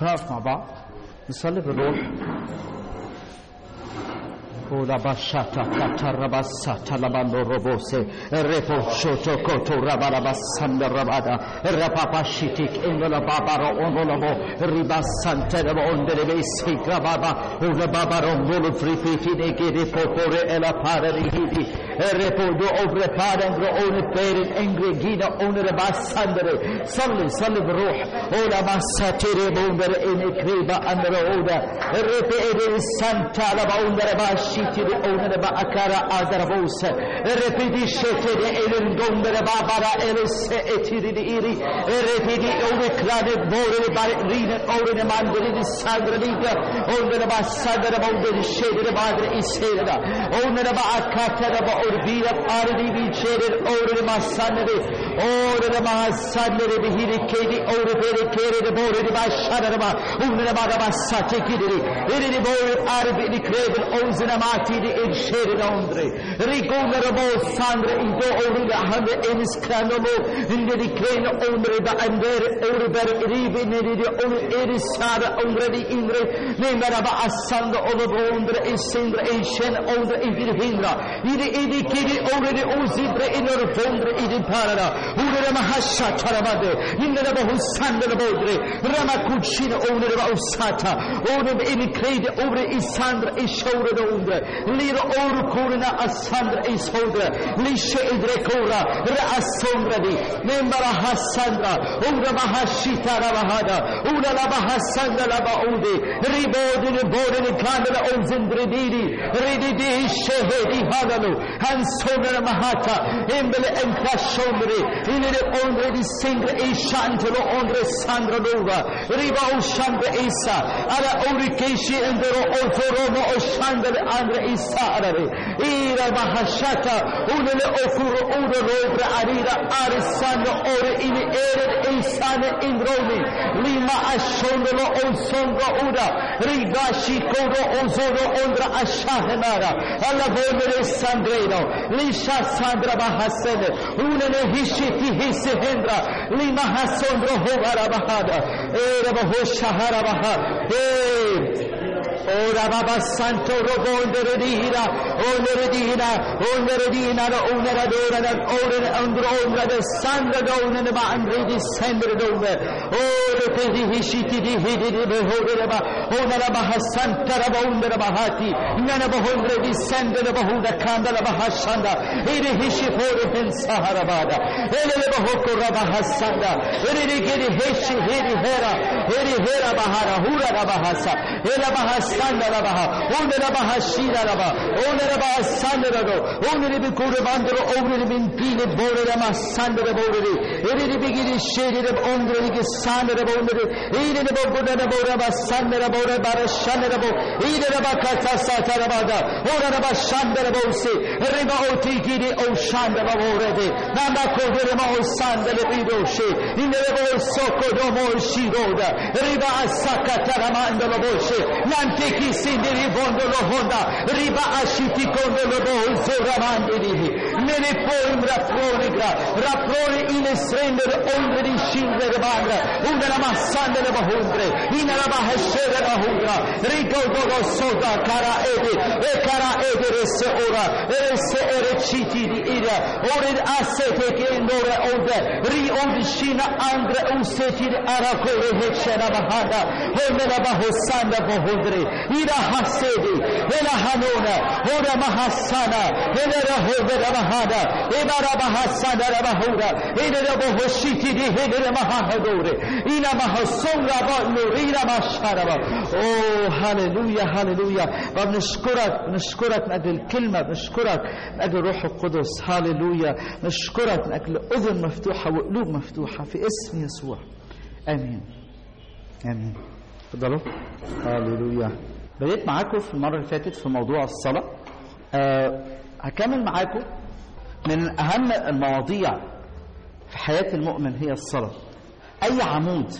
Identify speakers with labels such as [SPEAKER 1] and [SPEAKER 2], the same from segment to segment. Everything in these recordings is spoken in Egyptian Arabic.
[SPEAKER 1] هنقف مع بعض نصلي بالروح Ola bashata kataraba satalabando robose repo shoto koto rabaraba sanda rabada rapapa shitik indola babaro ondolabo riba santerebo onderebe sigra baba ola babaro ondolo frifiti ne gede popore ela para rihidi repo do ovre para ngro one pere engre gida onere basandere salli salli بالروح ola masatire bondere ene kreba andere oda repe ede santa la bondere bashi shitiri onere ba akara adara bose repidisce de elin gondere ba bara elise etiri di iri repidi ove klade bore ba rine ore ne mandere di sandra liga onere ba sandra ba onere shedere ba adre isere da onere ba akata ba orbira ardi bi chere ore ma sandre ore ma sandre bi hiri kedi ore bere kere de bore di ba shadara ba onere ba ba sate kidiri iri di bore arbi di krevel onzina ma matidi il shere d'ondre rigonere bo sangre in do orule hande enis kranolo inde di krene ondre da andere ore ber ribi neri di on eris sara ondre di indre ne mera ba asando olo bo ondre e sindre e shen ondre e vir hindra ide ide kidi ore di ozibre in or fondre ide parara ure ma hasha tarabade inde ba husande ba odre rama kuchine ondre ba usata ore in krede ore isandre e shore d'ondre lira oru kurina asandra ishodra lishe idre kura ra asondra di membara hasandra ura mahashita rabahada ura la bahasandra la baude ribodi ni bodi ni kandala onzindri didi rididi shehedi hadalu hansondra mahata embele enka shondre inire ondre di singre e shantolo ondre sandra dova riba ushandre isa ala ori keshi endero otoromo oshandre andre isarare ira mahashata unele okuru ure robre arira arisano ore ini ere isane indromi lima ashondolo onsongo uda riga shikodo onzono ondra ashahenara alla volere sandreno lisha sandra bahasene unele hishiti hisehendra lima hasondro hovara bahada era bahoshahara baha eh Ora baba santo robondere dira, onere dina, onere dina, onere dora, onere andro ondra de sandra dona ne ba andre di sendre dove. Ore te di hishiti di hidi di behore ba, onere ba hasanta ba ondere ba hati, nana ba ondre di sendre ba huda kanda ba hashanda, ere hishi fore ben sahara bada, ele ba hokora ba hasanda, ere giri hishi hiri hera, hiri hera bahara, hura ba hasa, ele ba hasa sanda rabaha one rabaha shira raba one rabaha sanda rabo one ribi kure bandro one ribi pile bore rama sanda rabo re ere ribi giri shere rabo ondre ribi sanda rabo ondre ere rabo buddha rabo raba sanda rabo raba shanda rabo ere raba kata sata raba da ora raba shanda rabo se riba oti giri o shanda rabo re de nanda ko rama o sanda ribi she ine rabo soko domo shiroda riba asaka tarama ndalo she nante teki sindiri bondo lo honda riba ashiti kondo lo bo zora mandiri nere poim raproni gra raproni in srender ondre di shindere bandra una la massanda le bahundre ina la bahashere la hundra rico dogo soda kara ede e kara ede resse ora resse ere citi di ira ore asete che indore ode ri odi shina andre useti arakore hechera bahanda honda la bahosanda bahundre ira hasedi ela hanona ora mahasana ela rahoda ramahada ibara mahasana ramahura ila bohoshiti di hidere mahadore ila mahasonga ba nurira masharaba oh هللويا هللويا وبنشكرك بنشكرك من اجل الكلمه بنشكرك من اجل الروح القدس هللويا نشكرك من اجل اذن مفتوحه وقلوب مفتوحه في اسم يسوع امين امين تفضلوا هللويا بديت معاكم في المره اللي فاتت في موضوع الصلاه أه هكمل معاكم من اهم المواضيع في حياه المؤمن هي الصلاه اي عمود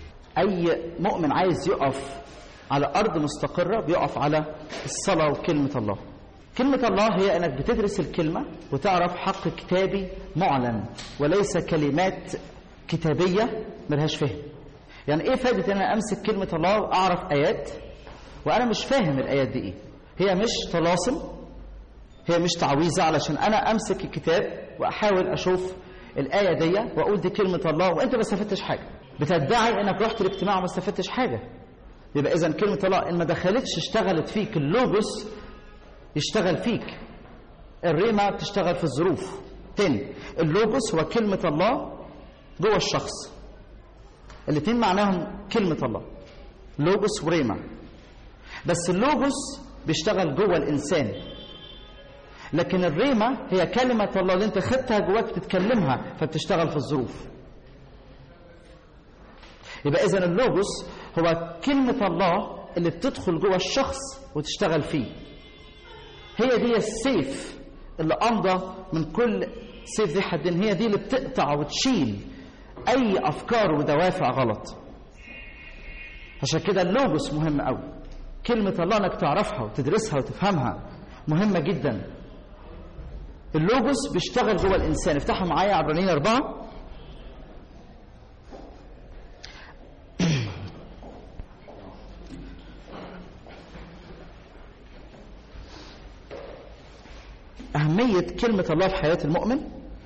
[SPEAKER 1] اي مؤمن عايز يقف على ارض مستقره بيقف على الصلاه وكلمه الله كلمة الله هي أنك بتدرس الكلمة وتعرف حق كتابي معلن وليس كلمات كتابية ملهاش فهم يعني ايه فايده ان انا امسك كلمه الله واعرف ايات وانا مش فاهم الايات دي ايه هي مش طلاسم هي مش تعويذه علشان انا امسك الكتاب واحاول اشوف الايه دي واقول دي كلمه الله وانت ما استفدتش حاجه بتدعي انك رحت الاجتماع وما استفدتش حاجه يبقى اذا كلمه الله ان ما دخلتش اشتغلت فيك اللوجوس يشتغل فيك الريمه بتشتغل في الظروف تاني اللوجوس هو كلمه الله جوه الشخص الاثنين معناهم كلمه الله لوجوس وريمه بس اللوجوس بيشتغل جوه الانسان لكن الريمه هي كلمه الله اللي انت خدتها جواك بتتكلمها فبتشتغل في الظروف يبقى اذا اللوجوس هو كلمه الله اللي بتدخل جوه الشخص وتشتغل فيه هي دي السيف اللي امضى من كل سيف ذي حدين هي دي اللي بتقطع وتشيل اي افكار ودوافع غلط عشان كده اللوجوس مهم قوي كلمة الله انك تعرفها وتدرسها وتفهمها مهمة جدا اللوجوس بيشتغل جوه الانسان افتحوا معايا عبرانيين أربعة أهمية كلمة الله في حياة المؤمن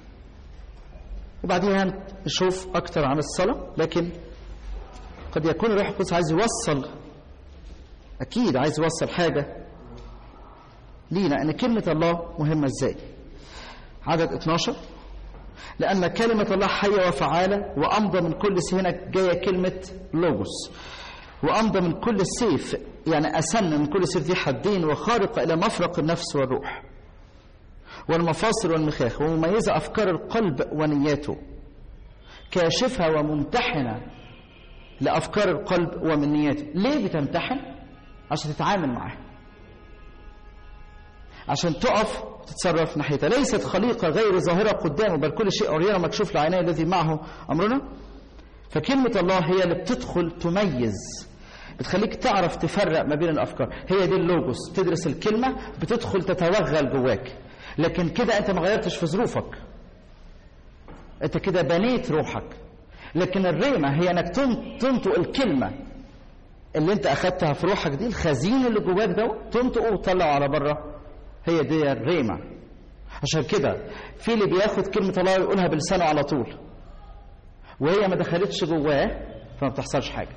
[SPEAKER 1] وبعديها نشوف أكتر عن الصلاة لكن قد يكون الروح القدس عايز يوصل أكيد عايز يوصل حاجة لينا أن كلمة الله مهمة إزاي عدد 12 لأن كلمة الله حية وفعالة وأمضى من كل سيف هنا جاية كلمة لوجوس وأمضى من كل سيف يعني أسن من كل سيف ذي حدين وخارقة إلى مفرق النفس والروح والمفاصل والمخاخ ومميزة أفكار القلب ونياته كاشفة وممتحنة لأفكار القلب ومن نياته ليه بتمتحن؟ عشان تتعامل معاه عشان تقف وتتصرف ناحيتها ليست خليقة غير ظاهرة قدامه بل كل شيء عريان مكشوف لعينيه الذي معه أمرنا فكلمة الله هي اللي بتدخل تميز بتخليك تعرف تفرق ما بين الأفكار هي دي اللوجوس تدرس الكلمة بتدخل تتوغل جواك لكن كده أنت ما غيرتش في ظروفك أنت كده بنيت روحك لكن الريمة هي أنك تنطق الكلمة اللي أنت أخدتها في روحك دي الخزين اللي جواك ده تنطقه وتطلعه على بره هي دي الريمة عشان كده في اللي بياخد كلمة الله ويقولها بلسانه على طول وهي ما دخلتش جواه فما بتحصلش حاجة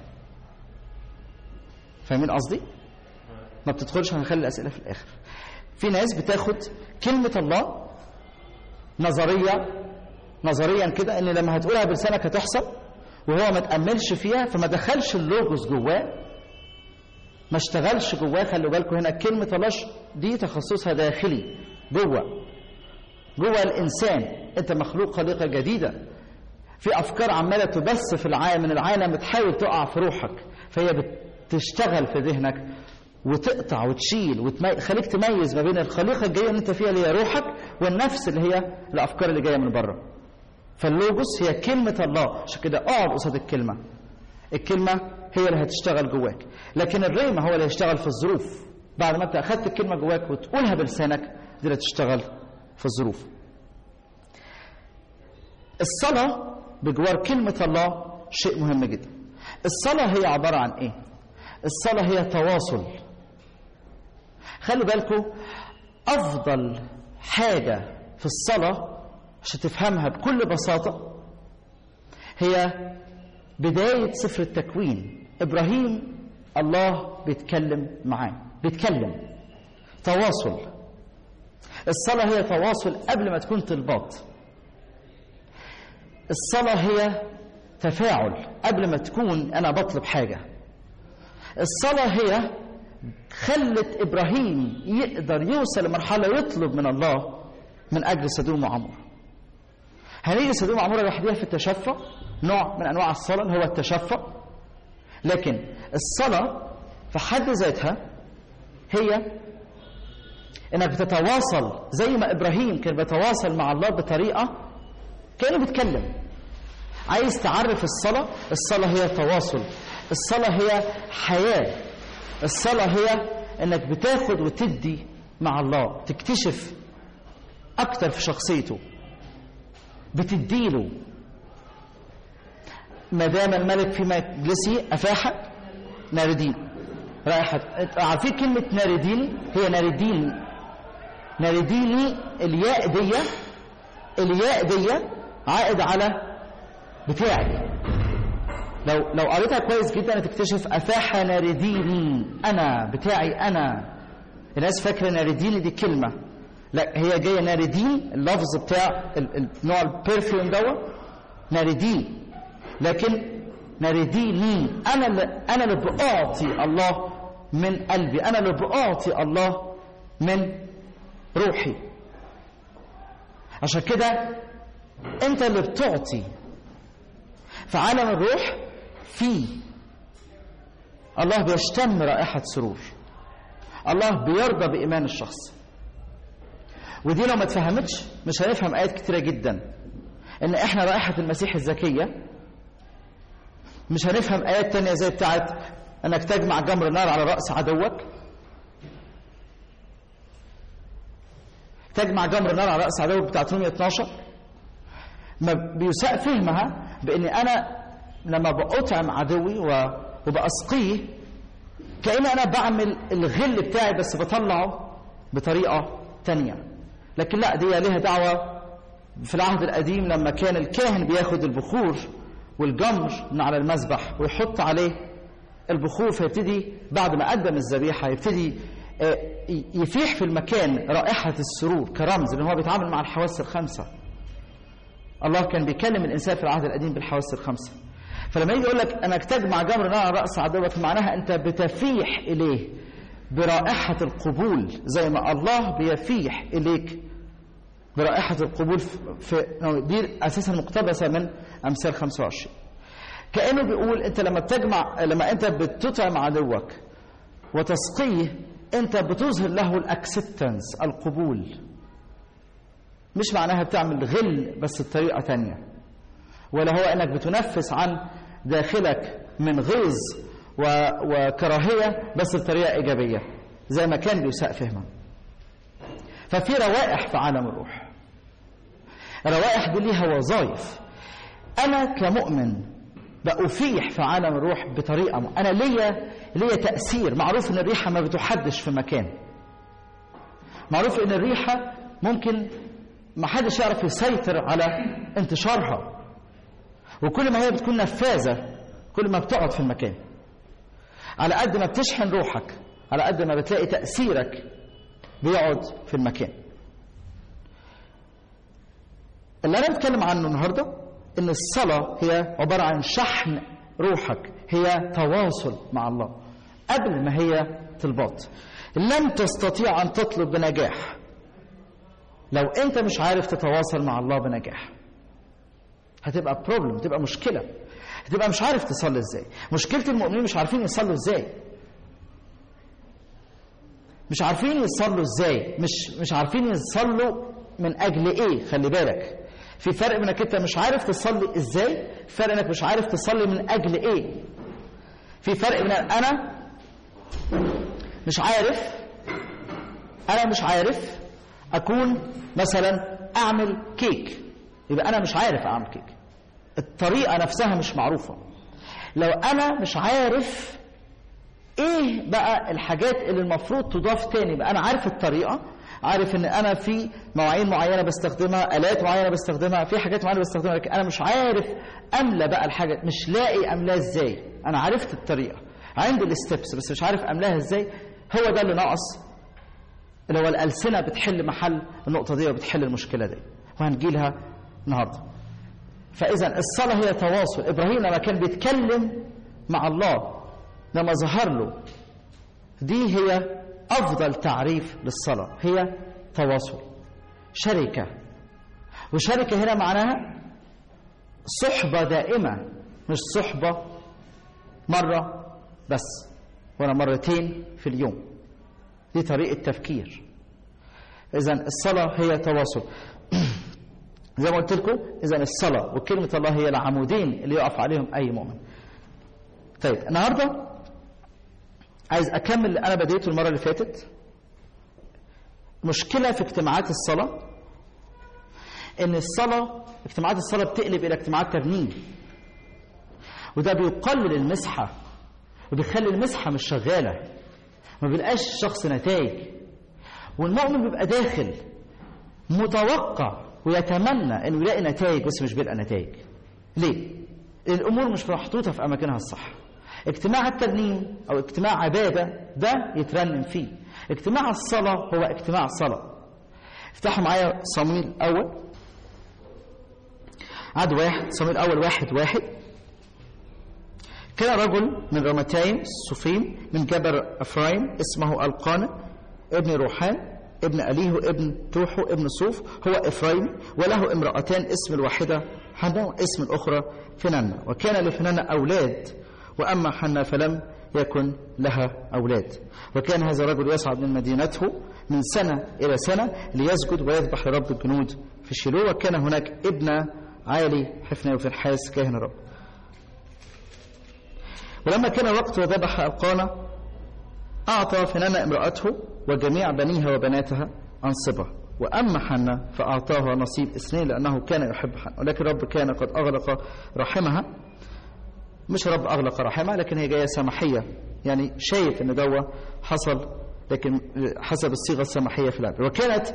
[SPEAKER 1] فاهمين قصدي؟ ما بتدخلش هنخلي الأسئلة في الآخر في ناس بتاخد كلمة الله نظرية نظريا كده ان لما هتقولها بلسانك هتحصل وهو ما تأملش فيها فما دخلش اللوجوس جواه ما اشتغلش جواه خلوا بالكم هنا كلمة الله دي تخصصها داخلي جوه جوه الإنسان أنت مخلوق خليقة جديدة في أفكار عمالة تبث في العالم من العالم بتحاول تقع في روحك فهي بتشتغل في ذهنك وتقطع وتشيل وتخليك تميز ما بين الخليقة الجاية اللي أنت فيها اللي هي روحك والنفس اللي هي الأفكار اللي جاية من بره فاللوجوس هي كلمة الله عشان كده اقعد قصاد الكلمة الكلمة هي اللي هتشتغل جواك لكن الريمة هو اللي هيشتغل في الظروف بعد ما انت اخدت الكلمة جواك وتقولها بلسانك دي اللي تشتغل في الظروف الصلاة بجوار كلمة الله شيء مهم جدا الصلاة هي عبارة عن ايه الصلاة هي تواصل خلوا بالكم افضل حاجة في الصلاة عشان تفهمها بكل بساطة هي بداية سفر التكوين إبراهيم الله بيتكلم معاه بيتكلم تواصل الصلاة هي تواصل قبل ما تكون طلبات الصلاة هي تفاعل قبل ما تكون أنا بطلب حاجة الصلاة هي خلت إبراهيم يقدر يوصل لمرحلة يطلب من الله من أجل سدوم وعمر هنيجي سدوم وعمورة لوحدها في التشفع نوع من أنواع الصلاة اللي هو التشفع لكن الصلاة في حد ذاتها هي انك بتتواصل زي ما ابراهيم كان بيتواصل مع الله بطريقه كانه بيتكلم عايز تعرف الصلاه الصلاه هي تواصل الصلاه هي حياه الصلاه هي انك بتاخد وتدي مع الله تكتشف اكتر في شخصيته بتديله
[SPEAKER 2] ما دام الملك في مجلسي أفاح ناردين رائحة عارفين كلمة نارديني هي نارديني نارديني الياء دي الياء دي عائد على بتاعي لو لو قريتها كويس جدا هتكتشف افاح نارديني انا بتاعي انا الناس فاكره نارديني دي كلمه لا هي جايه ناردين اللفظ بتاع ال- ال- نوع البرفيوم دوت ناردين لكن نارديني انا اللي انا اللي بعطي الله من قلبي انا اللي بعطي الله من روحي عشان كده انت اللي بتعطي في عالم الروح في الله بيشتم رائحة سرور الله بيرضى بإيمان الشخص ودي لو ما اتفهمتش مش هنفهم آيات كتيرة جدا إن إحنا رائحة المسيح الزكية مش هنفهم آيات تانية زي بتاعت أنك تجمع جمر نار على رأس عدوك تجمع جمر نار على رأس عدوك بتاعت رومية 12 ما بيساء فهمها بان انا لما باطعم عدوي و- وباسقيه كأن انا بعمل الغل بتاعي بس بطلعه بطريقه تانية لكن لا دي ليها دعوه في العهد القديم لما كان الكاهن بياخد البخور والجمر من على المذبح ويحط عليه البخور فيبتدي بعد ما قدم الذبيحه يبتدي آه، ي- يفيح في المكان رائحه السرور كرمز لان هو بيتعامل مع الحواس الخمسه الله كان بيكلم الانسان في العهد القديم بالحواس الخمسه فلما يجي يقول لك انك تجمع جمر نار على راس عدوك معناها انت بتفيح اليه برائحه القبول زي ما الله بيفيح اليك برائحه القبول في في- دي اساسا مقتبسه من امثال 25 كانه بيقول انت لما بتجمع لما انت بتطعم عدوك وتسقيه انت بتظهر له الاكسبتنس القبول مش معناها بتعمل غل بس بطريقة تانية ولا هو انك بتنفس عن داخلك من غيظ و... وكراهية بس بطريقة إيجابية زي ما كان بيساء فهما ففي روائح في عالم الروح الروائح دي ليها وظائف أنا كمؤمن بأفيح في عالم الروح بطريقة م... أنا ليا ليا تأثير معروف إن الريحة ما بتحدش في مكان معروف إن الريحة ممكن ما حدش يعرف يسيطر على انتشارها وكل ما هي بتكون نفاذة كل ما بتقعد في المكان على قد ما بتشحن روحك على قد ما بتلاقي تأثيرك بيقعد في المكان اللي أنا بتكلم عنه النهاردة إن الصلاة هي عبارة عن شحن روحك هي تواصل مع الله قبل ما هي طلبات لن تستطيع أن تطلب بنجاح لو انت مش عارف تتواصل مع الله بنجاح هتبقى بروبلم هتبقى مشكله هتبقى مش عارف تصلي ازاي مشكله المؤمنين مش عارفين يصلوا ازاي مش عارفين يصلوا ازاي مش مش عارفين يصلوا من اجل ايه خلي بالك في فرق بينك انت مش عارف تصلي ازاي فرق انك مش عارف تصلي من اجل ايه في فرق بين انا مش عارف انا مش عارف اكون مثلا اعمل كيك يبقى انا مش عارف اعمل كيك الطريقه نفسها مش معروفه لو انا مش عارف ايه بقى الحاجات اللي المفروض تضاف تاني بقى انا عارف الطريقه عارف ان انا في مواعين معينه بستخدمها الات معينه بستخدمها في حاجات معينه بستخدمها لكن انا مش عارف املى بقى الحاجه مش لاقي املاها ازاي انا عرفت الطريقه عندي الستبس بس مش عارف املاها ازاي هو ده اللي ناقص اللي هو الألسنة بتحل محل النقطة دي وبتحل المشكلة دي وهنجي لها النهاردة فإذا الصلاة هي تواصل إبراهيم لما كان بيتكلم مع الله لما ظهر له دي هي أفضل تعريف للصلاة هي تواصل شركة وشركة هنا معناها صحبة دائمة مش صحبة مرة بس ولا مرتين في اليوم دي طريقة تفكير إذا الصلاة هي تواصل زي ما قلت لكم إذا الصلاة وكلمة الله هي العمودين اللي يقف عليهم أي مؤمن طيب النهاردة عايز أكمل اللي أنا بديته المرة اللي فاتت مشكلة في اجتماعات الصلاة إن الصلاة اجتماعات الصلاة بتقلب إلى اجتماعات ترنيم وده بيقلل المسحة وبيخلي المسحة مش شغالة ما بيلقاش الشخص نتائج والمؤمن بيبقى داخل متوقع ويتمنى انه يلاقي نتائج بس مش بيلقى نتائج ليه الامور مش محطوطه في اماكنها الصح اجتماع الترنيم او اجتماع عباده ده يترنم فيه اجتماع الصلاه هو اجتماع صلاه افتحوا معايا صمويل الاول عدد واحد صمويل الاول واحد واحد كان رجل من رمتايم الصفين من جبل افرايم اسمه القانا ابن روحان ابن أليه ابن توحو ابن صوف هو إفرايم وله امرأتان اسم الواحدة حنا واسم الأخرى فنانا وكان لفنانا أولاد وأما حنا فلم يكن لها أولاد وكان هذا الرجل يصعد من مدينته من سنة إلى سنة ليسجد ويذبح لرب الجنود في شيلو وكان هناك ابن عالي حفنة وفنحاس كاهن الرب ولما كان الوقت وذبح القانا أعطى فنانا امرأته وجميع بنيها وبناتها أنصبة وأما حنا فأعطاها نصيب اثنين لأنه كان يحب حنا ولكن رب كان قد أغلق رحمها مش رب أغلق رحمها لكن هي جاية سماحية يعني شايف أن دوا حصل لكن حسب الصيغة السماحية في العبر وكانت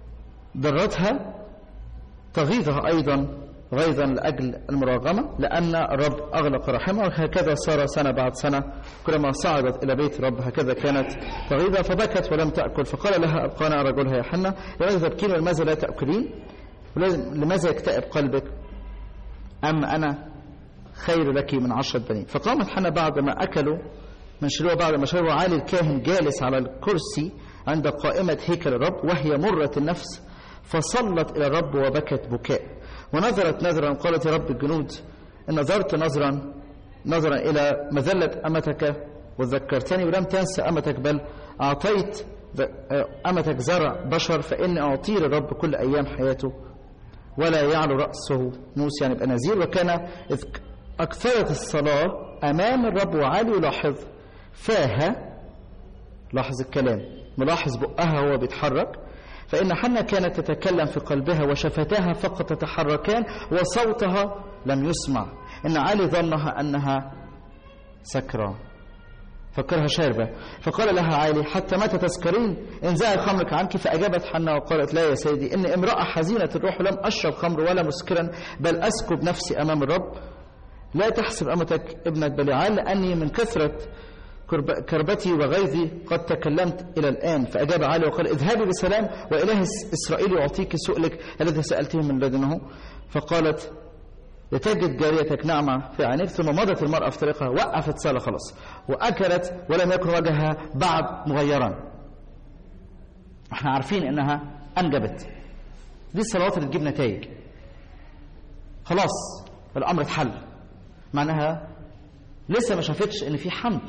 [SPEAKER 2] ضرتها تغيظها أيضا غيظا لأجل المراغمة لأن الرب أغلق رحمه وهكذا صار سنة بعد سنة كلما صعدت إلى بيت الرب هكذا كانت تغيظة فبكت ولم تأكل فقال لها أبقانا رجلها يا حنا لماذا تبكين ولماذا لا تأكلين لماذا يكتئب قلبك أما أنا خير لك من عشرة بنين فقامت حنا بعد ما أكلوا من شلوه بعد ما شربوا عالي الكاهن جالس على الكرسي عند قائمة هيكل الرب وهي مرة النفس فصلت إلى الرب وبكت بكاء ونظرت نظرا قالت يا رب الجنود إن نظرت نظرا نظرا إلى مذلة أمتك وذكرتني ولم تنسى أمتك بل أعطيت أمتك زرع بشر فإني أعطيه للرب كل أيام حياته ولا يعلو رأسه موسى يعني يبقى نذير وكان إذ أكثرت الصلاة أمام الرب وعلي يلاحظ فاها لاحظ الكلام ملاحظ بقها وهو بيتحرك فإن حنا كانت تتكلم في قلبها وشفتاها فقط تتحركان وصوتها لم يسمع إن علي ظنها أنها سكرى فكرها شاربة فقال لها عالي حتى متى تسكرين انزعي خمرك عنك فأجابت حنا وقالت لا يا سيدي إن امرأة حزينة الروح لم أشرب خمر ولا مسكرا بل أسكب نفسي أمام الرب لا تحسب أمتك ابنة بلعال لأني من كثرة كربتي وغيظي قد تكلمت إلى الآن فأجاب علي وقال اذهبي بسلام وإله إسرائيل يعطيك سؤلك الذي سألته من لدنه فقالت لتجد جاريتك نعمة في عينيك ثم مضت المرأة في طريقها وقفت صلاة خلاص وأكلت ولم يكن وجهها بعد مغيرا احنا عارفين انها انجبت دي الصلوات اللي تجيب نتائج خلاص الامر اتحل معناها لسه ما شافتش ان في حمل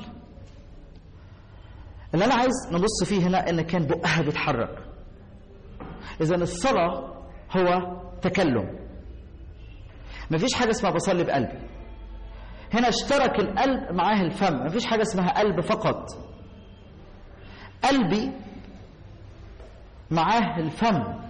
[SPEAKER 2] اللي انا عايز نبص فيه هنا ان كان بقها بيتحرك اذا الصلاه هو تكلم مفيش حاجه اسمها بصلي بقلبي هنا اشترك القلب معاه الفم مفيش حاجه اسمها قلب فقط قلبي معاه الفم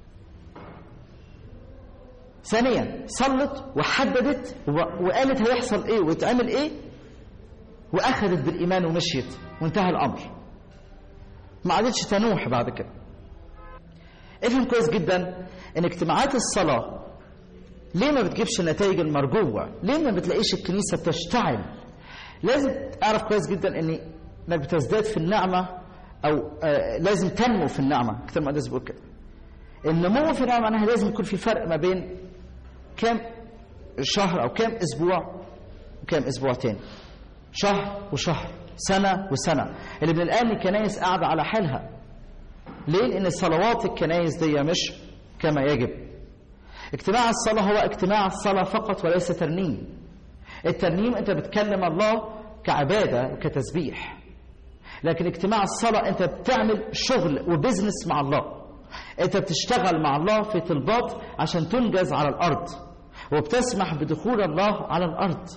[SPEAKER 2] ثانيا صلت وحددت وقالت هيحصل ايه ويتعمل ايه واخذت بالايمان ومشيت وانتهى الامر ما عادتش تنوح بعد كده افهم كويس جدا ان اجتماعات الصلاه ليه ما بتجيبش النتائج المرجوه ليه ما بتلاقيش الكنيسه بتشتعل لازم تعرف كويس جدا ان انك بتزداد في النعمه او آه لازم تنمو في النعمه كتاب المقدس بيقول كده النمو في النعمه معناها لازم يكون في فرق ما بين كام شهر او كام اسبوع وكام اسبوع تاني شهر وشهر سنة وسنة اللي من الآن الكنايس قاعدة على حالها ليه؟ لأن صلوات الكنايس دي مش كما يجب اجتماع الصلاة هو اجتماع الصلاة فقط وليس ترنيم الترنيم أنت بتكلم الله كعبادة وكتسبيح لكن اجتماع الصلاة أنت بتعمل شغل وبزنس مع الله أنت بتشتغل مع الله في طلبات عشان تنجز على الأرض وبتسمح بدخول الله على الأرض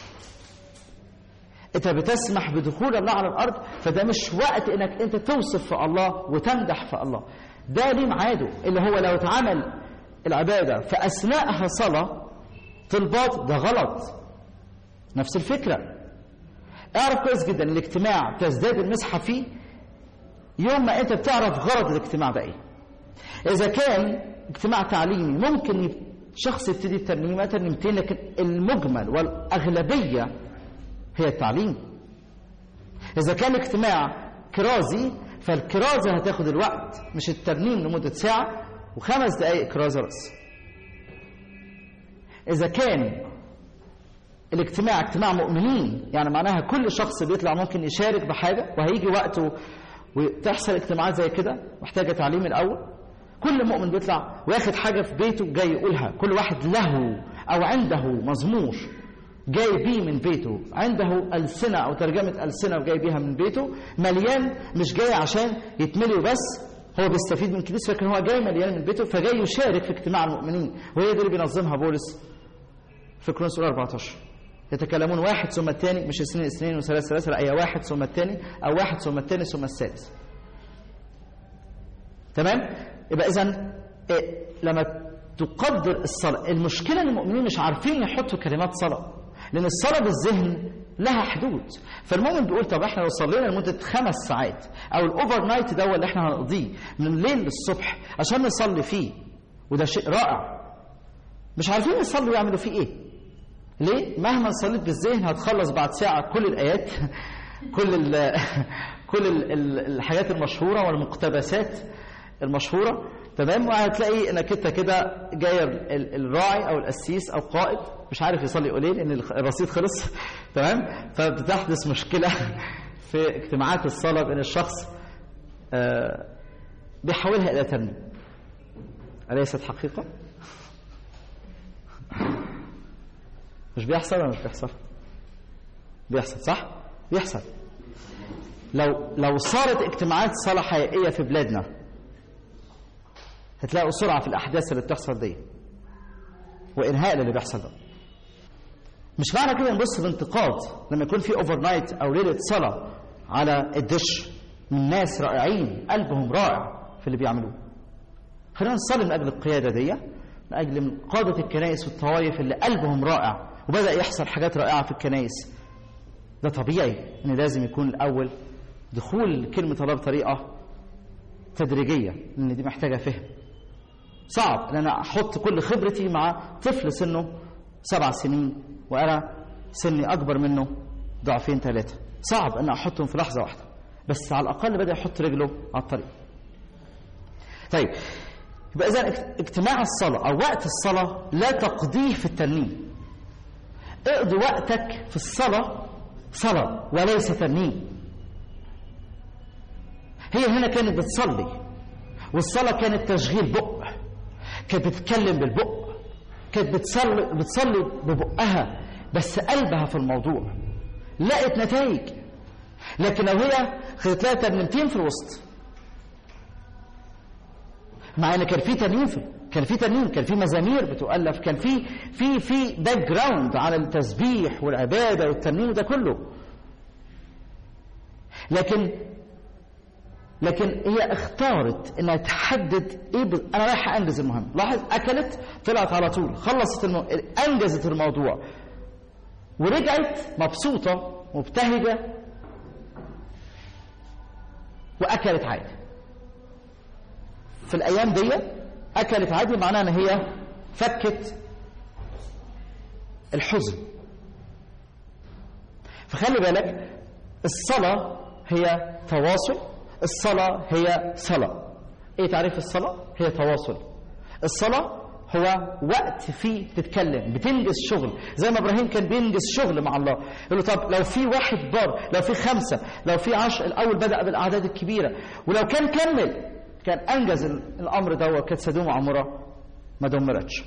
[SPEAKER 2] انت بتسمح بدخول الله على الارض فده مش وقت انك انت توصف في الله وتمدح في الله ده ليه ميعاده اللي هو لو اتعمل العباده في اثناءها صلاه طلبات ده غلط نفس الفكرة اعرف كويس جدا الاجتماع تزداد المسحة فيه يوم ما انت بتعرف غرض الاجتماع ده ايه اذا كان اجتماع تعليمي ممكن شخص يبتدي الترنيمه ترنيمتين لكن المجمل والاغلبيه هي التعليم اذا كان اجتماع كرازي فالكرازه هتاخد الوقت مش الترنيم لمده ساعه وخمس دقائق كرازه بس اذا كان الاجتماع اجتماع مؤمنين يعني معناها كل شخص بيطلع ممكن يشارك بحاجه وهيجي وقته وتحصل اجتماعات زي كده محتاجه تعليم الاول كل مؤمن بيطلع واخد حاجه في بيته جاي يقولها كل واحد له او عنده مزمور جاي بيه من بيته عنده ألسنة أو ترجمة ألسنة وجاي بيها من بيته مليان مش جاي عشان يتملي وبس هو بيستفيد من كنيسة لكن هو جاي مليان من بيته فجاي يشارك في اجتماع المؤمنين وهي دي اللي بينظمها بولس في كورنثوس 14 يتكلمون واحد ثم الثاني مش اثنين اثنين وثلاث ثلاثة لا هي واحد ثم الثاني أو واحد ثم الثاني ثم الثالث تمام يبقى إذا إيه لما تقدر الصلاة المشكلة ان المؤمنين مش عارفين يحطوا كلمات صلاة لأن الصلاة بالذهن لها حدود فالمؤمن بيقول طب احنا لو صلينا لمدة خمس ساعات أو الأوفر نايت ده اللي احنا هنقضيه من الليل للصبح عشان نصلي فيه وده شيء رائع مش عارفين يصلوا يعملوا فيه ايه ليه؟ مهما صليت بالذهن هتخلص بعد ساعة كل الآيات كل ال كل ال الحاجات المشهورة والمقتبسات المشهورة تمام وهتلاقي انك انت كده جاي الراعي او القسيس او قائد مش عارف يصلي يقول ايه لان الرصيد خلص تمام فبتحدث مشكله في اجتماعات الصلاه بين الشخص بيحولها الى ترنيم اليست حقيقه مش بيحصل ولا مش بيحصل بيحصل صح بيحصل لو لو صارت اجتماعات صلاه حقيقيه في بلادنا هتلاقوا سرعه في الاحداث اللي بتحصل دي وانهاء اللي بيحصل ده مش معنى كده نبص بانتقاد لما يكون في اوفر نايت او ليله صلاه على الدش من ناس رائعين قلبهم رائع في اللي بيعملوه خلينا نصلي من اجل القياده دي من اجل من قاده الكنائس والطوائف اللي قلبهم رائع وبدا يحصل حاجات رائعه في الكنائس ده طبيعي ان لازم يكون الاول دخول كلمه الله بطريقه تدريجيه لان دي محتاجه فهم صعب ان انا احط كل خبرتي مع طفل سنه سبع سنين وانا سني اكبر منه ضعفين ثلاثه صعب ان احطهم في لحظه واحده بس على الاقل بدا يحط رجله على الطريق طيب يبقى اذا اجتماع الصلاه او وقت الصلاه لا تقضيه في الترنيم اقضي وقتك في الصلاه صلاه وليس ترنيم هي هنا كانت بتصلي والصلاه كانت تشغيل بق كانت بتتكلم بالبق كانت بتصلي بتصلي ببقها بس قلبها في الموضوع لقت نتائج لكن لو هي خدت لها ترنيمتين في الوسط مع ان كان في ترنيم كان في ترنيم كان في مزامير بتؤلف كان في في في باك جراوند على التسبيح والعباده والترنيم ده كله لكن لكن هي اختارت انها تحدد ايه ب... انا رايحه انجز المهم لاحظ اكلت طلعت على طول خلصت الم... انجزت الموضوع ورجعت مبسوطه مبتهجه واكلت عادي في الايام دي اكلت عادي معناها ان هي فكت الحزن فخلي بالك الصلاه هي تواصل الصلاة هي صلاة ايه تعريف الصلاة هي تواصل الصلاة هو وقت فيه تتكلم بتنجز شغل زي ما ابراهيم كان بينجز شغل مع الله يقول له طب لو في واحد بار لو في خمسة لو في عشر الاول بدأ بالاعداد الكبيرة ولو كان كمل كان انجز الامر ده وكانت سدوم وعمرة ما دمرتش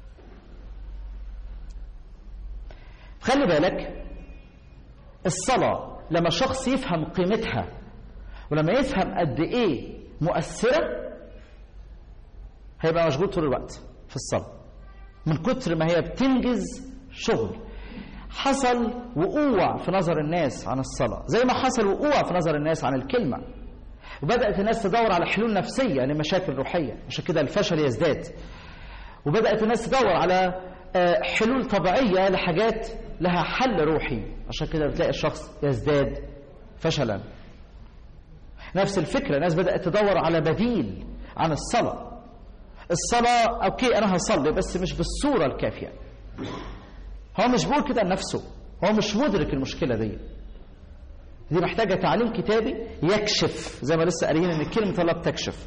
[SPEAKER 2] خلي بالك الصلاة لما شخص يفهم قيمتها ولما يفهم قد ايه مؤثره هيبقى مشغول طول الوقت في الصلاه من كتر ما هي بتنجز شغل حصل وقوع في نظر الناس عن الصلاه زي ما حصل وقوع في نظر الناس عن الكلمه وبدات الناس تدور على حلول نفسيه لمشاكل روحيه عشان كده الفشل يزداد وبدات الناس تدور على حلول طبيعيه لحاجات لها حل روحي عشان كده بتلاقي الشخص يزداد فشلا نفس الفكرة الناس بدأت تدور على بديل عن الصلاة الصلاة أوكي أنا هصلي بس مش بالصورة الكافية هو مش بيقول كده لنفسه هو مش مدرك المشكلة دي دي محتاجة تعليم كتابي يكشف زي ما لسه قاريين ان كلمة الله بتكشف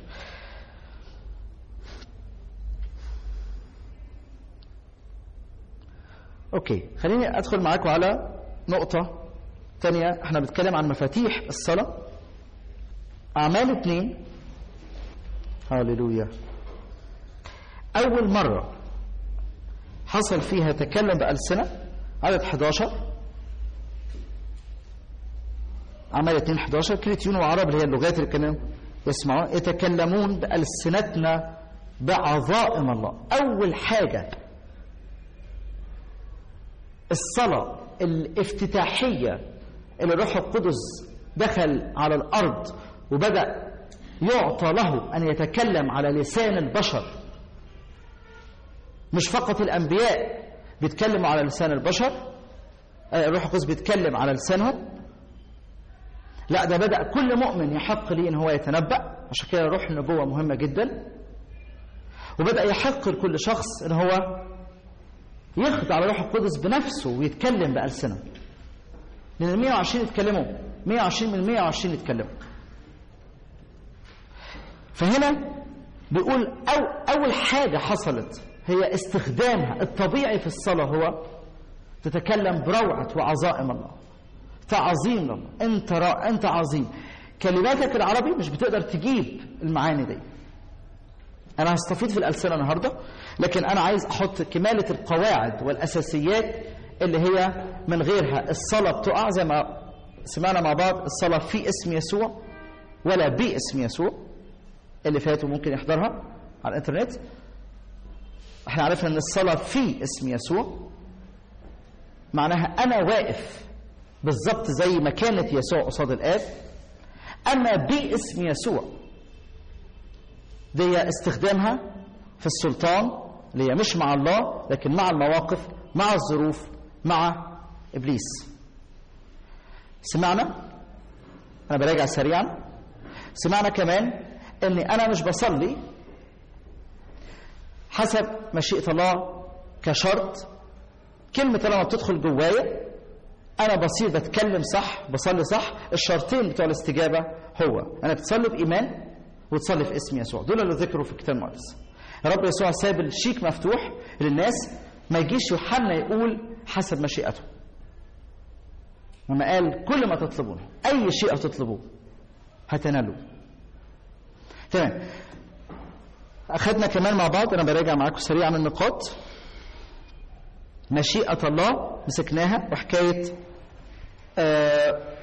[SPEAKER 2] اوكي خليني ادخل معاكم على نقطة تانية احنا بنتكلم عن مفاتيح الصلاة اعمال اتنين هاليلويا اول مرة حصل فيها تكلم بألسنة عدد 11 عمل 2 11 كريتيون وعرب اللي هي اللغات اللي كانوا يسمعون يتكلمون بألسنتنا بعظائم الله أول حاجة الصلاة الافتتاحية اللي الروح القدس دخل على الأرض وبدأ يعطى له أن يتكلم على لسان البشر مش فقط الأنبياء بيتكلموا على لسان البشر الروح القدس بيتكلم على لسانهم لا ده بدأ كل مؤمن يحق ليه ان هو يتنبأ عشان كده روح النبوة مهمة جدا وبدأ يحق لكل شخص ان هو يخضع لروح القدس بنفسه ويتكلم بألسنة لأن ال 120 يتكلموا 120 من 120 يتكلموا فهنا بيقول أو أول حاجة حصلت هي استخدامها الطبيعي في الصلاة هو تتكلم بروعة وعظائم الله تعظيم الله انت را... انت عظيم كلماتك العربي مش بتقدر تجيب المعاني دي انا هستفيد في الالسنه النهارده لكن انا عايز احط كماله القواعد والاساسيات اللي هي من غيرها الصلاه بتقع زي ما سمعنا مع بعض الصلاه في اسم يسوع ولا باسم يسوع اللي فاتوا ممكن يحضرها على الانترنت احنا عرفنا ان الصلاه في اسم يسوع معناها انا واقف بالظبط زي ما كانت يسوع قصاد الآب أما باسم يسوع دي استخدامها في السلطان اللي هي مش مع الله لكن مع المواقف مع الظروف مع إبليس سمعنا أنا براجع سريعا سمعنا كمان أني أنا مش بصلي حسب مشيئة الله كشرط كلمة لما بتدخل جوايا انا بصير بتكلم صح بصلي صح الشرطين بتوع الاستجابه هو انا بتصلي بايمان وتصلي في اسم يسوع دول اللي ذكروا في الكتاب المقدس رب يسوع ساب الشيك مفتوح للناس ما يجيش يوحنا يقول حسب مشيئته لما قال كل ما تطلبونه اي شيء تطلبوه هتنالوه تمام اخذنا كمان مع بعض انا براجع معاكم سريعا النقاط مشيئة الله مسكناها وحكاية آه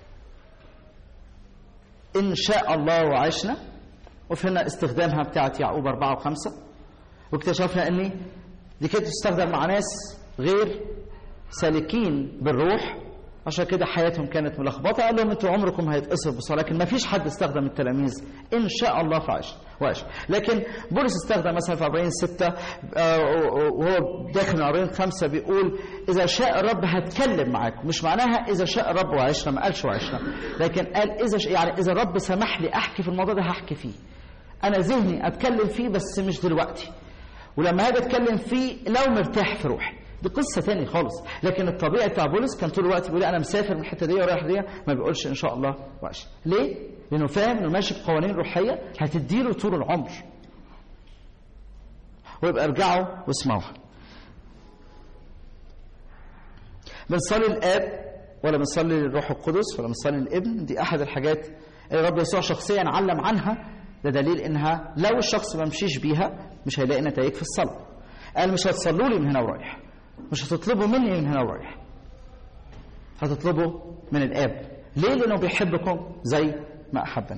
[SPEAKER 2] إن شاء الله وعشنا وفهمنا استخدامها بتاعت يعقوب أربعة وخمسة واكتشفنا أن دي كانت تستخدم مع ناس غير سالكين بالروح عشان كده حياتهم كانت ملخبطه قال لهم انتوا عمركم هيتقصر بصلاه لكن ما فيش حد استخدم التلاميذ ان شاء الله فعش وعش لكن بولس استخدم مثلا في عبرين ستة وهو داخل من عبرين خمسة بيقول اذا شاء الرب هتكلم معاكم مش معناها اذا شاء الرب وعشنا ما قالش وعشنا لكن قال اذا ش... يعني اذا الرب سمح لي احكي في الموضوع ده هحكي فيه انا ذهني اتكلم فيه بس مش دلوقتي ولما هاجي اتكلم فيه لو مرتاح في روحي دي قصه تاني خالص لكن الطبيعي بتاع بولس كان طول الوقت بيقول انا مسافر من الحته دي ورايح دي ما بيقولش ان شاء الله وعش ليه لانه فاهم انه ماشي بقوانين روحيه هتديله طول العمر ويبقى ارجعوا واسمعوها بنصلي الاب ولا بنصلي للروح القدس ولا بنصلي للابن دي احد الحاجات اللي رب يسوع شخصيا علم عنها ده دليل انها لو الشخص ما مشيش بيها مش هيلاقي نتائج في الصلاه قال مش هتصلوا لي من هنا ورايح مش هتطلبوا مني من هنا ورايح هتطلبوا من الاب ليه لانه بيحبكم زي ما احبنا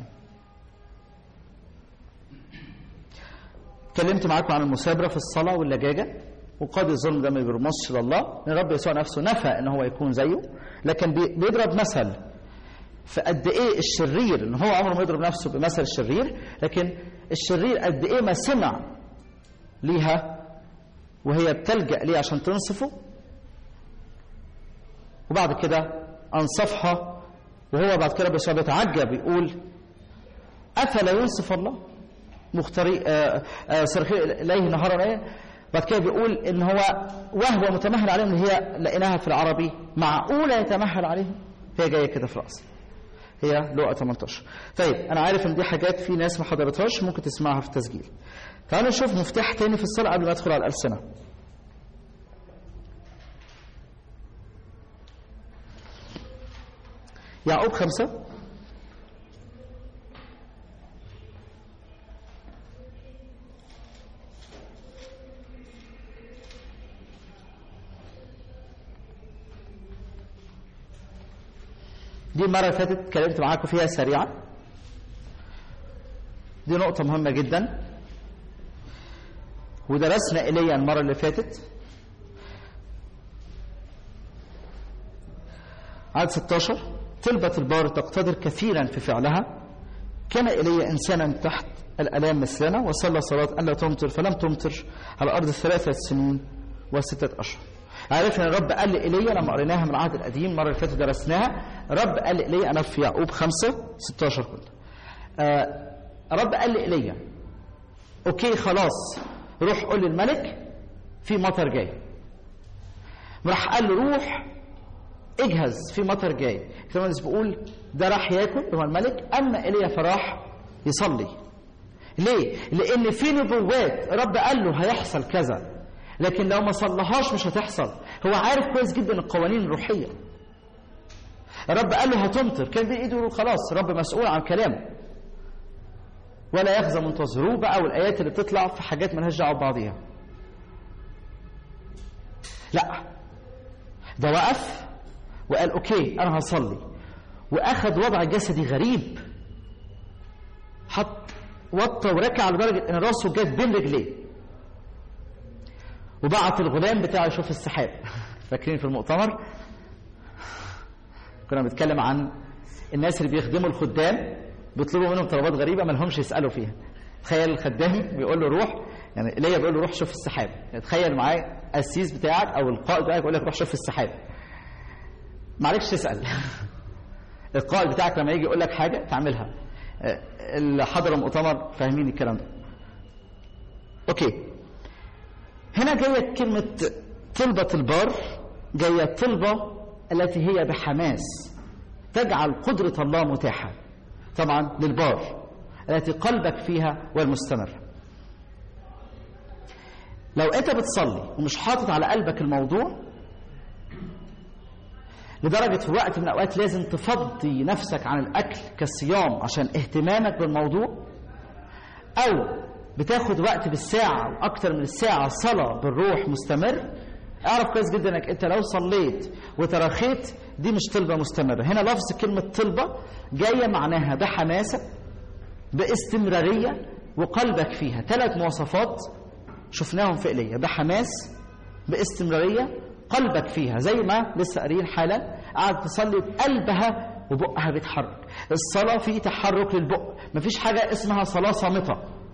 [SPEAKER 2] اتكلمت معاكم عن المثابره في الصلاه واللجاجه وقاضي الظلم ده ما بيرمصش لله لان الرب يسوع نفسه نفى ان هو يكون زيه لكن بيضرب مثل في قد ايه الشرير ان هو عمره ما يضرب نفسه بمثل الشرير لكن الشرير قد ايه ما سمع ليها وهي بتلجأ ليه عشان تنصفه وبعد كده أنصفها وهو بعد كده بس بيتعجب يقول أفلا ينصف الله مختاري آه، آه، صرخي إليه نهارا إيه بعد كده بيقول إن هو وهو متمهل عليهم اللي هي لقيناها في العربي معقولة يتمهل عليهم هي جاية كده في رأسي هي لقى 18 طيب أنا عارف إن دي حاجات في ناس ما حضرتهاش ممكن تسمعها في التسجيل تعالوا نشوف مفتاح تاني في الصلاة قبل ما أدخل على الألسنة يعقوب خمسة دي المرة اللي فاتت اتكلمت معاكم فيها سريعا دي نقطة مهمة جدا ودرسنا إليا المرة اللي فاتت عدد 16 طلبة البار تقتدر كثيرا في فعلها كان إلي إنسانا تحت الألام مثلنا وصلى صلاة أن لا تمطر فلم تمطر على الأرض ثلاثة سنين وستة أشهر عرفنا ان الرب قال لإيليا لما قريناها من العهد القديم المره اللي فاتت درسناها رب قال لإيليا انا في يعقوب 5 16 كله آه رب قال لإيليا اوكي خلاص روح قول للملك في مطر جاي راح قال له روح اجهز في مطر جاي كمان بيقول ده راح ياكل هو الملك اما ايليا فراح يصلي ليه لان في نبوات رب قال له هيحصل كذا لكن لو ما صلهاش مش هتحصل هو عارف كويس جدا القوانين الروحيه رب قال له هتمطر كان بين ايده يقول خلاص رب مسؤول عن كلامه ولا يخزى منتظروه بقى والايات اللي بتطلع في حاجات مالهاش دعوه ببعضيها لا ده وقف وقال اوكي انا هصلي واخد وضع جسدي غريب حط وطى وركع لدرجه ان راسه جت بين رجليه وبعت الغلام بتاعه يشوف السحاب فاكرين في المؤتمر كنا بنتكلم عن الناس اللي بيخدموا الخدام بيطلبوا منهم طلبات غريبه ما لهمش يسالوا فيها تخيل الخدام بيقول له روح يعني ايليا بيقول له روح شوف السحاب يعني تخيل معايا السيس بتاعك او القائد بتاعك يقول لك روح شوف السحاب معلش تسال القائد بتاعك لما يجي يقول لك حاجه تعملها اللي حضروا المؤتمر فاهمين الكلام ده اوكي هنا جايه كلمه طلبه البار جايه طلبه التي هي بحماس تجعل قدره الله متاحه طبعا للبار التي قلبك فيها والمستمر لو انت بتصلي ومش حاطط على قلبك الموضوع لدرجة في وقت من الأوقات لازم تفضي نفسك عن الأكل كالصيام عشان اهتمامك بالموضوع أو بتاخد وقت بالساعة وأكتر من الساعة صلاة بالروح مستمر اعرف كويس جدا انك انت لو صليت وتراخيت دي مش طلبة مستمرة هنا لفظ كلمة طلبة جاية معناها بحماسة باستمرارية وقلبك فيها ثلاث مواصفات شفناهم في إيليا بحماس باستمرارية قلبك فيها زي ما لسه قاريين حالا قاعد تصلي بقلبها وبقها بيتحرك الصلاة في تحرك للبق مفيش حاجة اسمها صلاة صامتة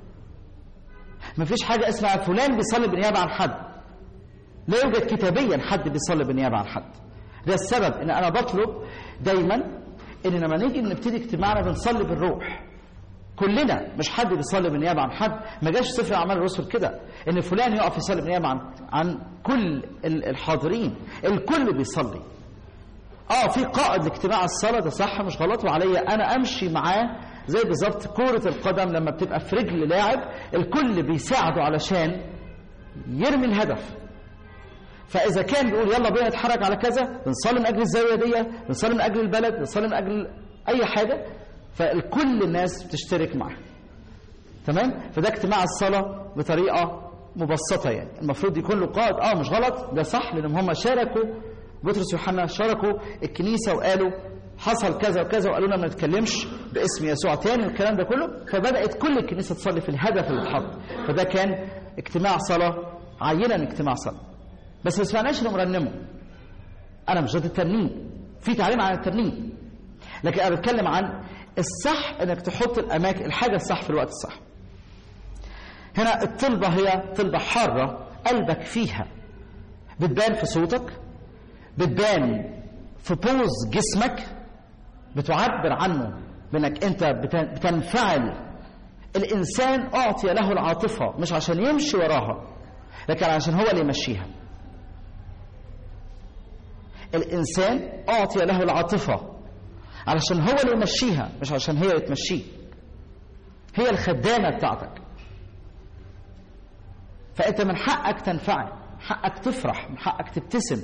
[SPEAKER 2] مفيش حاجة اسمها فلان بيصلي بالنيابة عن حد لا يوجد كتابيا حد بيصلي بالنيابة عن حد ده السبب ان انا بطلب دايما ان لما نيجي نبتدي اجتماعنا بنصلي بالروح كلنا مش حد بيصلي بالنيابه عن حد ما جاش سفر اعمال الرسل كده ان فلان يقف يصلي بالنيابه عن عن كل الحاضرين الكل بيصلي اه في قائد لاجتماع الصلاه ده صح مش غلط وعليا انا امشي معاه زي بالظبط كرة القدم لما بتبقى في رجل لاعب الكل بيساعده علشان يرمي الهدف فاذا كان بيقول يلا بينا نتحرك على كذا بنصلي من اجل الزاويه دي بنصلي من اجل البلد بنصلي من اجل اي حاجه فالكل الناس بتشترك معاه تمام فده اجتماع الصلاه بطريقه مبسطه يعني المفروض يكون له قائد اه مش غلط ده صح لان هم شاركوا بطرس ويوحنا شاركوا الكنيسه وقالوا حصل كذا وكذا وقالوا لنا ما نتكلمش باسم يسوع تاني والكلام ده كله فبدات كل الكنيسه تصلي في الهدف اللي اتحط فده كان اجتماع صلاه عينا اجتماع صلاه بس ما سمعناش انهم رنموا انا مش ضد الترنيم في تعليم عن الترنيم لكن انا بتكلم عن الصح انك تحط الاماكن الحاجه الصح في الوقت الصح هنا الطلبه هي طلبه حاره قلبك فيها بتبان في صوتك بتبان في بوز جسمك بتعبر عنه بانك انت بت- بتنفعل الانسان اعطي له العاطفه مش عشان يمشي وراها لكن عشان هو اللي يمشيها الانسان اعطي له العاطفه علشان هو اللي يمشيها مش عشان هي اللي تمشيه هي الخدامه بتاعتك فانت من حقك تنفعل حقك تفرح من حقك تبتسم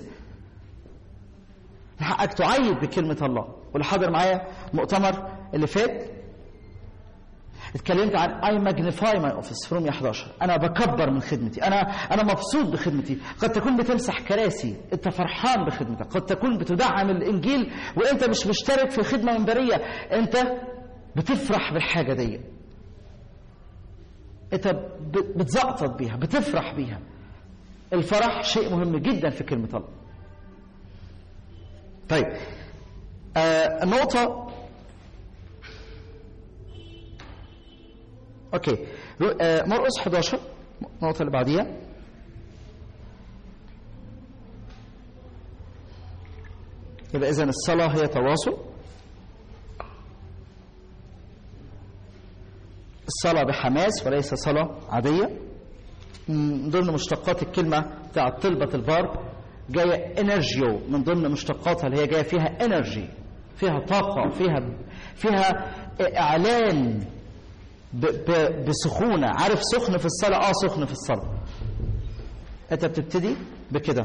[SPEAKER 2] من حقك تعيد بكلمه الله واللي حاضر معايا مؤتمر اللي فات اتكلمت عن اي ماجنيفاي ماي اوفيس في رومية 11 انا بكبر من خدمتي انا انا مبسوط بخدمتي قد تكون بتمسح كراسي انت فرحان بخدمتك قد تكون بتدعم الانجيل وانت مش مشترك في خدمه منبريه انت بتفرح بالحاجه دي انت ب- بتزقطط بيها بتفرح بيها الفرح شيء مهم جدا في كلمه الله طيب آه النقطه اوكي رو- آه، مرقس 11 النقطة اللي بعديها يبقى إذا الصلاة هي تواصل الصلاة بحماس وليس صلاة عادية من ضمن مشتقات الكلمة بتاعت طلبة البار جاية انرجيو من ضمن مشتقاتها اللي هي جاية فيها انرجي فيها طاقة فيها فيها إعلان ب- ب- بسخونة عارف سخن في الصلاة اه سخن في الصلاة انت بتبتدي بكده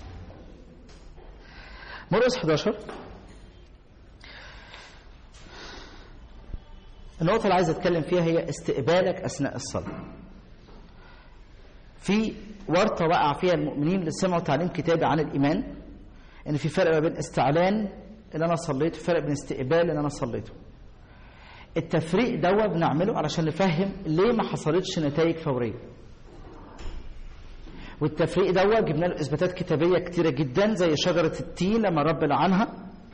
[SPEAKER 2] مرقس 11 النقطة اللي عايز اتكلم فيها هي استقبالك اثناء الصلاة في ورطة وقع فيها المؤمنين اللي سمعوا تعليم كتابي عن الإيمان إن في فرق ما بين استعلان اللي أنا صليته فرق بين استقبال اللي أنا صليته التفريق دوا بنعمله علشان نفهم ليه ما حصلتش نتائج فوريه والتفريق دوا جبنا له اثباتات كتابيه كتيره جدا زي شجره التين لما رب لعنها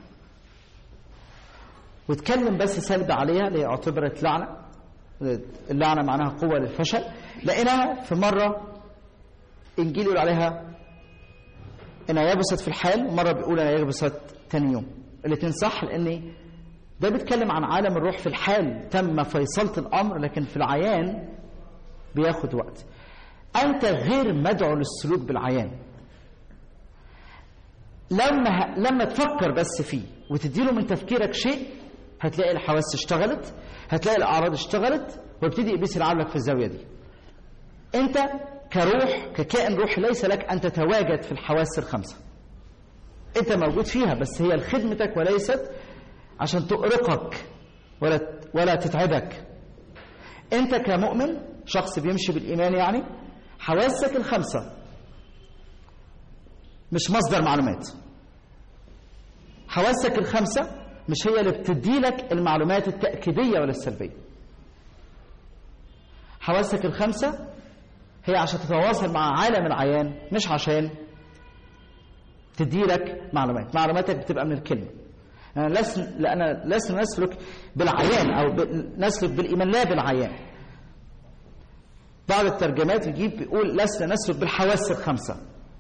[SPEAKER 2] واتكلم بس سلب عليها اللي هي اعتبرت لعنه اللعنه معناها قوه للفشل لقيناها في مره انجيل يقول عليها انها يبست في الحال ومره بيقول انها يبست تاني يوم الاثنين صح لان ده بيتكلم عن عالم الروح في الحال تم فيصلة الأمر لكن في العيان بياخد وقت أنت غير مدعو للسلوك بالعيان لما لما تفكر بس فيه وتديله من تفكيرك شيء هتلاقي الحواس اشتغلت هتلاقي الأعراض اشتغلت ويبتدي إبليس يلعب لك في الزاوية دي أنت كروح ككائن روحي ليس لك أن تتواجد في الحواس الخمسة أنت موجود فيها بس هي لخدمتك وليست عشان تؤرقك ولا ولا تتعبك انت كمؤمن شخص بيمشي بالايمان يعني حواسك الخمسه مش مصدر معلومات حواسك الخمسه مش هي اللي بتدي لك المعلومات التاكيديه ولا السلبيه حواسك الخمسه هي عشان تتواصل مع عالم العيان مش عشان تدي لك معلومات معلوماتك بتبقى من الكلمه أنا لسنا لأن لسنا نسلك بالعيان أو ب- نسلك بالإيمان لا بالعيان بعض الترجمات يجيب بيقول لسنا نسلك بالحواس الخمسة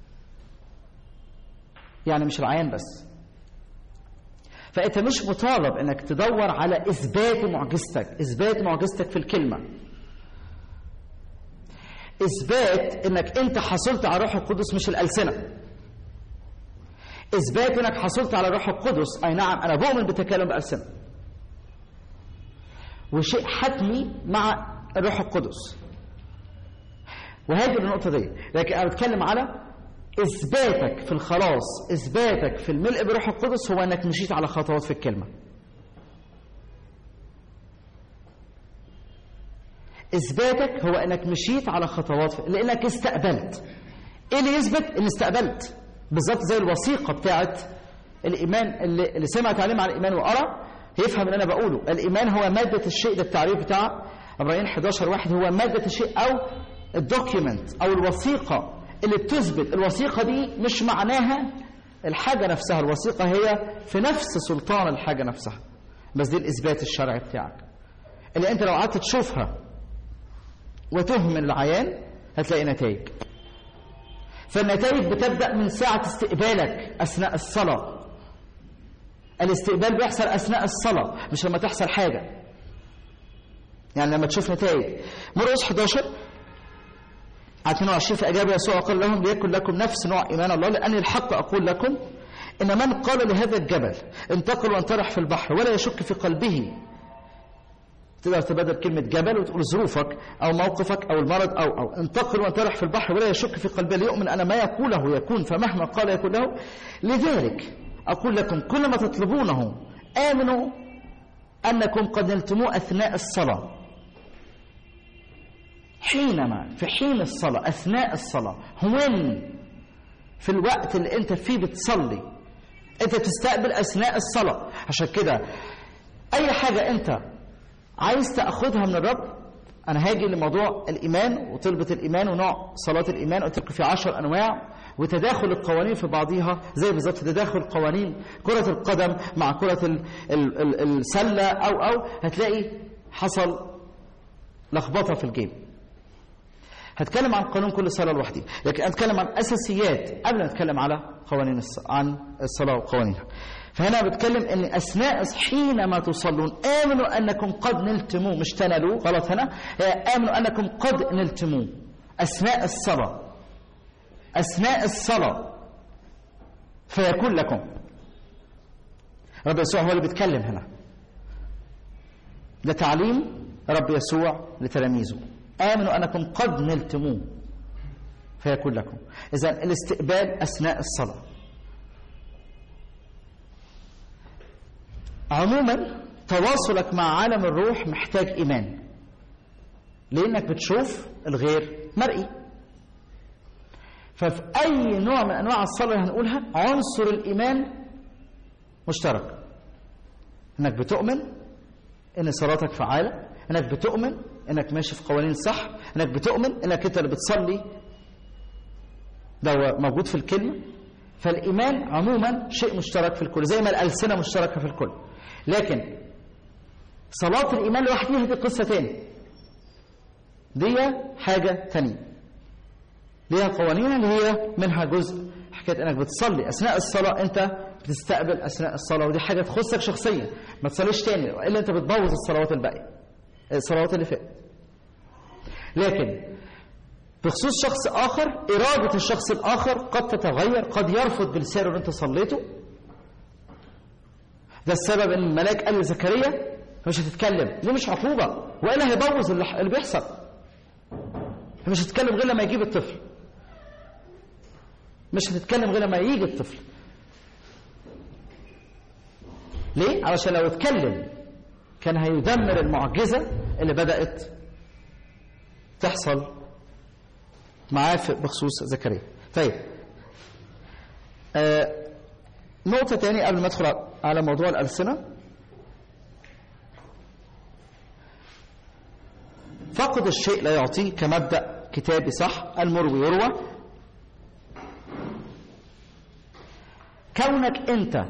[SPEAKER 2] يعني مش العيان بس فأنت مش مطالب أنك تدور على إثبات معجزتك إثبات معجزتك في الكلمة إثبات أنك أنت حصلت على روح القدس مش الألسنة اثبات انك حصلت على الروح القدس اي نعم انا بؤمن بالتكلم بالسنه وشيء حتمي مع الروح القدس وهذه النقطه دي لكن انا بتكلم على اثباتك في الخلاص اثباتك في الملء بروح القدس هو انك مشيت على خطوات في الكلمه اثباتك هو انك مشيت على خطوات في... لانك استقبلت ايه اللي يثبت ان استقبلت بالظبط زي الوثيقه بتاعت الايمان اللي, اللي سمع تعليم عن الايمان وقرا يفهم اللي انا بقوله الايمان هو ماده الشيء ده التعريف بتاع ابراهيم 11 واحد هو ماده الشيء او الدوكيومنت او الوثيقه اللي بتثبت الوثيقه دي مش معناها الحاجه نفسها الوثيقه هي في نفس سلطان الحاجه نفسها بس دي الاثبات الشرعي بتاعك اللي انت لو قعدت تشوفها وتهمل العيان هتلاقي نتائج فالنتائج بتبدأ من ساعة استقبالك أثناء الصلاة الاستقبال بيحصل اثناء الصلاه مش لما تحصل حاجه يعني لما تشوف نتائج مرقس 11 على 22 في اجابه يسوع قال لهم ليكن لكم نفس نوع ايمان الله لاني الحق اقول لكم ان من قال لهذا الجبل انتقل وانطرح في البحر ولا يشك في قلبه تقدر تبدل كلمة جبل وتقول ظروفك أو موقفك أو المرض أو أو انتقل وانطرح في البحر ولا يشك في قلبه ليؤمن أن ما يقوله يكون فمهما قال يكون له لذلك أقول لكم كل ما تطلبونه آمنوا أنكم قد نلتموه أثناء الصلاة حينما في حين الصلاة أثناء الصلاة وين في الوقت اللي أنت فيه بتصلي أنت تستقبل أثناء الصلاة عشان كده أي حاجة أنت عايز تاخدها من الرب انا هاجي لموضوع الايمان وطلبه الايمان ونوع صلاه الايمان قلت لكم في 10 انواع وتداخل القوانين في بعضها زي بالظبط تداخل قوانين كره القدم مع كره ال ال ال السله او او هتلاقي حصل لخبطه في الجيم هتكلم عن قانون كل صلاه لوحدي لكن اتكلم عن اساسيات قبل ما اتكلم على قوانين الص... عن الصلاه وقوانينها فهنا بتكلم ان اثناء حينما تصلون امنوا انكم قد نلتموه مش تنالوا غلط هنا امنوا انكم قد نلتموه اثناء الصلاه اثناء الصلاه فيكون لكم رب يسوع هو اللي بيتكلم هنا ده تعليم رب يسوع لتلاميذه امنوا انكم قد نلتموه فيكون لكم اذا الاستقبال اثناء الصلاه عموما تواصلك مع عالم الروح محتاج ايمان لانك بتشوف الغير مرئي ففي اي نوع من انواع الصلاه اللي هنقولها عنصر الايمان مشترك انك بتؤمن ان صلاتك فعاله انك بتؤمن انك ماشي في قوانين صح انك بتؤمن انك انت اللي بتصلي ده موجود في الكلمه فالايمان عموما شيء مشترك في الكل زي ما الالسنه مشتركه في الكل لكن صلاة الإيمان لوحدها دي قصة تاني دي حاجة تانية ليها قوانين اللي هي منها جزء حكاية انك بتصلي اثناء الصلاة انت بتستقبل اثناء الصلاة ودي حاجة تخصك شخصيا ما تصليش تاني الا انت بتبوظ الصلوات الباقية الصلوات اللي فاتت لكن بخصوص شخص اخر ارادة الشخص الاخر قد تتغير قد يرفض بلسانه اللي انت صليته ده السبب ان الملاك قال لزكريا مش هتتكلم دي مش عقوبة وإلا هيبوظ اللي بيحصل مش هتتكلم غير لما يجيب الطفل مش هتتكلم غير لما يجي الطفل ليه؟ علشان لو اتكلم كان هيدمر المعجزة اللي بدأت تحصل معاه بخصوص زكريا طيب آه نقطة تاني قبل ما ادخل على موضوع الألسنة فقد الشيء لا يعطيه كمبدأ كتابي صح المروي يروى كونك أنت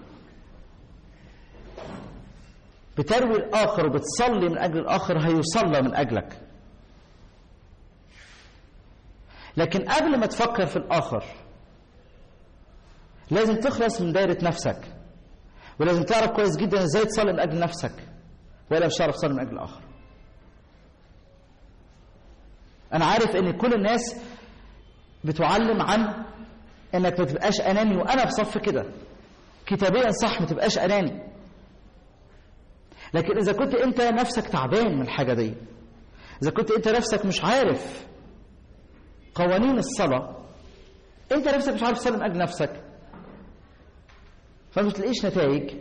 [SPEAKER 2] بتروي الآخر وبتصلي من أجل الآخر هيصلى من أجلك لكن قبل ما تفكر في الآخر لازم تخلص من دايرة نفسك ولازم تعرف كويس جدا ازاي تصلي من أجل نفسك ولا مش هتعرف تصلي من أجل الآخر أنا عارف إن كل الناس بتعلم عن إنك ما تبقاش أناني وأنا بصف كده كتابيا صح ما تبقاش أناني لكن إذا كنت أنت نفسك تعبان من الحاجة دي إذا كنت أنت نفسك مش عارف قوانين الصلاة أنت نفسك مش عارف تصلي من أجل نفسك فما بتلاقيش نتائج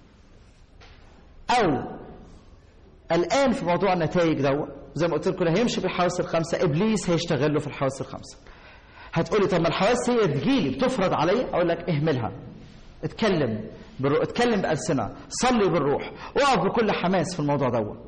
[SPEAKER 2] أو الآن في موضوع النتائج دوت زي ما قلت لكم هيمشي بالحواس الخمسة إبليس هيشتغل له في الحواس الخمسة هتقولي طب ما الحواس هي تجيلي بتفرض عليا أقول لك اهملها اتكلم بالروح اتكلم بألسنة صلي بالروح اقف بكل حماس في الموضوع دوت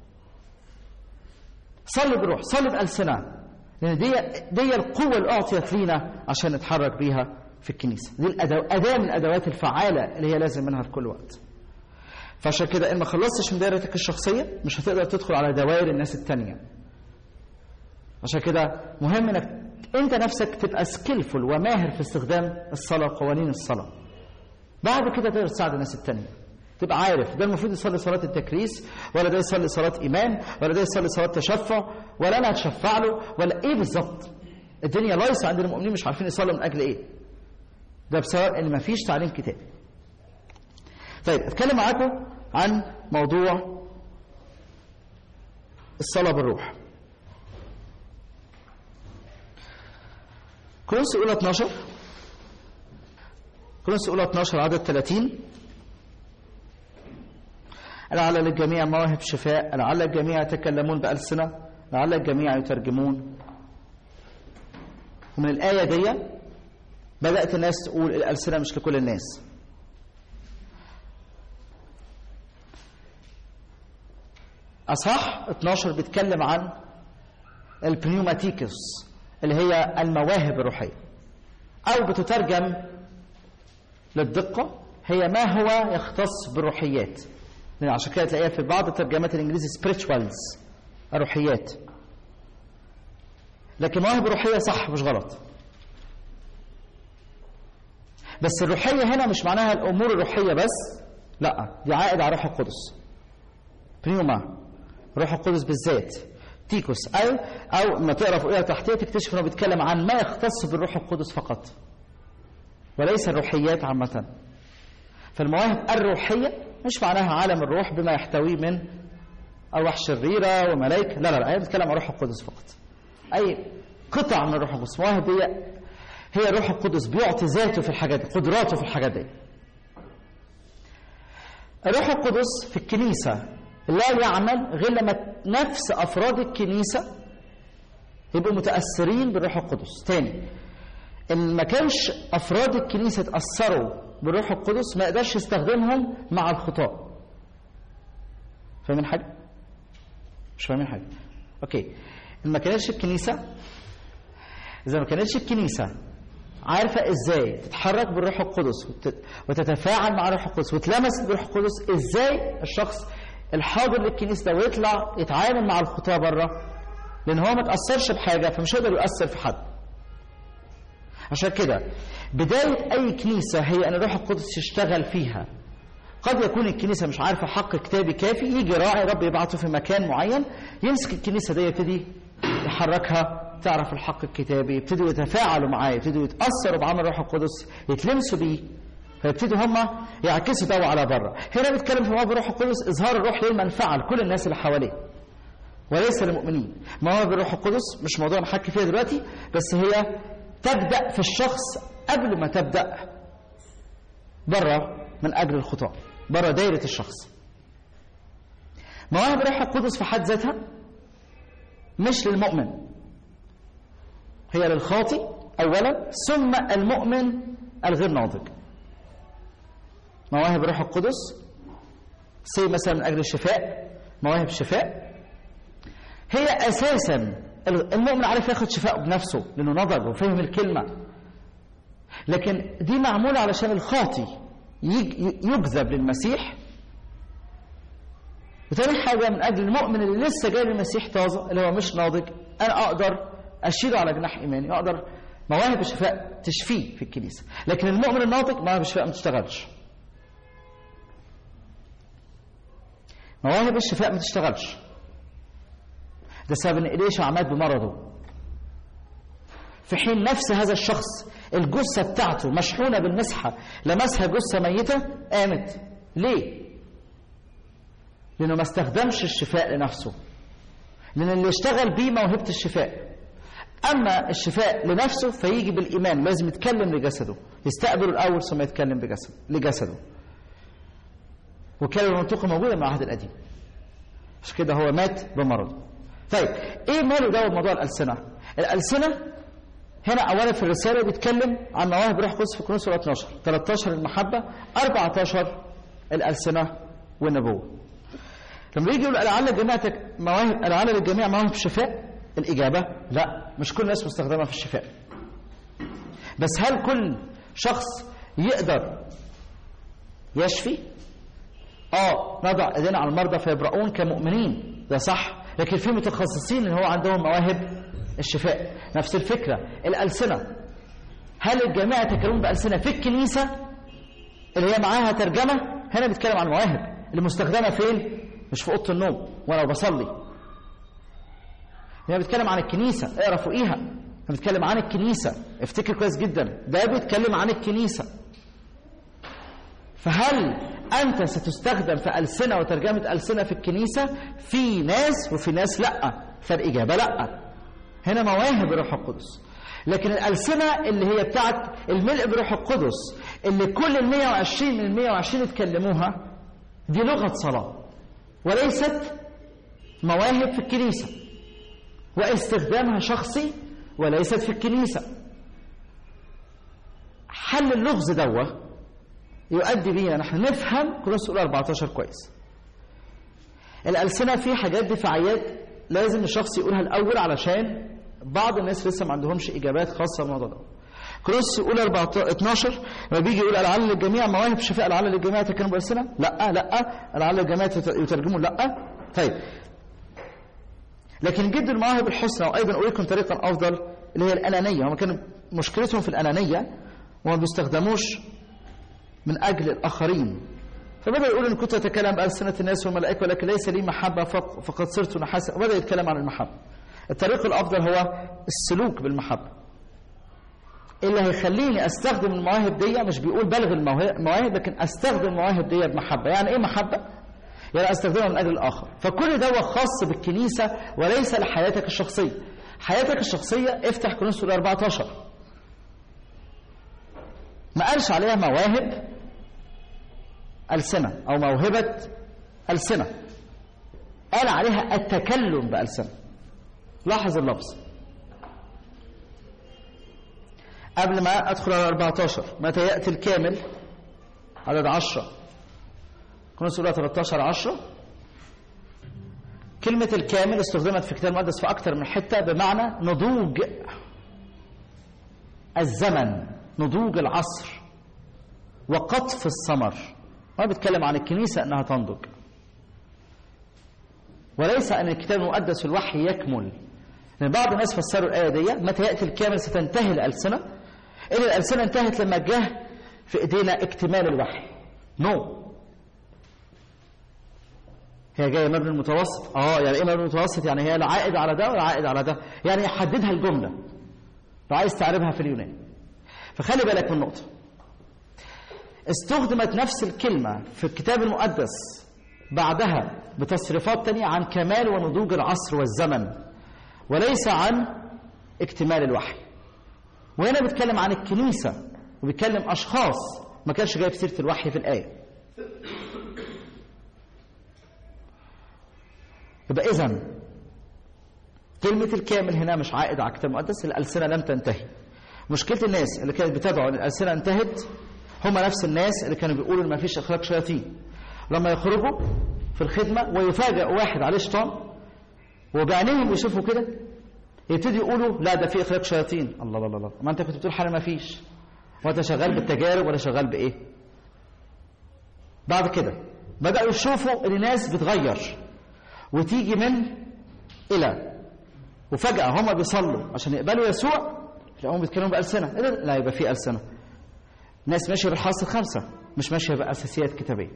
[SPEAKER 2] صلي بالروح صلي بألسنة لأن دي دي القوة اللي أعطيت لينا عشان نتحرك بيها في الكنيسة دي الأداة أداة من الأدوات الفعالة اللي هي لازم منها في كل وقت فعشان كده إن ما خلصتش من دائرتك الشخصية مش هتقدر تدخل على دوائر الناس التانية عشان كده مهم انك انت نفسك تبقى سكيلفul وماهر في استخدام الصلاة وقوانين الصلاة بعد كده تقدر تساعد الناس التانية تبقى عارف ده المفروض يصلي صلاة التكريس ولا ده يصلي صلاة إيمان ولا ده يصلي صلاة تشفع ولا أنا هتشفع له ولا إيه بالظبط الدنيا لايصة عند المؤمنين مش عارفين يصلوا من أجل إيه ده بسبب إن مفيش تعليم كتابي طيب اتكلم معاكم عن موضوع الصلاة بالروح كورنثوس الاولى 12 كورنثوس الاولى 12 عدد 30 لعل للجميع مواهب شفاء لعل الجميع يتكلمون بألسنة لعل الجميع يترجمون ومن الآية دي بدأت الناس تقول الألسنة مش لكل الناس أصح 12 بيتكلم عن البنيوماتيكس اللي هي المواهب الروحية أو بتترجم للدقة هي ما هو يختص بالروحيات لأن عشان كده تلاقيها في بعض الترجمات الإنجليزي spirituals الروحيات لكن مواهب روحية صح مش غلط بس الروحية هنا مش معناها الأمور الروحية بس لا دي عائد على روح القدس بنيوما روح القدس بالذات تيكوس أو أو ما تقرا فوقها تحتيه تكتشف إنه بيتكلم عن ما يختص بالروح القدس فقط وليس الروحيات عامة فالمواهب الروحية مش معناها عالم الروح بما يحتويه من أرواح شريرة وملائكة لا لا لا هي بتتكلم عن روح القدس فقط أي قطع من الروح القدس مواهب هي هي الروح القدس بيعطي ذاته في الحاجات دي قدراته في الحاجات دي الروح القدس في الكنيسة لا يعمل غير لما نفس أفراد الكنيسة يبقوا متأثرين بالروح القدس تاني إن ما كانش أفراد الكنيسة تأثروا بالروح القدس ما يقدرش يستخدمهم مع الخطاة فاهمين حاجة؟ مش فاهمين حاجة أوكي إن ما كانتش الكنيسة إذا ما كانتش الكنيسة عارفة إزاي تتحرك بالروح القدس وتتفاعل مع الروح القدس وتلمس بالروح القدس إزاي الشخص الحاضر للكنيسة ده ويطلع يتعامل مع الخطاة بره لأن هو ما تأثرش بحاجة فمش هيقدر يؤثر في حد عشان كده بداية أي كنيسة هي أن الروح القدس يشتغل فيها قد يكون الكنيسة مش عارفة حق كتابي كافي يجي راعي رب يبعته في مكان معين يمسك الكنيسة دي يبتدي يحركها تعرف الحق الكتابي يبتدوا يتفاعلوا معاه يبتدوا يتأثروا بعمل الروح القدس يتلمسوا بيه فيبتدوا هم يعكسوا ده على بره هنا بيتكلم في مواهب الروح القدس إظهار الروح للمنفعة لكل الناس اللي حواليه وليس للمؤمنين مواهب الروح القدس مش موضوع نحكي فيها دلوقتي بس هي تبدأ في الشخص قبل ما تبدأ بره من أجل الخطاة بره دايرة الشخص مواهب الروح القدس في حد ذاتها مش للمؤمن هي للخاطي أولا ثم المؤمن الغير ناضج مواهب الروح القدس سي مثلا من أجل الشفاء مواهب الشفاء هي أساسا المؤمن عارف ياخد شفاء بنفسه لأنه نضج وفهم الكلمة لكن دي معمولة علشان الخاطي يجذب للمسيح وتاني حاجة من أجل المؤمن اللي لسه جاي للمسيح طازة اللي هو مش ناضج أنا أقدر أشيله على جناح إيماني أقدر مواهب الشفاء تشفيه في الكنيسة لكن المؤمن الناضج مواهب الشفاء ما تشتغلش مواهب الشفاء ما تشتغلش ده سبب ان إليشع مات بمرضه في حين نفس هذا الشخص الجثة بتاعته مشحونة بالمسحة لمسها جثة ميتة قامت ليه؟ لأنه ما استخدمش الشفاء لنفسه لأن اللي اشتغل بيه موهبة الشفاء أما الشفاء لنفسه فيجي بالإيمان لازم يتكلم لجسده يستقبله الأول ثم يتكلم بجسد لجسده وكان المنطقة موجودة مع العهد القديم عشان كده هو مات بمرض طيب ايه ماله ده موضوع الألسنة الألسنة هنا أولا في الرسالة بيتكلم عن مواهب روح قدس في كورنثوس 12 13 المحبة 14 الألسنة والنبوة لما يجي يقول لعل الجميع مواهب لعل للجميع مواهب شفاء الإجابة لا مش كل الناس مستخدمة في الشفاء بس هل كل شخص يقدر يشفي اه نضع ايدينا على المرضى فيبرؤون كمؤمنين ده صح لكن في متخصصين اللي هو عندهم مواهب الشفاء نفس الفكرة الألسنة هل الجميع يتكلمون بألسنة في الكنيسة اللي هي معاها ترجمة هنا بيتكلم عن المواهب اللي مستخدمة فين مش في أوضة النوم وأنا بصلي هنا بيتكلم عن الكنيسة اقرا فوقيها بيتكلم عن الكنيسة افتكر كويس جدا ده بيتكلم عن الكنيسة فهل أنت ستستخدم في ألسنة وترجمة ألسنة في الكنيسة في ناس وفي ناس لأ فالإجابة لأ هنا مواهب الروح القدس لكن الألسنة اللي هي بتاعت الملء بروح القدس اللي كل ال 120 من ال 120 اتكلموها دي لغة صلاة وليست مواهب في الكنيسة واستخدامها شخصي وليست في الكنيسة حل اللغز دوه يؤدي بينا نحن نفهم كورنثوس الاولى 14 كويس الألسنة في حاجات دفاعيات لازم الشخص يقولها الأول علشان بعض الناس لسه ما عندهمش إجابات خاصة بالموضوع ده كورنثوس الاولى 12 لما بيجي يقول لعل للجميع مواهب شفاء لعل للجميع تكلم بالألسنة لا لا لعل للجميع يترجمون لا طيب لكن جد المواهب الحسنى وايضا اريكم طريقا افضل اللي هي الانانيه هم كانوا مشكلتهم في الانانيه وما بيستخدموش من اجل الاخرين فبدا يقول ان كنت اتكلم بالسنه الناس والملائكه ولكن ليس لي محبه فقد صرت نحاسا وبدا يتكلم عن المحبه الطريق الافضل هو السلوك بالمحبه اللي هيخليني استخدم المواهب دي مش بيقول بلغ المواهب لكن استخدم المواهب دي بمحبه يعني ايه محبه يعني استخدمها من اجل الاخر فكل ده خاص بالكنيسه وليس لحياتك الشخصيه حياتك الشخصيه افتح كورنثوس 14 ما قالش عليها مواهب ألسنة أو موهبة ألسنة قال عليها التكلم بألسنة لاحظ اللفظ قبل ما أدخل على 14 متى يأتي الكامل عدد 10 كورنثوس الأولى 13 10 كلمة الكامل استخدمت في الكتاب المقدس في أكثر من حتة بمعنى نضوج الزمن نضوج العصر وقطف الثمر ما بيتكلم عن الكنيسة أنها تنضج وليس أن الكتاب المقدس في الوحي يكمل لأن بعض الناس فسروا الآية دي متى يأتي الكامل ستنتهي الألسنة إن الألسنة انتهت لما جه في إيدينا اكتمال الوحي نو no. هي جايه مبني المتوسط اه يعني ايه مبني المتوسط يعني هي لا عائد على ده ولا عائد على ده يعني يحددها الجمله لو عايز تعربها في اليونان فخلي بالك من نقطه استخدمت نفس الكلمه في الكتاب المقدس بعدها بتصريفات تانية عن كمال ونضوج العصر والزمن وليس عن اكتمال الوحي وهنا بيتكلم عن الكنيسه وبيتكلم اشخاص ما كانش جايب سيره الوحي في الايه يبقى إذا كلمة الكامل هنا مش عائد على الكتاب المقدس الألسنة لم تنتهي مشكلة الناس اللي كانت بتدعو أن الألسنة انتهت هم نفس الناس اللي كانوا بيقولوا إن ما فيش إخراج شياطين لما يخرجوا في الخدمة ويفاجئ واحد عليه شيطان وبعينيهم يشوفوا كده يبتدي يقولوا لا ده في إخراج شياطين الله الله الله ما أنت كنت بتقول حالا ما فيش وأنت شغال بالتجارب ولا شغال بإيه بعد كده بدأوا يشوفوا إن الناس بتغير وتيجي من إلى وفجأة هم بيصلوا عشان يقبلوا يسوع تلاقيهم بيتكلموا بألسنة إيه لا يبقى في ألسنة ناس ماشية بالحرص الخمسة مش ماشية بأساسيات كتابية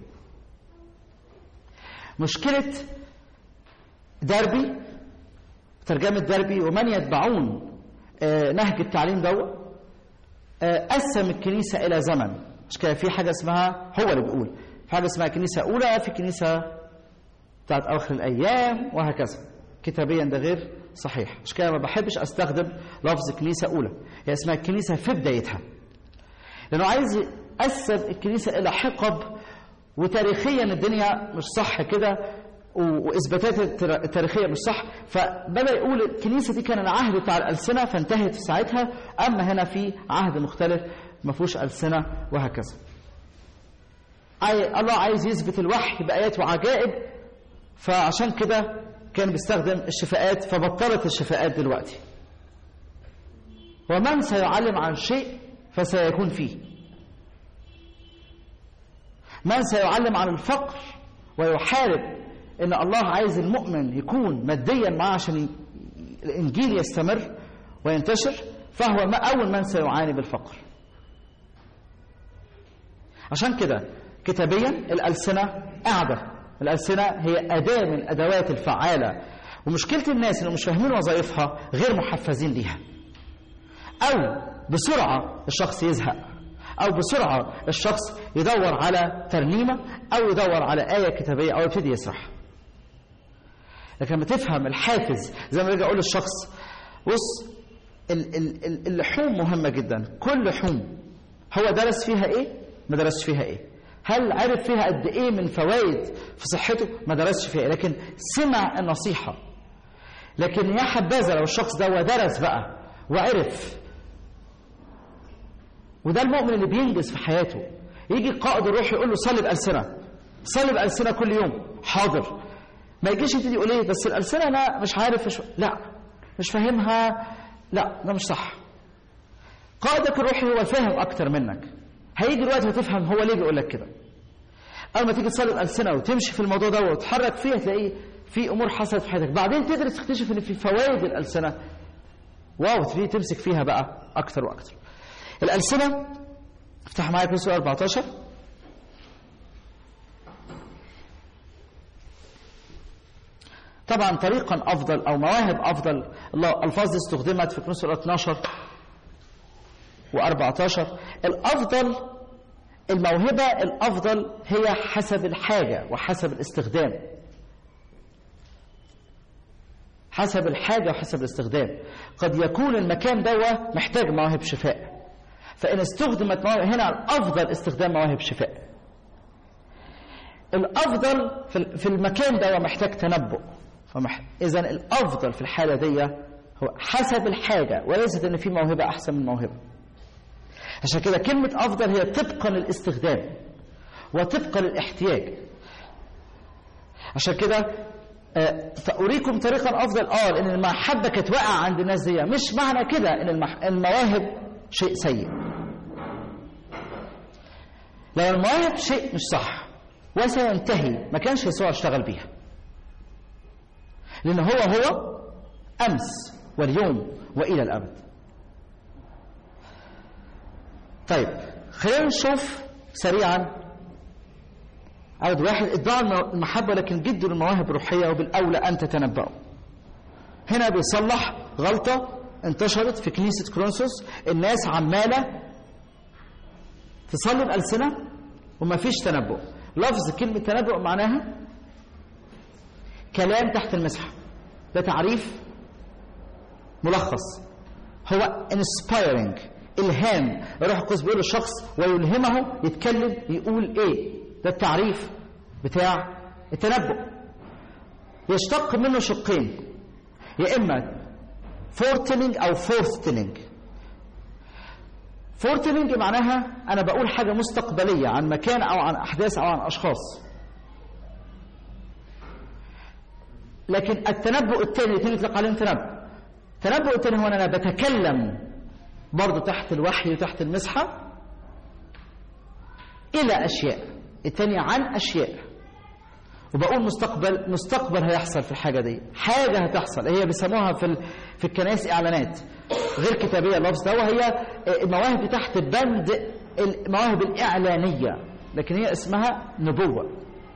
[SPEAKER 2] مشكلة دربي ترجمة دربي ومن يتبعون آه نهج التعليم دوت آه قسم الكنيسة إلى زمن مش كده في حاجة اسمها هو اللي بيقول في حاجة اسمها كنيسة أولى في كنيسة بتاعت أواخر الأيام وهكذا كتابيا ده غير صحيح مش كده ما بحبش أستخدم لفظ كنيسة أولى هي اسمها الكنيسة في بدايتها لأنه عايز يقسم الكنيسة إلى حقب وتاريخيا الدنيا مش صح كده واثباتات التاريخيه مش صح فبدا يقول الكنيسه دي كان العهد بتاع الالسنه فانتهت في ساعتها اما هنا في عهد مختلف ما فيهوش السنه وهكذا الله عايز يثبت الوحي بايات وعجائب فعشان كده كان بيستخدم الشفاءات فبطلت الشفاءات دلوقتي ومن سيعلم عن شيء فسيكون فيه من سيعلم عن الفقر ويحارب ان الله عايز المؤمن يكون ماديا معاه عشان الانجيل يستمر وينتشر فهو ما اول من سيعاني بالفقر عشان كده كتابيا الألسنة قاعدة الألسنة هي أداة من الأدوات الفعالة ومشكلة الناس اللي مش فاهمين وظائفها غير محفزين ليها أو بسرعة الشخص يزهق أو بسرعة الشخص يدور على ترنيمة أو يدور على آية كتابية أو يبتدي يسرح لكن لما تفهم الحافز زي ما باجي أقول للشخص بص ال- ال- ال- اللحوم مهمة جدا كل لحوم هو درس فيها إيه ما درسش فيها إيه هل عرف فيها قد إيه من فوائد في صحته ما درسش فيها إيه لكن سمع النصيحة لكن يا حبذا لو الشخص ده ودرس بقى وعرف وده المؤمن اللي بينجز في حياته يجي القائد الروحي يقول له صلي بألسنة صلي بألسنة كل يوم حاضر ما يجيش يبتدي يقول ايه بس الألسنة لا مش عارف مش لا مش فاهمها لا ده مش صح قائدك الروحي هو الفاهم أكتر منك هيجي الوقت هتفهم هو ليه بيقول لك كده أول ما تيجي تصلي بألسنة وتمشي في الموضوع ده وتتحرك فيه هتلاقيه في أمور حصلت في حياتك بعدين تدرس تكتشف إن في فوائد الألسنة واو تبتدي تمسك فيها بقى أكتر وأكتر الألسنة افتح معايا كورس 14 طبعا طريقا أفضل أو مواهب أفضل الله ألفاظ دي استخدمت في كورس 12 و14 الأفضل الموهبة الأفضل هي حسب الحاجة وحسب الاستخدام حسب الحاجة وحسب الاستخدام قد يكون المكان دوا محتاج مواهب شفاء فإن استخدمت مواهب هنا الأفضل استخدام مواهب شفاء الأفضل في في المكان ده محتاج تنبؤ فمح... إذا الأفضل في الحالة دي هو حسب الحاجة وليست إن في موهبة أحسن من موهبة عشان كده كلمة أفضل هي طبقا للاستخدام وطبقا للاحتياج عشان كده آه، فأريكم طريقا أفضل آه لأن المحبة كانت واقعة عند الناس دي مش معنى كده إن المح... المواهب شيء سيء لو المواهب شيء مش صح وسينتهي ما كانش يسوع اشتغل بيها لأن هو هو أمس واليوم وإلى الأبد طيب خلينا نشوف سريعا عدد واحد ادعى المحبة لكن جدوا المواهب الروحية وبالأولى أن تتنبأوا هنا بيصلح غلطة انتشرت في كنيسة كرونسوس الناس عمالة تصلي بألسنة وما فيش تنبؤ لفظ كلمة تنبؤ معناها كلام تحت المسحة ده تعريف ملخص هو inspiring إلهام الروح القدس بيقول للشخص ويلهمه يتكلم يقول إيه ده التعريف بتاع التنبؤ يشتق منه شقين يا إما foretelling أو forthtelling foretelling معناها أنا بقول حاجة مستقبلية عن مكان أو عن أحداث أو عن أشخاص لكن التنبؤ الثاني الاثنين يطلق عليهم تنبؤ التنبؤ الثاني هو أن أنا بتكلم برضه تحت الوحي وتحت المسحة إلى أشياء الثاني عن أشياء وبقول مستقبل مستقبل هيحصل في الحاجة دي حاجة هتحصل هي بيسموها في ال... في الكنائس إعلانات غير كتابية اللفظ ده وهي المواهب تحت بند المواهب الإعلانية لكن هي اسمها نبوة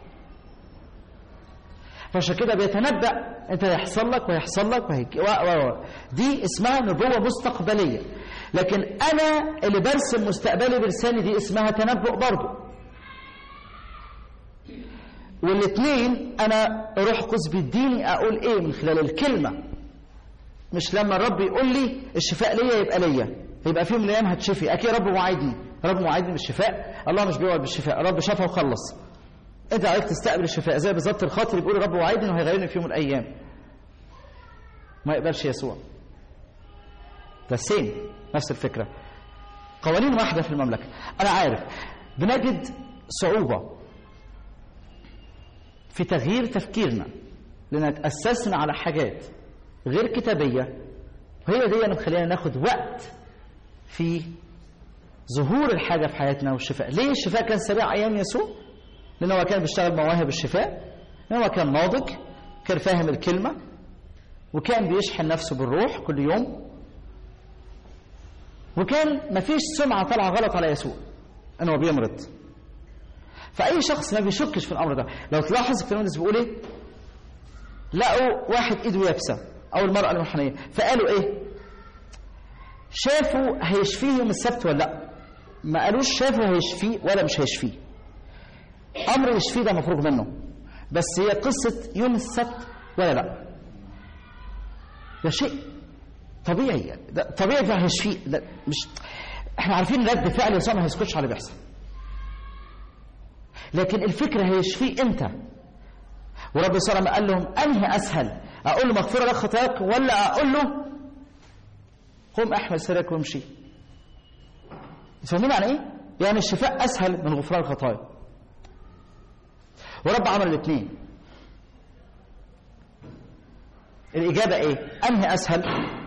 [SPEAKER 2] فعشان كده بيتنبأ انت هيحصل لك وهيحصل لك وهيك و... و... دي اسمها نبوة مستقبلية لكن انا اللي برسم مستقبلي بلساني دي اسمها تنبؤ برضه والاثنين انا روح قدس بيديني اقول ايه من خلال الكلمه مش لما الرب يقول لي الشفاء ليا يبقى ليا يبقى في يوم من الايام هتشفي اكيد رب وعدني رب وعدني بالشفاء الله مش بيوعد بالشفاء رب شفى وخلص انت عليك تستقبل الشفاء زي بالظبط الخاطر بيقول رب وعدني انه هيغيرني في يوم من الايام ما يقبلش يسوع ده سين نفس الفكره قوانين واحده في المملكه انا عارف بنجد صعوبه في تغيير تفكيرنا لأن تأسسنا على حاجات غير كتابية وهي دي اللي مخلينا ناخد وقت في ظهور الحاجة في حياتنا والشفاء ليه الشفاء كان سريع أيام يسوع لأن هو كان بيشتغل مواهب الشفاء لأن هو كان ناضج كان فاهم الكلمة وكان بيشحن نفسه بالروح كل يوم وكان مفيش سمعة طالعة غلط على يسوع أنه بيمرض فأي شخص ما بيشكش في الأمر ده لو تلاحظ الكتاب المقدس بيقول إيه لقوا واحد إيده يابسة أو المرأة المنحنية فقالوا إيه شافوا هيشفيه يوم السبت ولا لا ما قالوش شافوا هيشفيه ولا مش هيشفيه أمر يشفيه ده مفروغ منه بس هي قصة يوم السبت ولا لا ده شيء طبيعي يعني ده طبيعي ده هيشفيه ده مش احنا عارفين رد فعل يسوع ما هيسكتش على اللي بيحصل لكن الفكرة هيشفيه امتى ورب صلى الله عليه وسلم قال لهم انهي اسهل اقول له مغفوره لك خطاياك ولا اقول له قم احمل سريرك وامشي فاهمين يعني ايه يعني الشفاء اسهل من غفران الخطايا ورب عمل الاثنين الاجابه ايه انهي اسهل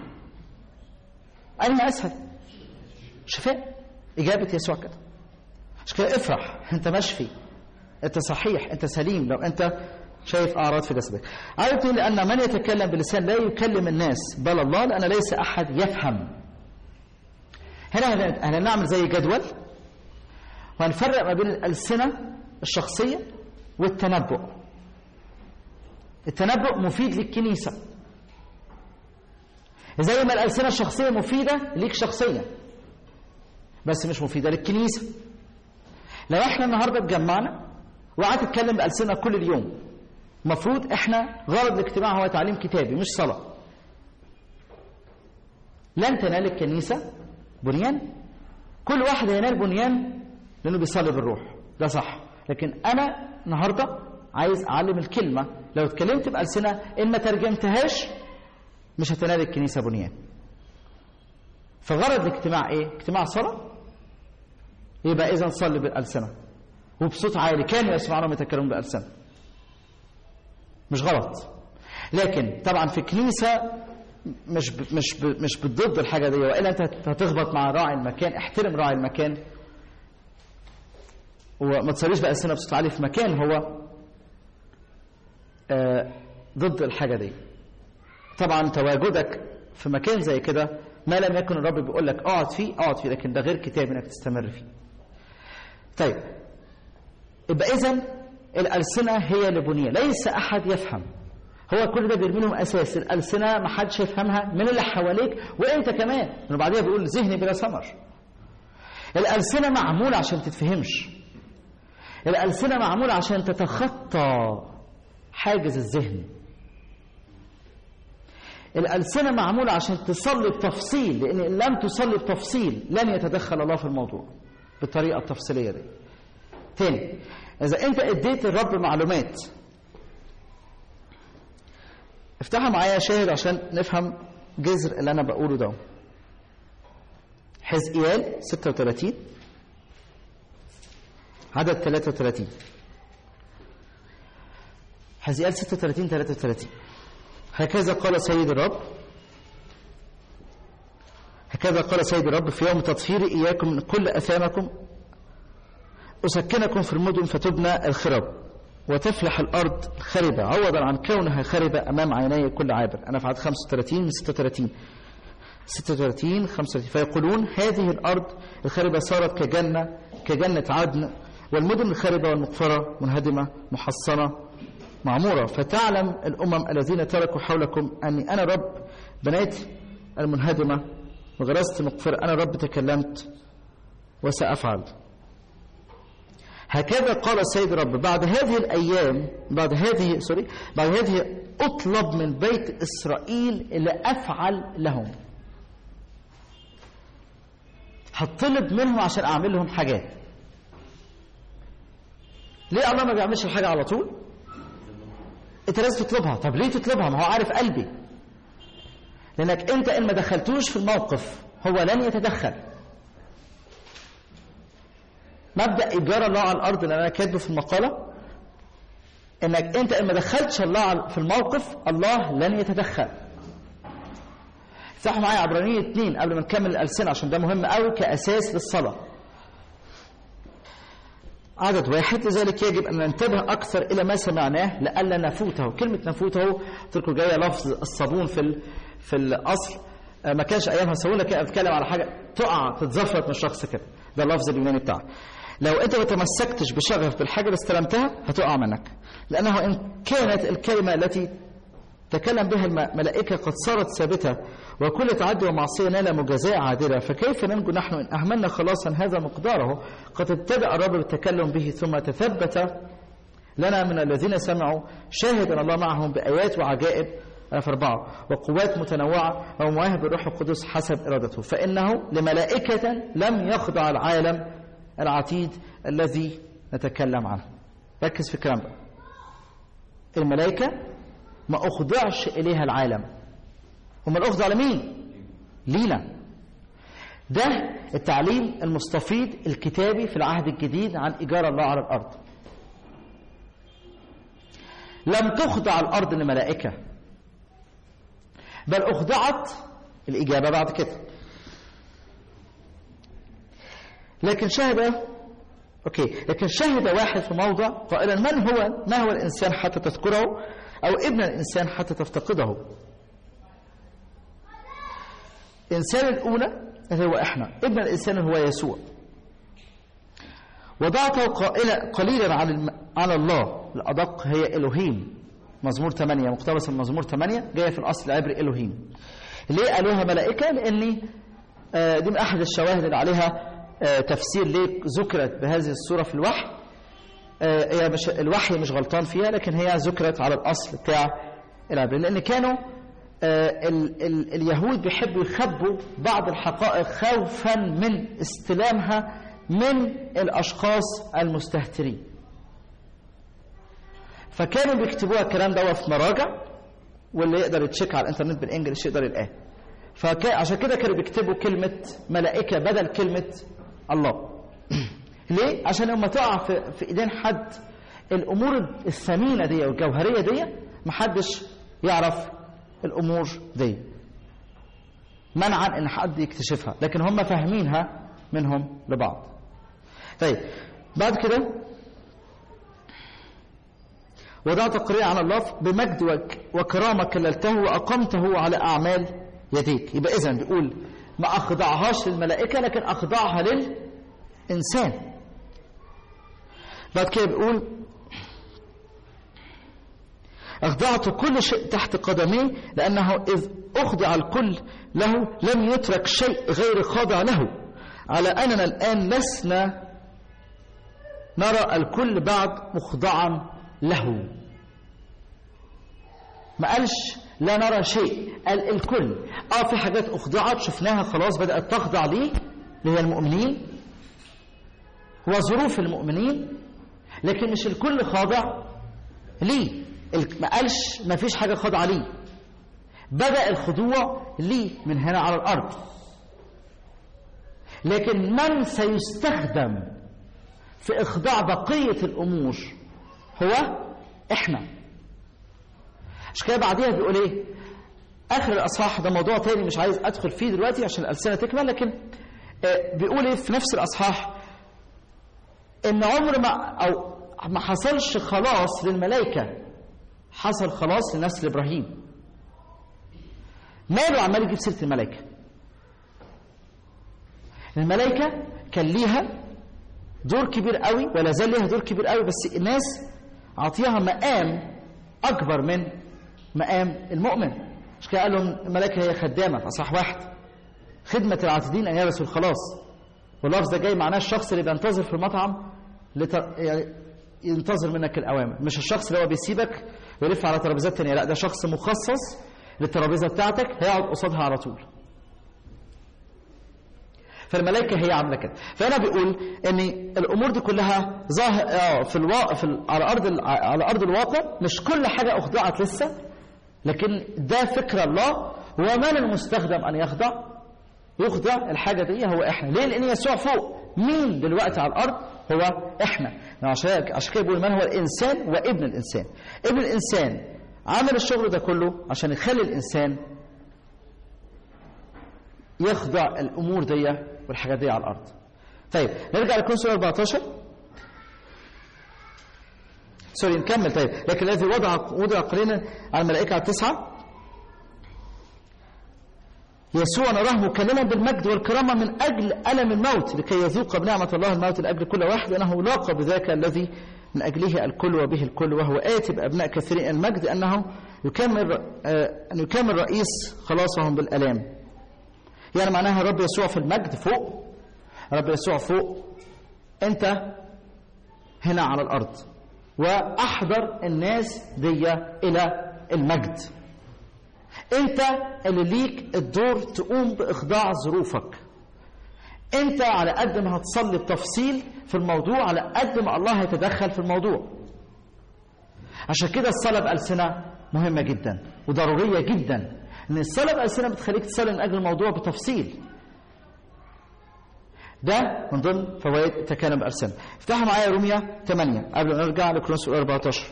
[SPEAKER 2] انهي اسهل شفاء اجابه يسوع كده مش كده افرح انت مشفي انت صحيح انت سليم لو انت شايف اعراض في جسدك عارف لان من يتكلم بلسان لا يكلم الناس بل الله لان ليس احد يفهم هنا هنعمل زي جدول وهنفرق ما بين الالسنه الشخصيه والتنبؤ التنبؤ مفيد للكنيسه زي ما الالسنه الشخصيه مفيده ليك شخصيا بس مش مفيده للكنيسه لو احنا النهارده اتجمعنا وقعدت اتكلم بالسنه كل اليوم المفروض احنا غرض الاجتماع هو تعليم كتابي مش صلاه لن تنال الكنيسه بنيان كل واحد هينال بنيان لانه بيصلي بالروح ده صح لكن انا النهارده عايز اعلم الكلمه لو اتكلمت بالسنه ان ما ترجمتهاش مش هتنال الكنيسه بنيان فغرض الاجتماع ايه اجتماع صلاه يبقى اذا نصلي بالالسنه وبصوت عالي كانوا يسمعونهم يتكلمون بالسنه مش غلط لكن طبعا في كنيسه مش ب مش ب مش بتضد الحاجه دي والا انت هتخبط مع راعي المكان احترم راعي المكان وما تصليش بالسنه بصوت عالي في مكان هو آه ضد الحاجه دي طبعا تواجدك في مكان زي كده ما لم يكن الرب بيقول لك اقعد فيه اقعد فيه لكن ده غير كتاب انك تستمر فيه طيب يبقى اذا الالسنه هي لبنيه ليس احد يفهم هو كل ده بيرمي لهم اساس الالسنه ما حدش يفهمها من اللي حواليك وانت كمان من بعدها بيقول ذهني بلا ثمر الالسنه معموله عشان تتفهمش الالسنه معموله عشان تتخطى حاجز الذهن الألسنة معمولة عشان تصلي بتفصيل لأن إن لم تصلي بتفصيل لن يتدخل الله في الموضوع بالطريقة التفصيلية دي تاني إذا أنت اديت الرب معلومات افتحها معايا شاهد عشان نفهم جذر اللي أنا بقوله ده حزقيال 36 عدد 33 حزقيال 36 33 هكذا قال سيد الرب هكذا قال سيد الرب في يوم تطهير إياكم من كل أثامكم أسكنكم في المدن فتبنى الخراب وتفلح الأرض خربة عوضا عن كونها خربة أمام عيني كل عابر أنا في عدد 35 من 36 36 35 فيقولون هذه الأرض الخربة صارت كجنة كجنة عدن والمدن الخربة والمقفرة منهدمة محصنة معمورة فتعلم الأمم الذين تركوا حولكم أني أنا رب بنيت المنهدمة وغرست المقفرة أنا رب تكلمت وسأفعل هكذا قال السيد رب بعد هذه الأيام بعد هذه سوري بعد هذه أطلب من بيت إسرائيل اللي أفعل لهم هطلب منهم عشان أعمل لهم حاجات ليه الله ما بيعملش الحاجة على طول انت لازم تطلبها طب ليه تطلبها ما هو عارف قلبي لانك انت ان ما دخلتوش في الموقف هو لن يتدخل مبدا ايجار الله على الارض اللي انا كاتبه في المقاله انك انت ان ما دخلتش الله في الموقف الله لن يتدخل افتحوا معايا عبرانية اتنين قبل ما نكمل الألسنة عشان ده مهم قوي كأساس للصلاة عدد واحد لذلك يجب أن ننتبه أكثر إلى ما سمعناه لئلا نفوته كلمة نفوته قلت لكم جاية لفظ الصابون في ال... في الأصل ما كانش أيامها صابون لكن أتكلم على حاجة تقع تتزفرت من الشخص كده ده اللفظ اليوناني بتاعه لو انت ما تمسكتش بشغف بالحاجه اللي استلمتها هتقع منك لانه ان كانت الكلمه التي تكلم بها الملائكه قد صارت ثابته وكل تعدي ومعصيه نال مجازاه عادله فكيف ننجو نحن ان اهملنا خلاصا هذا مقداره قد ابتدا الرب بالتكلم به ثم تثبت لنا من الذين سمعوا شاهد ان الله معهم بايات وعجائب في أربعة وقوات متنوعة ومواهب الروح القدس حسب إرادته فإنه لملائكة لم يخضع العالم العتيد الذي نتكلم عنه ركز في الكلام ده الملائكة ما أخضعش إليها العالم هم الأخضع لمين؟ لينا ده التعليم المستفيض الكتابي في العهد الجديد عن إيجار الله على الأرض لم تخضع الأرض لملائكة بل أخضعت الإجابة بعد كده لكن شهد أوكي لكن شهد واحد في موضع قائلا من هو ما هو الإنسان حتى تذكره أو ابن الإنسان حتى تفتقده الإنسان الأولى اللي هو إحنا ابن الإنسان هو يسوع وضعته قائلا قليلا على الم... على الله الأدق هي إلهيم مزمور 8 مقتبس من مزمور 8 جايه في الاصل العبري الوهيم ليه قالوها ملائكه لان دي من احد الشواهد اللي عليها تفسير ليه ذكرت بهذه الصوره في الوحي هي مش الوحي مش غلطان فيها لكن هي ذكرت على الاصل بتاع العبري لان كانوا ال ال اليهود بيحبوا يخبوا بعض الحقائق خوفا من استلامها من الاشخاص المستهترين فكانوا بيكتبوها الكلام ده في مراجع واللي يقدر يتشيك على الانترنت بالانجلش يقدر يلقاه فعشان كده كانوا بيكتبوا كلمة ملائكة بدل كلمة الله ليه؟ عشان لما تقع في, في ايدين حد الامور الثمينة دي والجوهرية دي محدش يعرف الامور دي منعا ان حد يكتشفها لكن هم فاهمينها منهم لبعض طيب بعد كده وضعت قرية على الله بمجد وكرامة كللته وأقمته على أعمال يديك يبقى إذن بيقول ما أخضعهاش للملائكة لكن أخضعها للإنسان بعد كده بيقول أخضعت كل شيء تحت قدميه لأنه إذ أخضع الكل له لم يترك شيء غير خاضع له على أننا الآن لسنا نرى الكل بعد مخضعا له ما قالش لا نرى شيء قال الكل اه في حاجات اخضعت شفناها خلاص بدات تخضع ليه اللي هي المؤمنين وظروف المؤمنين لكن مش الكل خاضع ليه ما قالش ما فيش حاجه خاضعه ليه بدا الخضوع ليه من هنا على الارض لكن من سيستخدم في اخضاع بقيه الامور هو احنا عشان كده بعديها بيقول ايه اخر الاصحاح ده موضوع تاني مش عايز ادخل فيه دلوقتي عشان الالسنه تكمل لكن بيقول ايه في نفس الاصحاح ان عمر ما او ما حصلش خلاص للملائكه حصل خلاص لنسل ابراهيم ماله عمال يجيب سيره الملائكه الملائكه كان ليها دور كبير قوي ولا زال ليها دور كبير قوي بس الناس عطيها مقام اكبر من مقام المؤمن مش كده قال لهم الملائكه هي خدامه في اصح واحد خدمه العاتدين ان يرثوا الخلاص واللفظ ده جاي معناه الشخص اللي بينتظر في المطعم لتر... يعني ينتظر منك الاوامر مش الشخص اللي هو بيسيبك ويلف على ترابيزات تانية لا ده شخص مخصص للترابيزه بتاعتك هيقعد قصادها على طول فالملائكه هي عامله كده فهنا بيقول ان الامور دي كلها ظاهر في الوا... في ال... على ارض ال... على ارض الواقع مش كل حاجه اخضعت لسه لكن ده فكر الله ومن المستخدم ان يخضع يخضع الحاجه دي هو احنا ليه لان يسوع فوق مين دلوقتي على الارض هو احنا عشان عشان كده بيقول من هو الانسان وابن الانسان ابن الانسان عمل الشغل ده كله عشان يخلي الانسان يخضع الامور دي والحاجات دي على الارض طيب نرجع لكون سوره 14 سوري نكمل طيب لكن الذي وضع وضع قرينا على الملائكه على التسعه يسوع نراه مكلما بالمجد والكرامة من أجل ألم الموت لكي يذوق بنعمة الله الموت لأجل كل واحد لأنه لاقى بذاك الذي من أجله الكل وبه الكل وهو آتي بأبناء كثيرين المجد أنه يكمل آه، أن يكمل رئيس خلاصهم بالآلام يعني معناها الرب يسوع في المجد فوق الرب يسوع فوق أنت هنا على الأرض وأحضر الناس دي إلى المجد أنت اللي ليك الدور تقوم بإخضاع ظروفك أنت على قد ما هتصلي بتفصيل في الموضوع على قد ما الله هيتدخل في الموضوع عشان كده الصلاة بألسنة مهمة جدا وضرورية جدا ان الصلاة بألسنة بتخليك تصلي من أجل الموضوع بتفصيل ده من ضمن فوائد التكلم بألسنة افتحوا معايا روميا 8 قبل ما نرجع لكرونس 14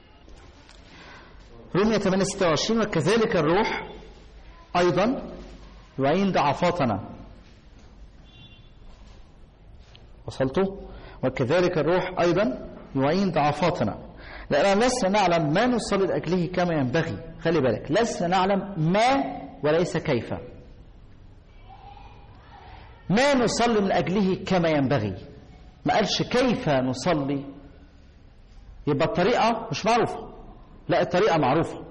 [SPEAKER 2] روميا 8 26 وكذلك الروح أيضا يعين ضعفاتنا وصلتوا وكذلك الروح أيضا يعين ضعفاتنا لأننا لسنا نعلم ما نصلي لأجله كما ينبغي خلي بالك لسنا نعلم ما وليس كيف ما نصلي من أجله كما ينبغي ما قالش كيف نصلي يبقى الطريقة مش معروفة لا الطريقة معروفة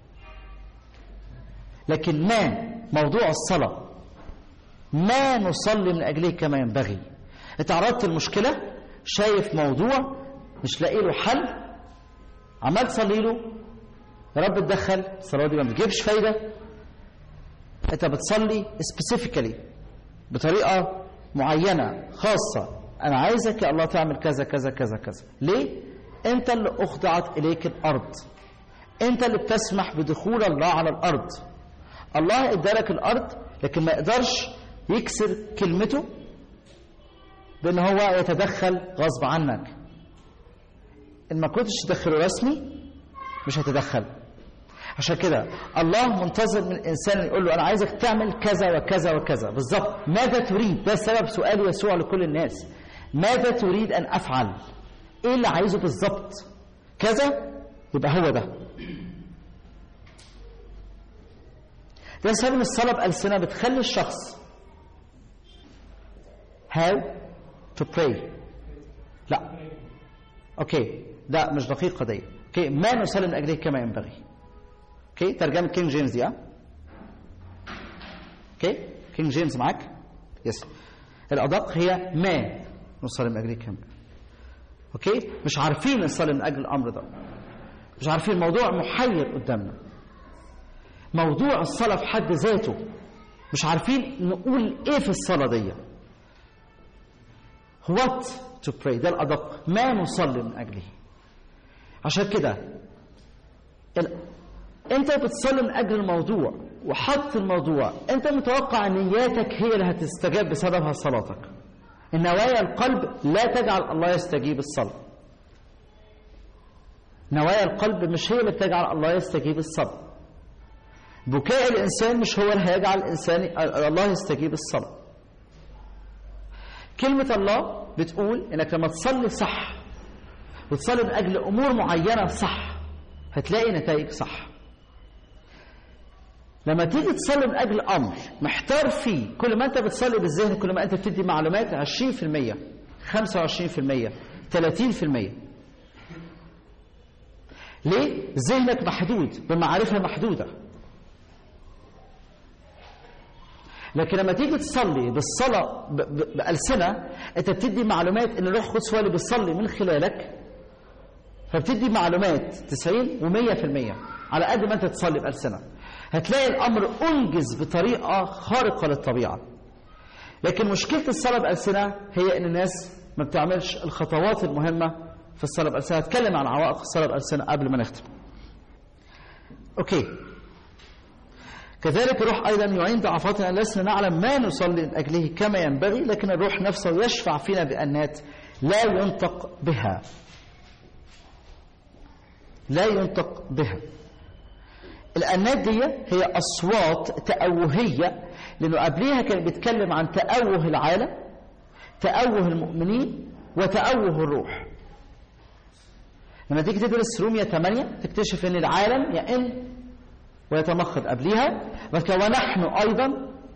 [SPEAKER 2] لكن ما موضوع الصلاة ما نصلي من أجله كما ينبغي اتعرضت المشكلة شايف موضوع مش لاقي له حل عمال تصلي له يا رب اتدخل الصلاه دي ما بتجيبش فايده انت بتصلي سبيسيفيكالي بطريقه معينه خاصه انا عايزك يا الله تعمل كذا كذا كذا كذا ليه انت اللي اخضعت اليك الارض انت اللي بتسمح بدخول الله على الارض الله ادالك الارض لكن ما يقدرش يكسر كلمته بان هو يتدخل غصب عنك ان ما كنتش تدخله رسمي مش هتدخل عشان كده الله منتظر من الانسان يقول له انا عايزك تعمل كذا وكذا وكذا بالظبط ماذا تريد ده سبب سؤال يسوع لكل الناس ماذا تريد ان افعل ايه اللي عايزه بالظبط كذا يبقى هو ده ده سبب الصلاه بالسنه بتخلي الشخص how to pray لا اوكي ده مش دقيقة دي اوكي ما نصلي من اجله كما ينبغي اوكي ترجمة كينج جيمس دي اه اوكي كينج جيمس معاك يس الادق هي ما نصلي من اجله كما اوكي مش عارفين نصلي من اجل الامر ده مش عارفين الموضوع محير قدامنا موضوع الصلاة في حد ذاته مش عارفين نقول ايه في الصلاة دي what to pray ده الأدق ما نصلي من أجله عشان كده ال... انت بتصلي من اجل الموضوع وحط الموضوع انت متوقع ان نياتك هي اللي هتستجاب بسببها صلاتك النوايا القلب لا تجعل الله يستجيب الصلاة نوايا القلب مش هي اللي بتجعل الله يستجيب الصلاة بكاء الإنسان مش هو اللي هيجعل الإنسان الله يستجيب الصلاة كلمة الله بتقول إنك لما تصلي صح وتصلي من أجل أمور معينة صح هتلاقي نتائج صح لما تيجي تصلي من أجل أمر محتار فيه كل ما أنت بتصلي بالذهن كل ما أنت بتدي معلومات 20% 25% 30% ليه؟ ذهنك محدود بمعرفة محدودة لكن لما تيجي تصلي بالصلاة بألسنة أنت بتدي معلومات إن الروح القدس هو اللي بيصلي من خلالك فبتدي معلومات 90 و100% على قد ما أنت تصلي بألسنة هتلاقي الأمر أنجز بطريقة خارقة للطبيعة لكن مشكلة الصلاة بألسنة هي إن الناس ما بتعملش الخطوات المهمة في الصلاة بألسنة هتكلم عن عوائق الصلاة بألسنة قبل ما نختم أوكي كذلك الروح أيضا يعين ضعفاتنا لسنا نعلم ما نصلي من أجله كما ينبغي لكن الروح نفسه يشفع فينا بأنات لا ينطق بها لا ينطق بها الأنات دي هي أصوات تأوهية لأنه قبليها كان بيتكلم عن تأوه العالم تأوه المؤمنين وتأوه الروح لما تيجي تدرس رومية 8 تكتشف ان العالم يئن ويتمخض قبليها ونحن ايضا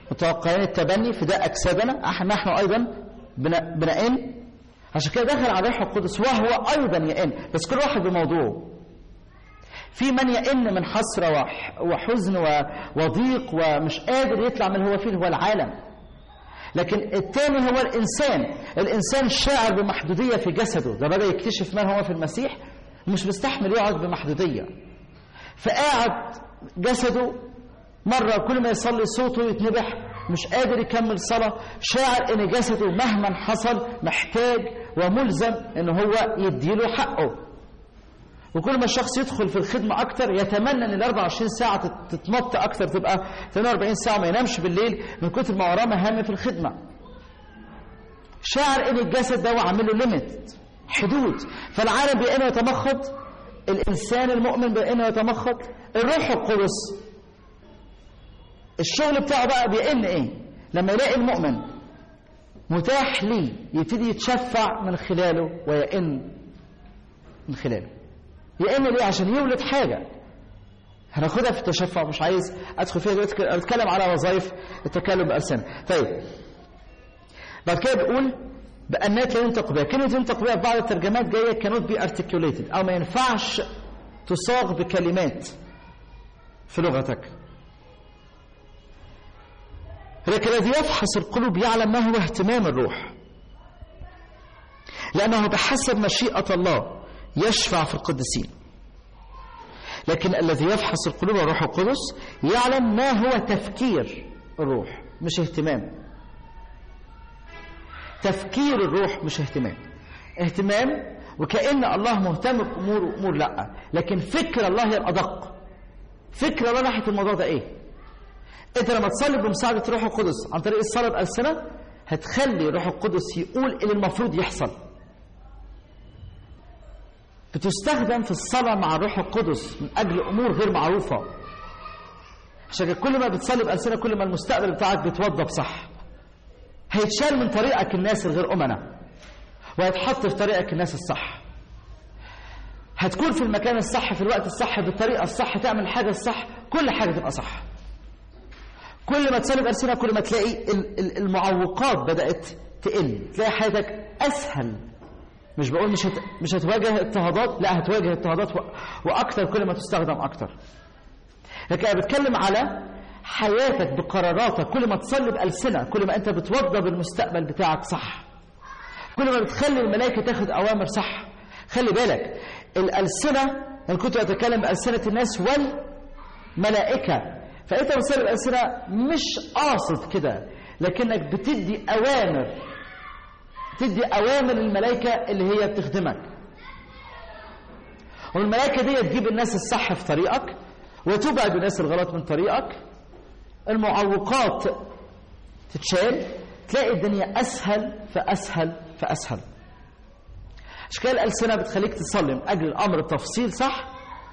[SPEAKER 2] متوقعين التبني فداء أجسادنا احنا نحن أيضا بن- بنئن عشان كده دخل على الروح القدس وهو أيضا يئن بس كل واحد بموضوعه في من يئن من حسرة وح- وحزن و- وضيق ومش قادر يطلع من اللي هو فيه اللي هو العالم لكن الثاني هو الإنسان الإنسان شاعر بمحدودية في جسده ده بدأ يكتشف من هو في المسيح ومش مستحمل يقعد بمحدودية فقاعد جسده مرة كل ما يصلي صوته يتنبح مش قادر يكمل صلاة شاعر ان جسده مهما حصل محتاج وملزم ان هو يديله حقه وكل ما الشخص يدخل في الخدمة أكتر يتمنى أن ال 24 ساعة تت- تتمط أكتر تبقى 48 ساعة ما ينامش بالليل من كتر ما وراه مهام في الخدمة. شاعر إن الجسد ده عامل له ليميت حدود فالعالم بأنه يتمخض الإنسان المؤمن بأنه يتمخض الروح القدس الشغل بتاعه بقى بيئن إيه؟ لما يلاقي المؤمن متاح ليه يبتدي يتشفع من خلاله ويئن من خلاله يئن ليه عشان يولد حاجة هناخدها في التشفع مش عايز ادخل فيها دلوقتي أنا اتكلم على وظائف التكلم بألسنة طيب بعد كده بيقول بأنات لا ينطق بها كلمة ينطق بها في بعض الترجمات جاية cannot be articulated أو ما ينفعش تصاغ بكلمات في لغتك لكن الذي يفحص القلوب يعلم ما هو اهتمام الروح لأنه بحسب مشيئة الله يشفع في القديسين لكن الذي يفحص القلوب الروح القدس يعلم ما هو تفكير الروح مش اهتمام تفكير الروح مش اهتمام اهتمام وكأن الله مهتم بأمور وأمور لا لكن فكر الله هي الأدق فكر الله ناحية الموضوع ده ايه انت لما تصلي بمساعدة الروح القدس عن طريق الصلاة بألسنة هتخلي الروح القدس يقول اللي المفروض يحصل بتستخدم في الصلاة مع الروح القدس من أجل أمور غير معروفة عشان كده كل ما بتصلي بألسنة كل ما المستقبل بتاعك بيتوضب صح هيتشال من طريقك الناس الغير أمنة وهيتحط في طريقك الناس الصح هتكون في المكان الصح في الوقت الصح بالطريقة الصح تعمل الحاجة الصح كل حاجة تبقى صح كل ما تصلي بألسنة كل ما تلاقي ال- ال- المعوقات بدأت تقل تلاقي حياتك أسهل مش بقول مش هت... مش هتواجه اضطهادات لا هتواجه اضطهادات و... واكتر كل ما تستخدم اكتر لكن انا بتكلم على حياتك بقراراتك كل ما تصلي بألسنة كل ما انت بتوضب المستقبل بتاعك صح كل ما بتخلي الملائكة تاخد أوامر صح خلي بالك الألسنة أنا كنت أتكلم بألسنة الناس والملائكة فأنت بتصلي بألسنة مش قاصد كده لكنك بتدي أوامر تدي أوامر للملائكة اللي هي بتخدمك والملائكة دي تجيب الناس الصح في طريقك وتبعد الناس الغلط من طريقك المعوقات تتشال تلاقي الدنيا أسهل فأسهل فأسهل عشان كده الألسنة بتخليك تصلي من أجل الأمر التفصيل صح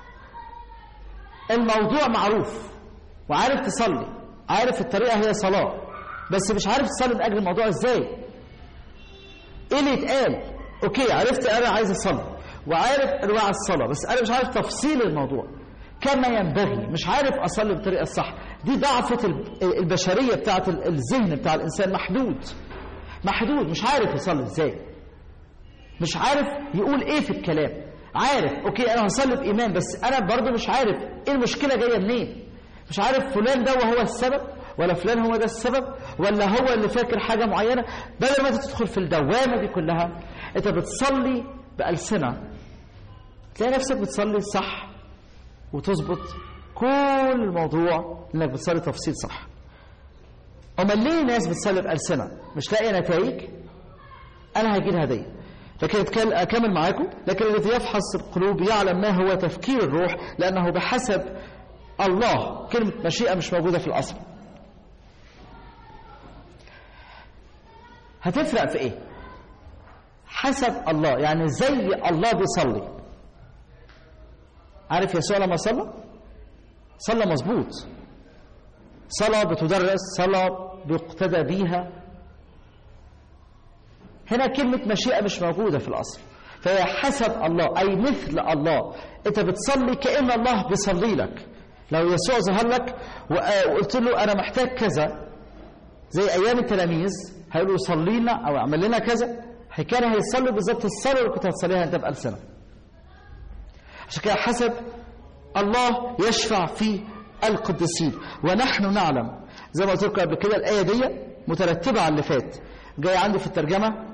[SPEAKER 2] الموضوع معروف وعارف تصلي عارف الطريقة هي صلاة بس مش عارف تصلي من أجل الموضوع إزاي إيه اللي يتقال أوكي عرفت أنا عايز أصلي وعارف أنواع الصلاة بس أنا مش عارف تفصيل الموضوع كما ينبغي مش عارف أصلي بالطريقة الصح دي ضعفة البشرية بتاعت الذهن بتاع الإنسان محدود محدود مش عارف يصلي إزاي مش عارف يقول إيه في الكلام عارف أوكي أنا هصلي بإيمان بس أنا برضو مش عارف إيه المشكلة جاية منين مش عارف فلان ده وهو السبب ولا فلان هو ده السبب ولا هو اللي فاكر حاجة معينة بدل ما انت تدخل في الدوامة دي كلها انت بتصلي بألسنة تلاقي نفسك بتصلي صح وتظبط كل الموضوع انك بتصلي تفصيل صح امال ليه ناس بتصلي بألسنة مش لاقي نتائج انا هجيب هدية لكن اكمل معاكم لكن الذي يفحص القلوب يعلم ما هو تفكير الروح لانه بحسب الله كلمة مشيئة مش موجودة في الأصل هتفرق في ايه حسب الله يعني زي الله بيصلي عارف يسوع لما صلى صلى مظبوط صلاة بتدرس صلاة بيقتدى بيها هنا كلمة مشيئة مش موجودة في الأصل فهي حسب الله أي مثل الله أنت بتصلي كأن الله بيصلي لك لو يسوع ظهر لك وقلت له أنا محتاج كذا زي ايام التلاميذ هيقولوا صلي لنا او اعمل لنا كذا كانوا هيصلوا بالظبط الصلاه اللي كنت هتصليها انت بالسنه عشان كده حسب الله يشفع في القديسين ونحن نعلم زي ما قلت لكم قبل كده الايه دي مترتبه على اللي فات جاي عندي في الترجمه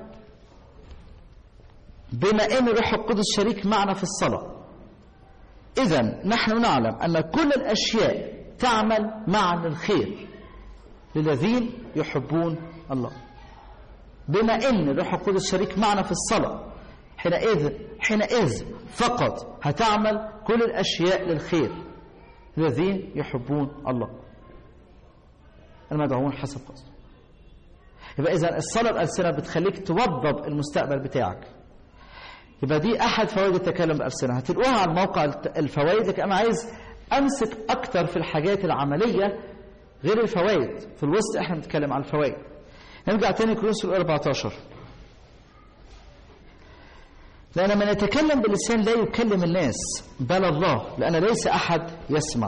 [SPEAKER 2] بما ان روح القدس شريك معنا في الصلاه اذا نحن نعلم ان كل الاشياء تعمل معا للخير للذين يحبون الله بما ان الروح القدس شريك معنا في الصلاه حينئذ حينئذ فقط هتعمل كل الاشياء للخير الذين يحبون الله المدعوون حسب قصده يبقى اذا الصلاه الالسنه بتخليك توضب المستقبل بتاعك يبقى دي احد فوائد التكلم بالالسنه هتلقوها على موقع الفوائد لكن انا عايز امسك اكتر في الحاجات العمليه غير الفوائد في الوسط احنا بنتكلم على الفوائد نرجع تاني كورنثوس 14 لأن من يتكلم باللسان لا يكلم الناس بل الله لأن ليس أحد يسمع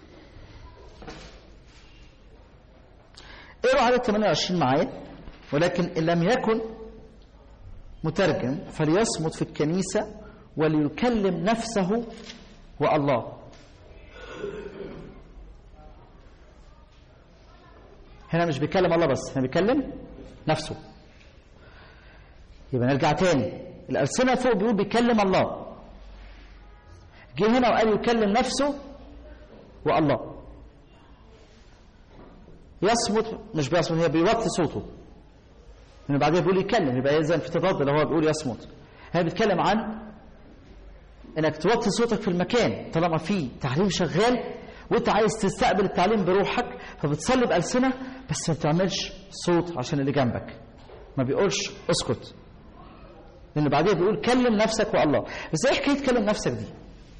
[SPEAKER 2] اقروا عدد 28 معايا ولكن إن لم يكن مترجم فليصمت في الكنيسة وليكلم نفسه والله هنا مش بيكلم الله بس هنا بيكلم نفسه يبقى نرجع تاني الألسنة فوق بيقول بيكلم الله جه هنا وقال يكلم نفسه والله يصمت مش بيصمت هي بيوطي صوته من بعدها بيقول يتكلم يبقى اذا في تضاد اللي هو بيقول يصمت هي بيتكلم عن انك توطي صوتك في المكان طالما في تعليم شغال وانت عايز تستقبل التعليم بروحك فبتصلي بألسنة بس ما بتعملش صوت عشان اللي جنبك ما بيقولش اسكت لان بعدها بيقول كلم نفسك والله بس ايه حكايه كلم نفسك دي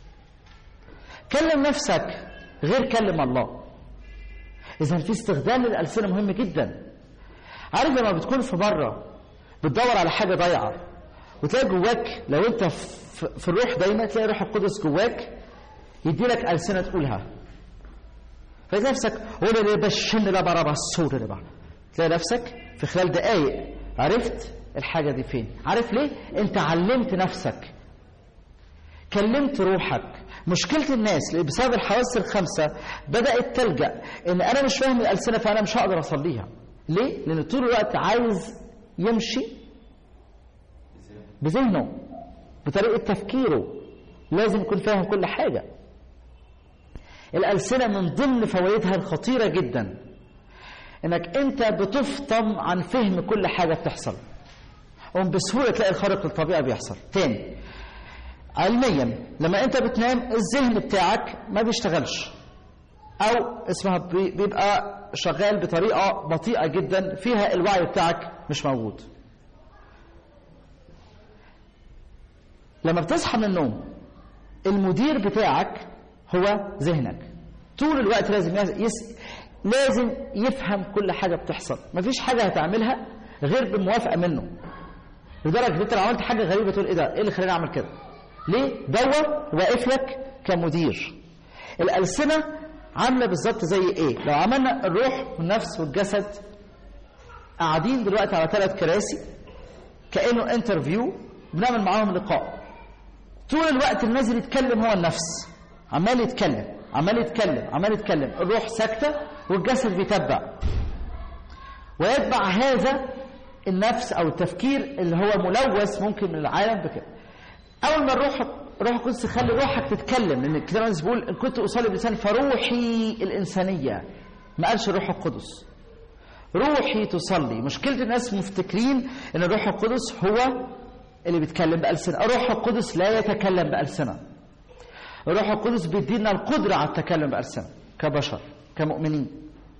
[SPEAKER 2] كلم نفسك غير كلم الله اذا في استخدام للالسنه مهم جدا عارف لما بتكون في بره بتدور على حاجه ضايعه وتلاقي جواك لو انت في الروح دايما تلاقي روح القدس جواك يدي لك السنه تقولها فتلاقي نفسك قول لي بشن لا برا بصور لا تلاقي نفسك في خلال دقائق عرفت الحاجه دي فين عارف ليه انت علمت نفسك كلمت روحك مشكلة الناس اللي بسبب الحواس الخمسة بدأت تلجأ إن أنا مش فاهم الألسنة فأنا مش هقدر أصليها ليه؟ لأن طول الوقت عايز يمشي بذهنه بطريقة تفكيره لازم يكون فاهم كل حاجة الألسنة من ضمن فوائدها الخطيرة جدا إنك أنت بتفطم عن فهم كل حاجة بتحصل وبسهولة تلاقي الخارق للطبيعة بيحصل تاني علميا لما أنت بتنام الذهن بتاعك ما بيشتغلش أو اسمها بيبقى شغال بطريقة بطيئة جدا فيها الوعي بتاعك مش موجود لما بتصحى من النوم المدير بتاعك هو ذهنك طول الوقت لازم يس... لازم يفهم كل حاجة بتحصل مفيش حاجة هتعملها غير بالموافقة منه لدرجة انت لو عملت حاجة غريبة تقول ايه ده ايه اللي خلاني اعمل كده ليه دور واقف لك كمدير الألسنة عاملة بالظبط زي ايه لو عملنا الروح والنفس والجسد قاعدين دلوقتي على ثلاث كراسي كأنه انترفيو بنعمل معاهم لقاء طول الوقت النازل يتكلم هو النفس عمال يتكلم عمال يتكلم عمال يتكلم الروح ساكتة والجسد بيتبع ويتبع هذا النفس أو التفكير اللي هو ملوث ممكن من العالم بكده أول ما الروح روح القدس خلي روحك تتكلم لأن الكتاب المقدس بيقول إن كنت أصلي بلسان فروحي الإنسانية ما قالش الروح القدس روحي تصلي مشكلة الناس مفتكرين إن الروح القدس هو اللي بيتكلم بألسنة الروح القدس لا يتكلم بألسنة الروح القدس بيدينا القدرة على التكلم بألسنة كبشر كمؤمنين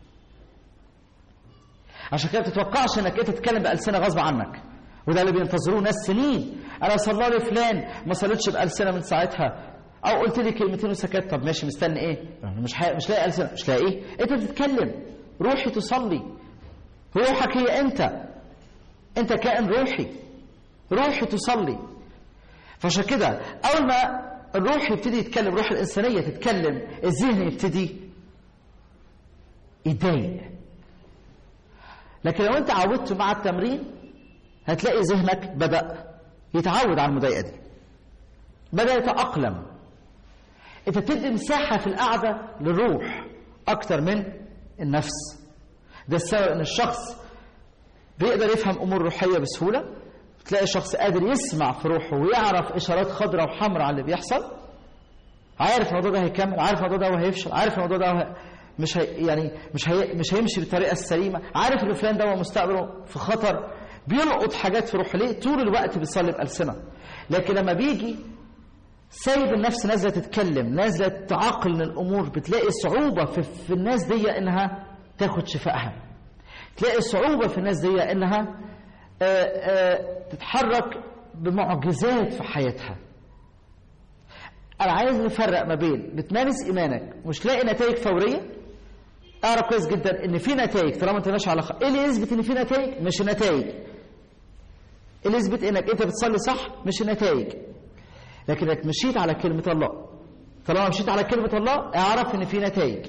[SPEAKER 2] عشان كده ما تتوقعش انك انت تتكلم بألسنة غصب عنك وده اللي بينتظروه ناس سنين انا صلى لي فلان ما صليتش بألسنة من ساعتها او قلت لي كلمتين وسكت طب ماشي مستني ايه مش حي... مش لاقي ألسنة مش لاقي ايه انت بتتكلم روحي تصلي روحك هي انت انت كائن روحي روحي تصلي فعشان كده اول ما الروح يبتدي يتكلم روح الانسانيه تتكلم الذهن يبتدي يتضايق لكن لو انت عودته مع التمرين هتلاقي ذهنك بدأ يتعود على المضايقة دي بدأ يتأقلم انت بتدي مساحة في القعدة للروح أكتر من النفس ده السبب ان الشخص بيقدر يفهم امور روحيه بسهوله تلاقي شخص قادر يسمع في روحه ويعرف اشارات خضراء وحمراء على اللي بيحصل عارف الموضوع ده هيكمل عارف الموضوع ده هيفشل عارف الموضوع ده مش هي يعني مش هي مش هيمشي بالطريقه السليمه عارف ان فلان ده مستقبله في خطر بيلقط حاجات في روحه ليه طول الوقت بيصلي بألسنة لكن لما بيجي سايب النفس نازله تتكلم نازله تعقل الامور بتلاقي صعوبه في, في الناس دي انها تاخد شفائها تلاقي صعوبة في الناس دي إنها آآ آآ تتحرك بمعجزات في حياتها أنا عايز نفرق ما بين بتمارس إيمانك مش لاقي نتائج فورية أعرف كويس جدا إن في نتائج طالما أنت ماشي على خ... إيه اللي يثبت إن في نتائج؟ مش النتائج إيه اللي يثبت إنك أنت بتصلي صح؟ مش النتائج لكنك مشيت على كلمة الله طالما مشيت على كلمة الله اعرف إن في نتائج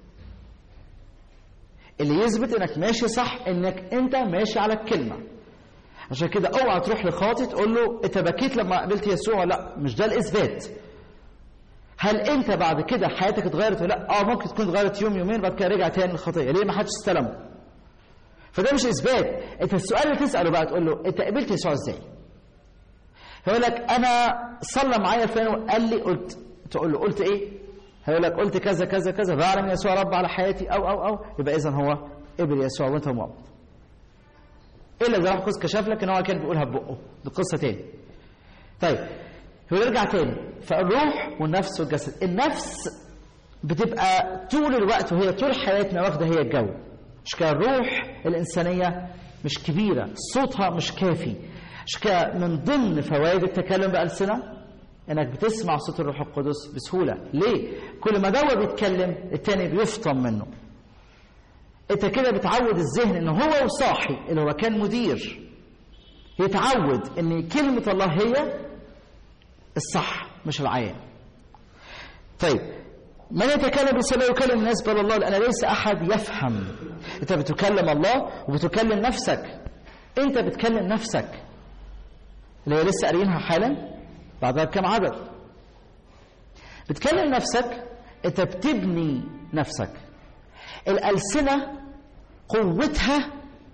[SPEAKER 2] اللي يثبت انك ماشي صح انك انت ماشي على الكلمه عشان كده اوعى تروح لخاطي تقول له انت بكيت لما قابلت يسوع لا مش ده الاثبات هل انت بعد كده حياتك اتغيرت ولا لا اه ممكن تكون اتغيرت يوم يومين بعد كده رجع تاني للخطيه ليه ما حدش استلمه فده مش اثبات انت السؤال اللي تساله بقى تقول له انت قابلت يسوع ازاي هيقول لك انا صلى معايا فلان وقال لي قلت تقول له قلت ايه هيقول لك قلت كذا كذا كذا بعلم يسوع رب على حياتي او او او يبقى اذا هو قبل يسوع وانت مؤمن الا اذا راح قص كشف لك ان هو كان بيقولها ببقه دي قصه تاني طيب هو يرجع تاني فالروح والنفس والجسد النفس بتبقى طول الوقت وهي طول حياتنا واخده هي الجو مش كده الروح الانسانيه مش كبيره صوتها مش كافي مش كده من ضمن فوائد التكلم بالسنه انك بتسمع صوت الروح القدس بسهوله ليه كل ما دوا بيتكلم التاني بيفطم منه انت كده بتعود الذهن ان هو وصاحي اللي هو كان مدير يتعود ان كلمه الله هي الصح مش العيان طيب من يتكلم بس لا يكلم الناس بل الله لان ليس احد يفهم انت بتكلم الله وبتكلم نفسك انت بتكلم نفسك اللي هي لسه قاريينها حالا بعدها بكم عدد بتكلم نفسك انت بتبني نفسك الألسنة قوتها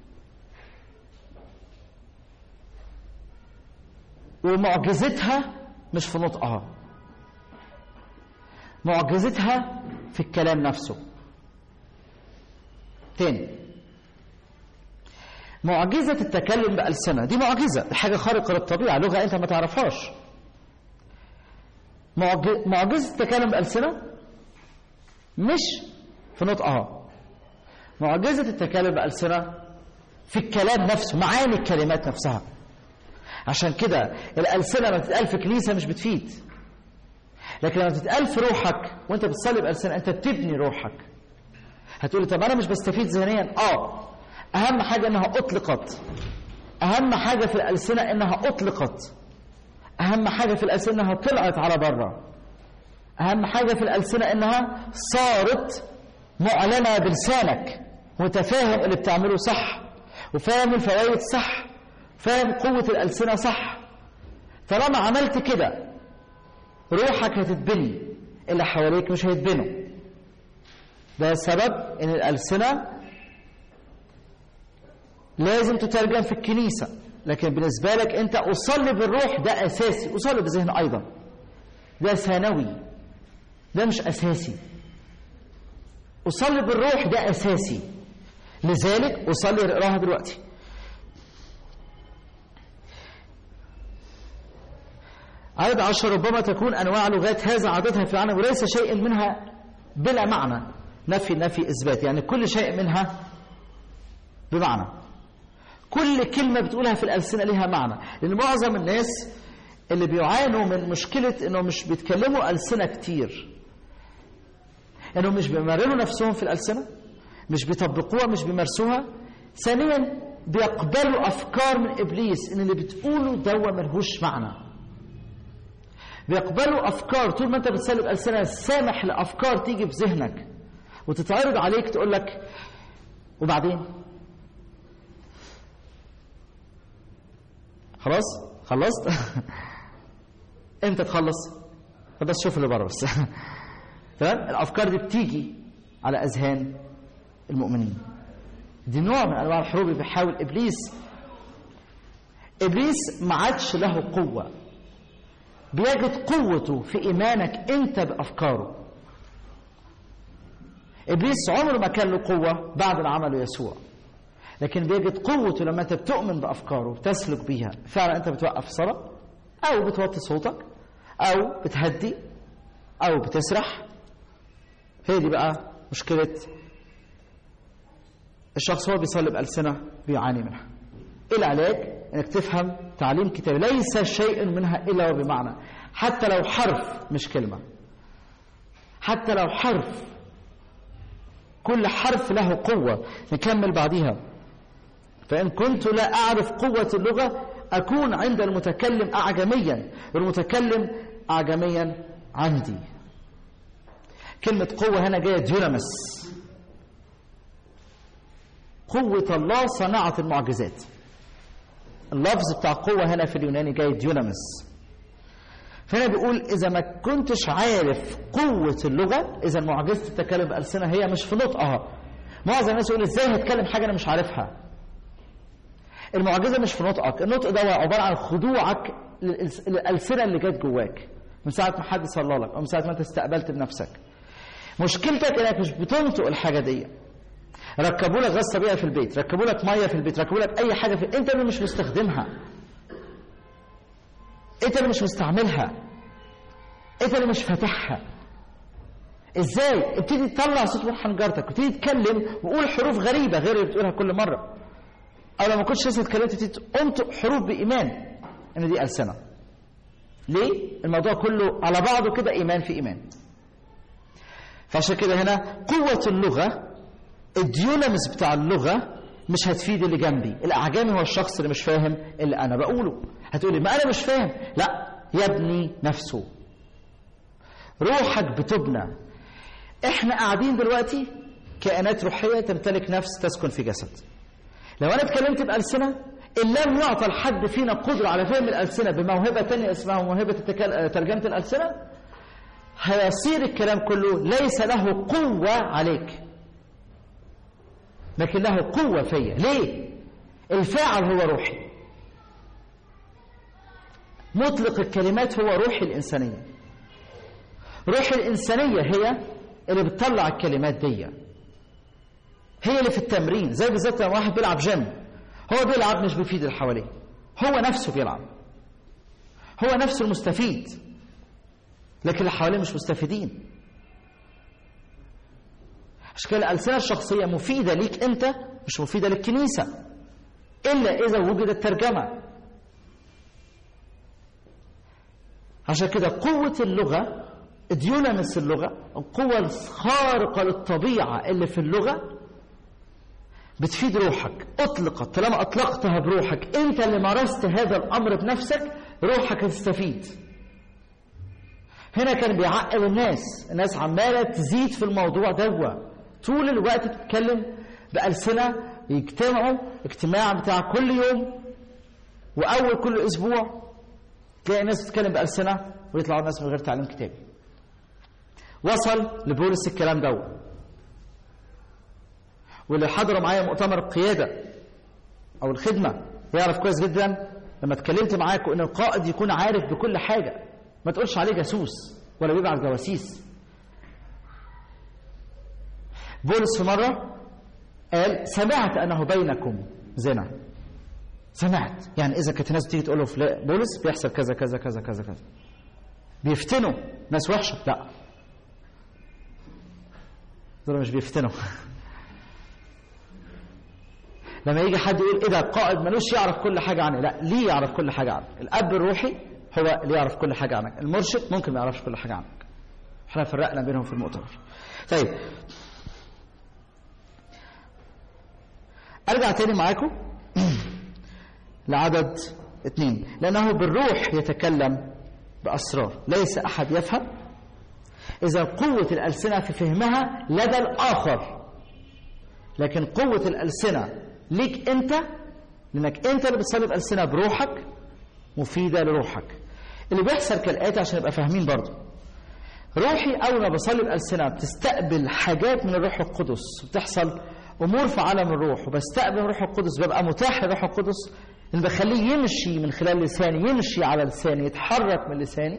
[SPEAKER 2] ومعجزتها مش في نطقها معجزتها في الكلام نفسه تاني معجزة التكلم بألسنة دي معجزة دي حاجة خارقة للطبيعة لغة أنت ما تعرفهاش معجزة التكلم بألسنة مش في نطقها معجزة التكلم بألسنة في الكلام نفسه معاني الكلمات نفسها عشان كده الألسنة لما تتقال في كنيسة مش بتفيد لكن لما تتقال في روحك وانت بتصلي بألسنة انت بتبني روحك هتقولي طب انا مش بستفيد ذهنيا اه اهم حاجة انها اطلقت اهم حاجة في الألسنة انها اطلقت اهم حاجة في الألسنة انها طلعت على بره اهم حاجة في الألسنة انها صارت معلنة بلسانك وانت فاهم اللي بتعمله صح وفاهم الفوائد صح فاهم قوة الألسنة صح طالما عملت كده روحك هتتبني اللي حواليك مش هيتبنوا ده السبب ان الألسنة لازم تترجم في الكنيسة لكن بالنسبة لك انت أصلي بالروح ده أساسي أصلي بالذهن أيضا ده ثانوي ده مش أساسي أصلي بالروح ده أساسي لذلك أصلي اقراها دلوقتي عدد عشر ربما تكون أنواع لغات هذا عددها في العالم وليس شيء منها بلا معنى نفي نفي إثبات يعني كل شيء منها بمعنى كل كلمة بتقولها في الألسنة لها معنى لأن معظم الناس اللي بيعانوا من مشكلة إنه مش بيتكلموا ألسنة كتير انهم مش بيمرنوا نفسهم في الالسنه مش بيطبقوها مش بيمارسوها ثانيا بيقبلوا افكار من ابليس ان اللي بتقوله دوا ملهوش معنى بيقبلوا افكار طول ما انت بتصلي بالسنه سامح لافكار تيجي في ذهنك وتتعرض عليك تقول لك وبعدين خلاص خلصت امتى تخلص طب بس شوف اللي بره بس تمام الافكار دي بتيجي على اذهان المؤمنين دي نوع من انواع الحروب اللي بيحاول ابليس ابليس ما عادش له قوه بيجد قوته في ايمانك انت بافكاره ابليس عمره ما كان له قوه بعد ما عمله يسوع لكن بيجد قوته لما انت بتؤمن بافكاره وتسلك بيها فعلا انت بتوقف الصلاه او بتوطي صوتك او بتهدي او بتسرح هي دي بقى مشكله الشخص هو بيصلي بألسنة بيعاني منها إيه العلاج؟ إنك تفهم تعليم كتابي ليس شيء منها إلا وبمعنى حتى لو حرف مش كلمة حتى لو حرف كل حرف له قوة نكمل بعديها فإن كنت لا أعرف قوة اللغة أكون عند المتكلم أعجميا والمتكلم أعجميا عندي كلمة قوة هنا جاية ديونامس قوة الله صنعت المعجزات اللفظ بتاع قوة هنا في اليوناني جاي ديونامس فهنا بيقول إذا ما كنتش عارف قوة اللغة إذا معجزة التكلم بألسنة هي مش في نطقها معظم الناس يقول إزاي هتكلم حاجة أنا مش عارفها المعجزة مش في نطقك النطق ده عبارة عن خضوعك للألسنة اللي جت جواك من ساعة ما حد صلى لك أو من ساعة ما أنت استقبلت بنفسك مشكلتك إنك مش بتنطق الحاجة دي ركبوا لك غاز طبيعي في البيت ركبوا لك ميه في البيت ركبوا لك اي حاجه في انت اللي مش مستخدمها انت اللي مش مستعملها انت اللي مش فاتحها ازاي ابتدي تطلع صوت من حنجرتك وابتدي تتكلم وقول حروف غريبه غير اللي بتقولها كل مره او لو ما كنتش لسه اتكلمت تبتدي انطق حروف بايمان ان دي السنه ليه الموضوع كله على بعضه كده ايمان في ايمان فعشان كده هنا قوه اللغه الديونامس بتاع اللغة مش هتفيد اللي جنبي الأعجمي هو الشخص اللي مش فاهم اللي أنا بقوله هتقولي ما أنا مش فاهم لا يبني نفسه روحك بتبنى احنا قاعدين دلوقتي كائنات روحية تمتلك نفس تسكن في جسد لو أنا اتكلمت بألسنة إن لم يعطى لحد فينا قدرة على فهم الألسنة بموهبة تانية اسمها موهبة التكال... ترجمة الألسنة هيصير الكلام كله ليس له قوة عليك لكن له قوة فيا ليه؟ الفاعل هو روحي مطلق الكلمات هو روحي الإنسانية روحي الإنسانية هي اللي بتطلع الكلمات دي هي اللي في التمرين زي بالظبط لما واحد بيلعب جيم هو بيلعب مش بيفيد اللي حواليه هو نفسه بيلعب هو نفسه المستفيد لكن اللي حواليه مش مستفيدين عشان كده الألسنة الشخصية مفيدة ليك أنت مش مفيدة للكنيسة إلا إذا وجدت ترجمة عشان كده قوة اللغة ديونامس اللغة القوة الخارقة للطبيعة اللي في اللغة بتفيد روحك أطلقت طالما أطلقتها بروحك أنت اللي مارست هذا الأمر بنفسك روحك هتستفيد هنا كان بيعقل الناس الناس عمالة تزيد في الموضوع دوا طول الوقت تتكلم بألسنة يجتمعوا اجتماع بتاع كل يوم وأول كل أسبوع تلاقي الناس بتتكلم بألسنة ويطلعوا الناس من غير تعليم كتابي وصل لبولس الكلام دوا واللي حضروا معايا مؤتمر القيادة أو الخدمة يعرف كويس جدا لما اتكلمت معاكم إن القائد يكون عارف بكل حاجة ما تقولش عليه جاسوس ولا بيبعت جواسيس بولس في مرة قال سمعت أنه بينكم زنا سمعت يعني إذا كانت الناس بتيجي تقول له فلا- بولس بيحصل كذا كذا كذا كذا كذا بيفتنوا ناس وحشة لا دول مش بيفتنوا لما يجي حد يقول ايه ده القائد ملوش يعرف كل حاجه عنك لا ليه يعرف كل حاجه عنك الاب الروحي هو اللي يعرف كل حاجه عنك المرشد ممكن ما يعرفش كل حاجه عنك احنا فرقنا بينهم في المؤتمر طيب ارجع تاني معاكم لعدد اثنين لانه بالروح يتكلم باسرار ليس احد يفهم اذا قوه الالسنه في فهمها لدى الاخر لكن قوة الألسنة ليك أنت لأنك أنت اللي بتصلي بألسنة بروحك مفيدة لروحك اللي بيحصل كالآتي عشان نبقى فاهمين برضو روحي أول ما بصلي بألسنة بتستقبل حاجات من الروح القدس بتحصل أمور في عالم الروح وبستقبل الروح القدس ببقى متاح للروح القدس اللي بخليه يمشي من خلال لساني يمشي على لساني يتحرك من لساني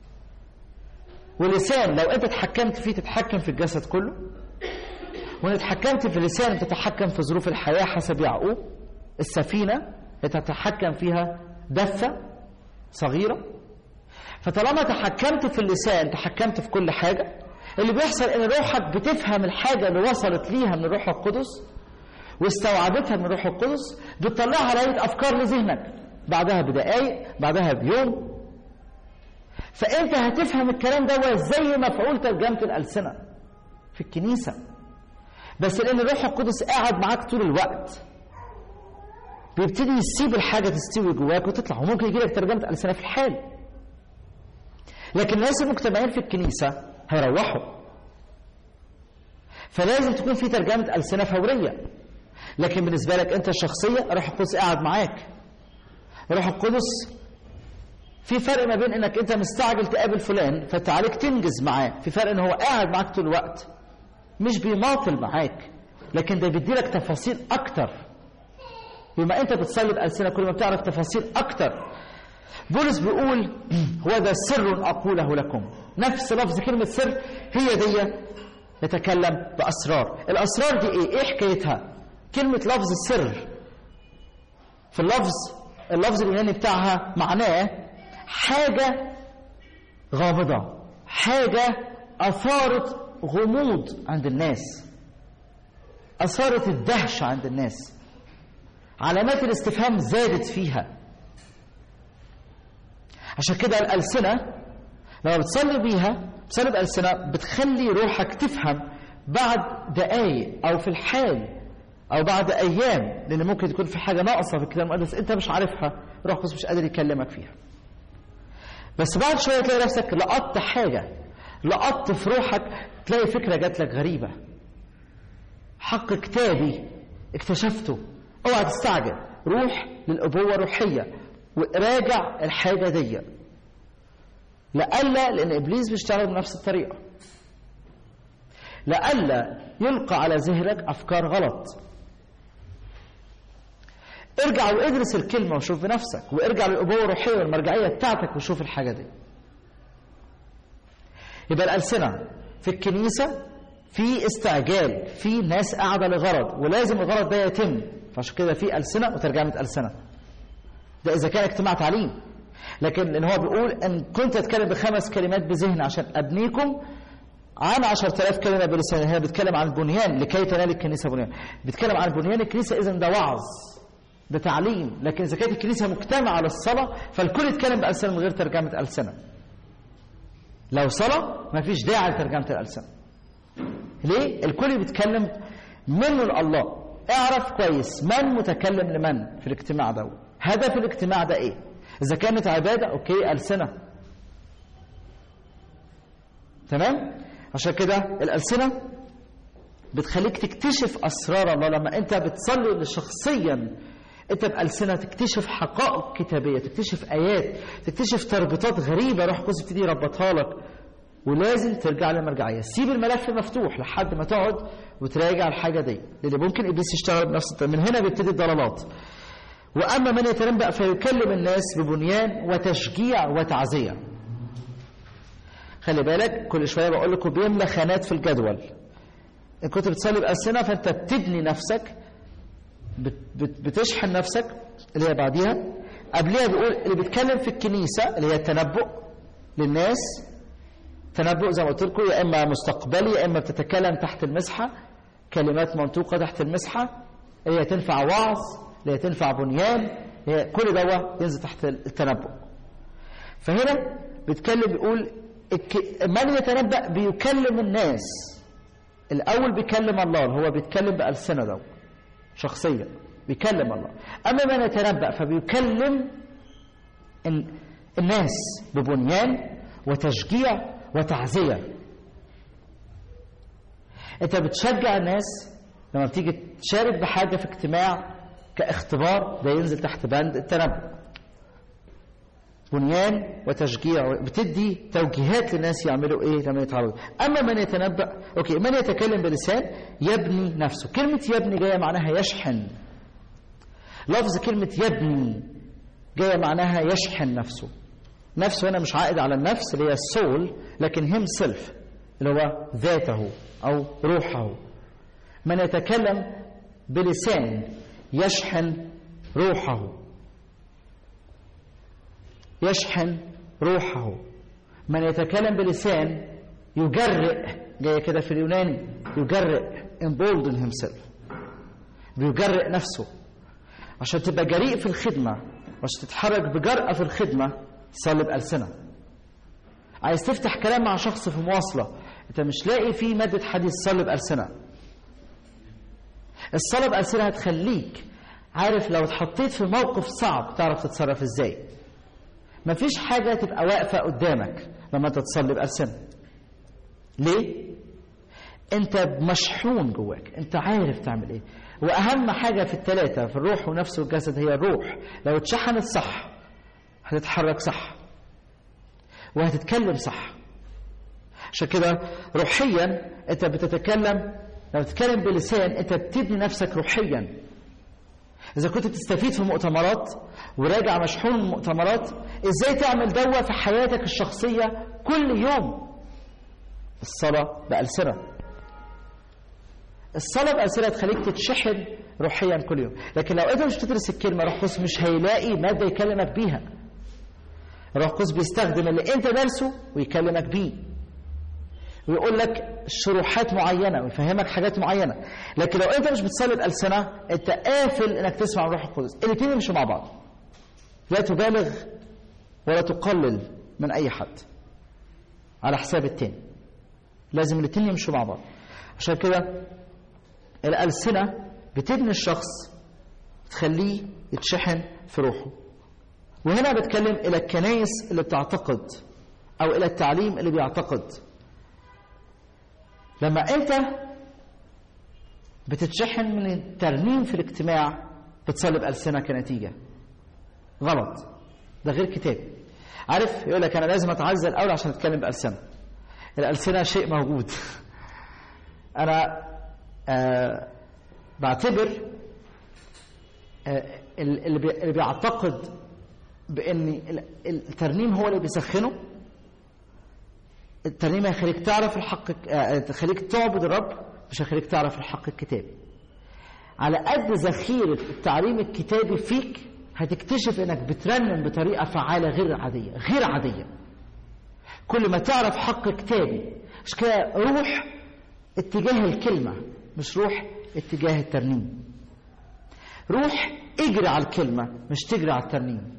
[SPEAKER 2] ولسان لو انت اتحكمت فيه تتحكم في الجسد كله وان اتحكمت في اللسان تتحكم في ظروف الحياة حسب يعقوب السفينة تتحكم فيها دفة صغيرة فطالما تحكمت في اللسان تحكمت في كل حاجة اللي بيحصل ان روحك بتفهم الحاجة اللي وصلت ليها من الروح القدس واستوعبتها من الروح القدس بتطلعها على هيئة أفكار لذهنك بعدها بدقايق بعدها بيوم فأنت هتفهم الكلام ده زي مفعول ترجمة الألسنة في الكنيسة بس لأن الروح القدس قاعد معاك طول الوقت بيبتدي يسيب الحاجة تستوي جواك وتطلع وممكن يجي لك ترجمة ألسنة في الحال لكن الناس المجتمعين في الكنيسة هيروحوا فلازم تكون في ترجمة ألسنة فورية لكن بالنسبة لك أنت الشخصية روح القدس قاعد معاك روح القدس في فرق ما بين انك انت مستعجل تقابل فلان فانت عليك تنجز معاه في فرق ان هو قاعد معاك طول الوقت مش بيماطل معاك لكن ده بيديلك تفاصيل اكتر بما انت بتصلي بألسنة كل ما بتعرف تفاصيل اكتر بولس بيقول هو ده سر اقوله لكم نفس لفظ كلمة سر هي دي يتكلم بأسرار الأسرار دي ايه ايه حكايتها كلمة لفظ السر في اللفظ اللفظ اليوناني بتاعها معناه حاجة غامضة حاجة أثارت غموض عند الناس أثارت الدهشة عند الناس علامات الاستفهام زادت فيها عشان كده الألسنة لما بتصلي بيها بتصلي بألسنة بتخلي روحك تفهم بعد دقايق أو في الحال أو بعد أيام لأن ممكن تكون في حاجة ناقصة في الكتاب المقدس أنت مش عارفها روح القدس مش قادر يكلمك فيها بس بعد شوية تلاقي نفسك لقطت حاجة لقطت في روحك تلاقي فكرة جات لك غريبة حق كتابي اكتشفته اوعى تستعجل روح للأبوة الروحية وراجع الحاجة دي لألا لأن إبليس بيشتغل بنفس الطريقة لألا يلقى على ذهنك أفكار غلط ارجع وادرس الكلمة وشوف بنفسك وارجع للأبوة الروحية والمرجعية بتاعتك وشوف الحاجة دي يبقى الألسنة في الكنيسة في استعجال في ناس قاعدة لغرض ولازم الغرض ده يتم فعشان كده في ألسنة وترجمة ألسنة ده إذا كان اجتماع تعليم لكن إن هو بيقول إن كنت أتكلم بخمس كلمات بذهن عشان أبنيكم عن عشرة آلاف كلمة بلسان هنا بيتكلم عن البنيان لكي تنال الكنيسة بنيان بيتكلم عن بنيان الكنيسة إذا ده وعظ ده تعليم لكن إذا كانت الكنيسة مجتمعة للصلاة فالكل يتكلم بألسنة من غير ترجمة ألسنة لو صلاة ما فيش داعي لترجمة الألسنة ليه؟ الكل بيتكلم منه لله اعرف كويس من متكلم لمن في الاجتماع ده هدف الاجتماع ده ايه اذا كانت عبادة اوكي ألسنة تمام عشان كده الألسنة بتخليك تكتشف أسرار الله لما أنت بتصلي شخصيا أنت بألسنة تكتشف حقائق كتابية تكتشف آيات تكتشف تربطات غريبة روح القدس يبتدي يربطها لك ولازم ترجع للمرجعية سيب الملف مفتوح لحد ما تقعد وتراجع الحاجة دي لأن ممكن إبليس يشتغل بنفس من هنا بيبتدي الضلالات وأما من يتنبأ فيكلم الناس ببنيان وتشجيع وتعزية خلي بالك كل شوية بقول لكم بيملى خانات في الجدول إن كنت بتصلي بألسنة فأنت بتبني نفسك بتشحن نفسك اللي هي بعديها قبلها بيقول اللي بيتكلم في الكنيسة اللي هي التنبؤ للناس تنبؤ زي ما قلت لكم يا إما مستقبلي يا إما بتتكلم تحت المسحة كلمات منطوقة تحت المسحة هي تنفع وعظ هي تنفع بنيان هي كل دوا ينزل تحت التنبؤ فهنا بيتكلم بيقول من يتنبأ بيكلم الناس الأول بيكلم الله هو بيتكلم بألسنة دو شخصيا بيكلم الله أما من يتنبأ فبيكلم الناس ببنيان وتشجيع وتعزية أنت بتشجع الناس لما بتيجي تشارك بحاجة في اجتماع كاختبار ده ينزل تحت بند التنبؤ بنيان وتشجيع بتدي توجيهات للناس يعملوا ايه لما يتعرضوا اما من يتنبأ اوكي من يتكلم بلسان يبني نفسه كلمة يبني جاية معناها يشحن لفظ كلمة يبني جاية معناها يشحن نفسه نفسه هنا مش عائد على النفس اللي هي السول لكن هم سيلف اللي هو ذاته أو روحه من يتكلم بلسان يشحن روحه يشحن روحه من يتكلم بلسان يجرئ جاية كده في اليوناني يجرئ embolden himself بيجرئ نفسه عشان تبقى جريء في الخدمة عشان تتحرك بجرأة في الخدمة صلي بألسنة عايز تفتح كلام مع شخص في مواصلة انت مش لاقي فيه مادة حديث صلي بألسنة الصلاة بألسنة هتخليك عارف لو اتحطيت في موقف صعب تعرف تتصرف ازاي مفيش حاجة تبقى واقفة قدامك لما انت تصلي بألسنة ليه؟ انت مشحون جواك انت عارف تعمل ايه واهم حاجة في الثلاثة في الروح والنفس والجسد هي الروح لو اتشحنت صح هتتحرك صح وهتتكلم صح عشان كده روحيا انت بتتكلم لما تتكلم بلسان انت بتبني نفسك روحيا اذا كنت بتستفيد في المؤتمرات وراجع مشحون من المؤتمرات ازاي تعمل دوا في حياتك الشخصية كل يوم الصلاة بألسنة الصلاة بألسنة تخليك تتشحن روحيا كل يوم لكن لو انت مش بتدرس الكلمة روح قدس مش هيلاقي مادة يكلمك بيها روح قدس بيستخدم اللي انت دارسه ويكلمك بيه ويقول لك شروحات معينة ويفهمك حاجات معينة لكن لو انت مش بتصلي بألسنة انت قافل انك تسمع من روح القدس الاثنين يمشوا مع بعض لا تبالغ ولا تقلل من اي حد على حساب التاني لازم الاثنين يمشوا مع بعض عشان كده الألسنة بتبني الشخص تخليه يتشحن في روحه وهنا بتكلم إلى الكنايس اللي بتعتقد أو إلى التعليم اللي بيعتقد لما أنت بتتشحن من الترنيم في الاجتماع بتصلي بألسنة كنتيجة غلط ده غير كتاب عارف يقول لك أنا لازم أتعزل الأول عشان أتكلم بألسنة الألسنة شيء موجود أنا آه بعتبر آه اللي, بي اللي بيعتقد بأن الترنيم هو اللي بيسخنه الترنيم هيخليك تعرف الحق تخليك تعبد الرب مش هيخليك تعرف الحق الكتابي على قد ذخيرة التعليم الكتابي فيك هتكتشف انك بترنم بطريقة فعالة غير عادية غير عادية كل ما تعرف حق كتابي مش كده روح اتجاه الكلمة مش روح اتجاه الترنيم روح اجري على الكلمة مش تجري على الترنيم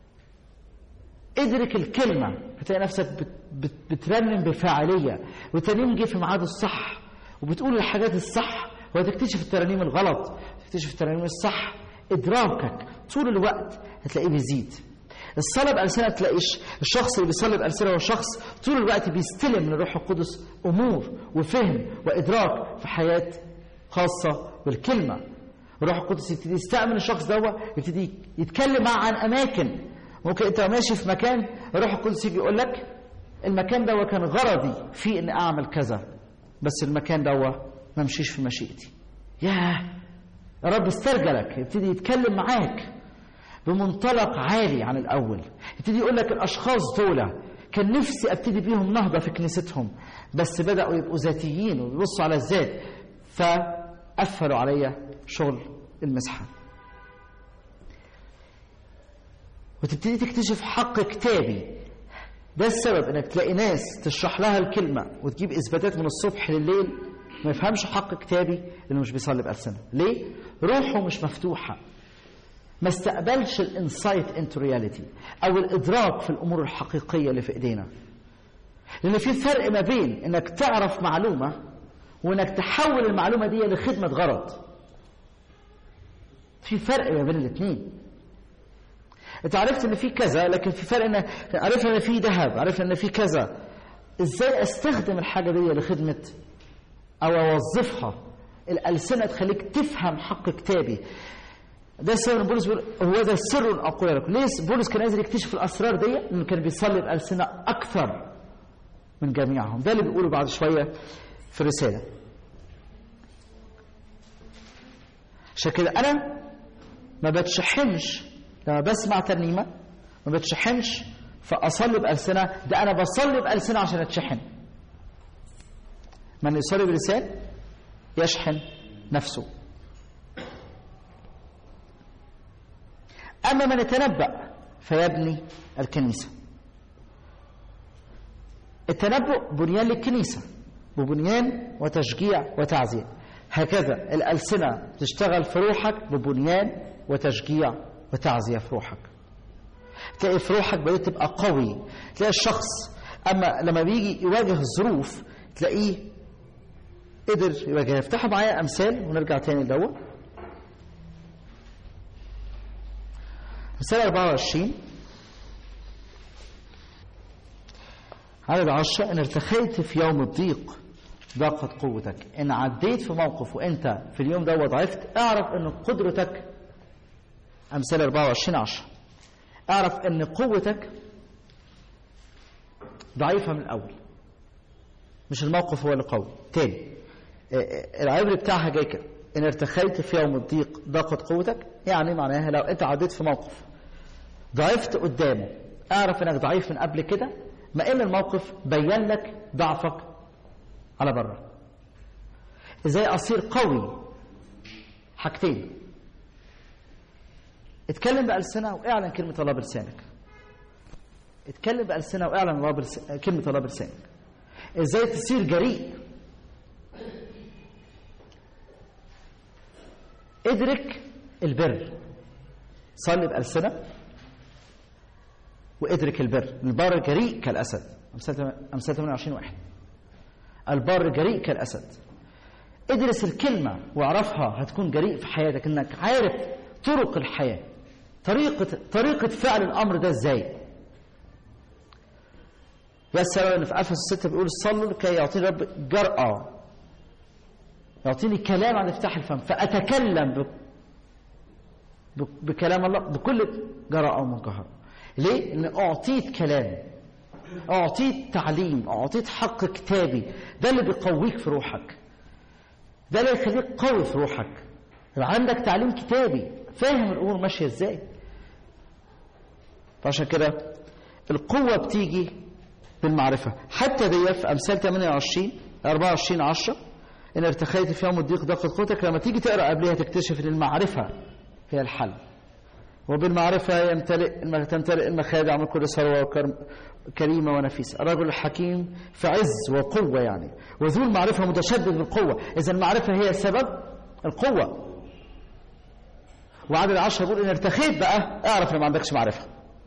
[SPEAKER 2] ادرك الكلمة هتلاقي نفسك بت بت بترنم بفاعلية والترنيم جه في ميعاده الصح وبتقول الحاجات الصح وهتكتشف الترانيم الغلط تكتشف الترانيم الصح إدراكك طول الوقت هتلاقيه بيزيد الصلاة بألسنة تلاقيش الشخص اللي بيصلي بألسنة هو شخص طول الوقت بيستلم من الروح القدس أمور وفهم وإدراك في حياة خاصة بالكلمة الروح القدس يبتدي يستعمل الشخص ده يبتدي يتكلم معه عن أماكن ممكن أنت ماشي في مكان الروح القدس يجي يقول لك المكان ده كان غرضي في إن أعمل كذا بس المكان ده ما مشيش في مشيئتي ياه يا رب استرجلك يبتدي يتكلم معاك بمنطلق عالي عن الأول يبتدي يقول لك الأشخاص دول كان نفسي أبتدي بيهم نهضة في كنيستهم بس بدأوا يبقوا ذاتيين ويبصوا على الذات فقفلوا عليا شغل المسحة وتبتدي تكتشف حق كتابي ده السبب انك تلاقي ناس تشرح لها الكلمة وتجيب اثباتات من الصبح لليل ما يفهمش حق كتابي لانه مش بيصلي بألسنة ليه؟ روحه مش مفتوحة ما استقبلش الانسايت انتو رياليتي او الادراك في الامور الحقيقية اللي في ايدينا لان في فرق ما بين انك تعرف معلومة وانك تحول المعلومة دي لخدمة غرض في فرق ما بين الاثنين انت عرفت ان في كذا لكن في فرق ان عرفت ان في ذهب عرفت ان في كذا ازاي استخدم الحاجه دي لخدمه او اوظفها الالسنه تخليك تفهم حق كتابي ده السبب ان بولس بيقول هو ده السر اقول لكم ليه بولس كان عايز يكتشف الاسرار دي لانه كان بيصلي بالسنه اكثر من جميعهم ده اللي بيقوله بعد شويه في الرساله عشان كده انا ما بتشحنش لما بسمع ترنيمه ما بتشحنش فاصلي بالسنه ده انا بصلي بالسنه عشان اتشحن من يصلي بلسان يشحن نفسه أما من يتنبأ فيبني الكنيسة التنبؤ بنيان للكنيسة وبنيان وتشجيع وتعزية هكذا الألسنة تشتغل في روحك ببنيان وتشجيع وتعزية في روحك تلاقي في روحك بدأت تبقى قوي تلاقي الشخص أما لما بيجي يواجه الظروف تلاقيه قدر يواجهها افتحوا معايا أمثال ونرجع تاني لدوت مثال 24 عدد 10 إن ارتخيت في يوم الضيق ضاقت قوتك إن عديت في موقف وأنت في اليوم ده ضعفت اعرف إن قدرتك أمثال 24 10 اعرف إن قوتك ضعيفة من الأول مش الموقف هو اللي قوي تاني العبر بتاعها جاي كده إن ارتخيت في يوم الضيق ضاقت قوتك يعني معناها لو أنت عديت في موقف ضعفت قدامه اعرف انك ضعيف من قبل كده ما ان الموقف بين لك ضعفك على بره ازاي اصير قوي حاجتين اتكلم بألسنة واعلن كلمة الله بلسانك اتكلم بألسنة واعلن الله بلس... كلمة الله بلسانك ازاي تصير جريء ادرك البر صلي بألسنة وادرك البر البر جريء كالأسد أمثال 28 واحد البر جريء كالأسد ادرس الكلمة واعرفها هتكون جريء في حياتك انك عارف طرق الحياة طريقة طريقة فعل الأمر ده ازاي يا السبب ان في افسس 6 بيقول صلوا لكي يعطيني رب جرأة يعطيني كلام عن افتح الفم فأتكلم بكلام الله بكل جراءة ومجهرة ليه؟ لأن أعطيت كلام أعطيت تعليم أعطيت حق كتابي ده اللي بيقويك في روحك ده اللي يخليك قوي في روحك يبقى عندك تعليم كتابي فاهم الأمور ماشية إزاي فعشان كده القوة بتيجي بالمعرفة حتى دي في أمثال 28 24 10 إن ارتخيت في يوم الضيق ضاقت قوتك لما تيجي تقرأ قبلها تكتشف إن المعرفة هي الحل وبالمعرفة يمتلئ تمتلئ المخادع من كل ثروة كريمة ونفيسة الرجل الحكيم في عز وقوة يعني وذو المعرفة متشدد بالقوة إذا المعرفة هي سبب القوة وعدد العشرة يقول إن ارتخيت بقى اعرف إن ما عندكش معرفة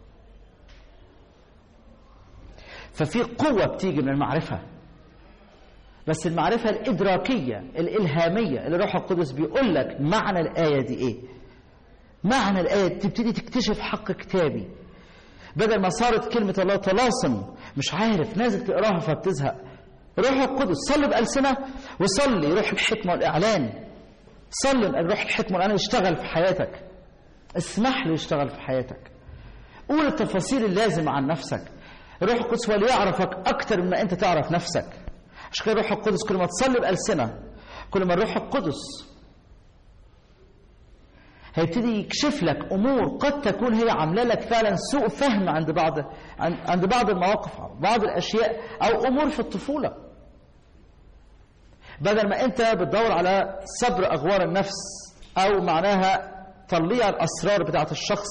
[SPEAKER 2] ففي قوة بتيجي من المعرفة بس المعرفة الإدراكية الإلهامية اللي روح القدس بيقول لك معنى الآية دي إيه معنى الآية تبتدي تكتشف حق كتابي بدل ما صارت كلمة الله طلاسم مش عارف نازل تقراها فبتزهق روح القدس صلي بألسنة وصلي روح الحكمة والإعلان صلي من روح الحكمة والإعلان يشتغل في حياتك اسمح له يشتغل في حياتك قول التفاصيل اللازمة عن نفسك روح القدس هو اللي يعرفك أكتر مما أنت تعرف نفسك عشان كده روح القدس كل ما تصلي بألسنة كل ما الروح القدس هيبتدي يكشف لك امور قد تكون هي عامله لك فعلا سوء فهم عند بعض عند بعض المواقف أو بعض الاشياء او امور في الطفوله بدل ما انت بتدور على صبر اغوار النفس او معناها تطليع الاسرار بتاعه الشخص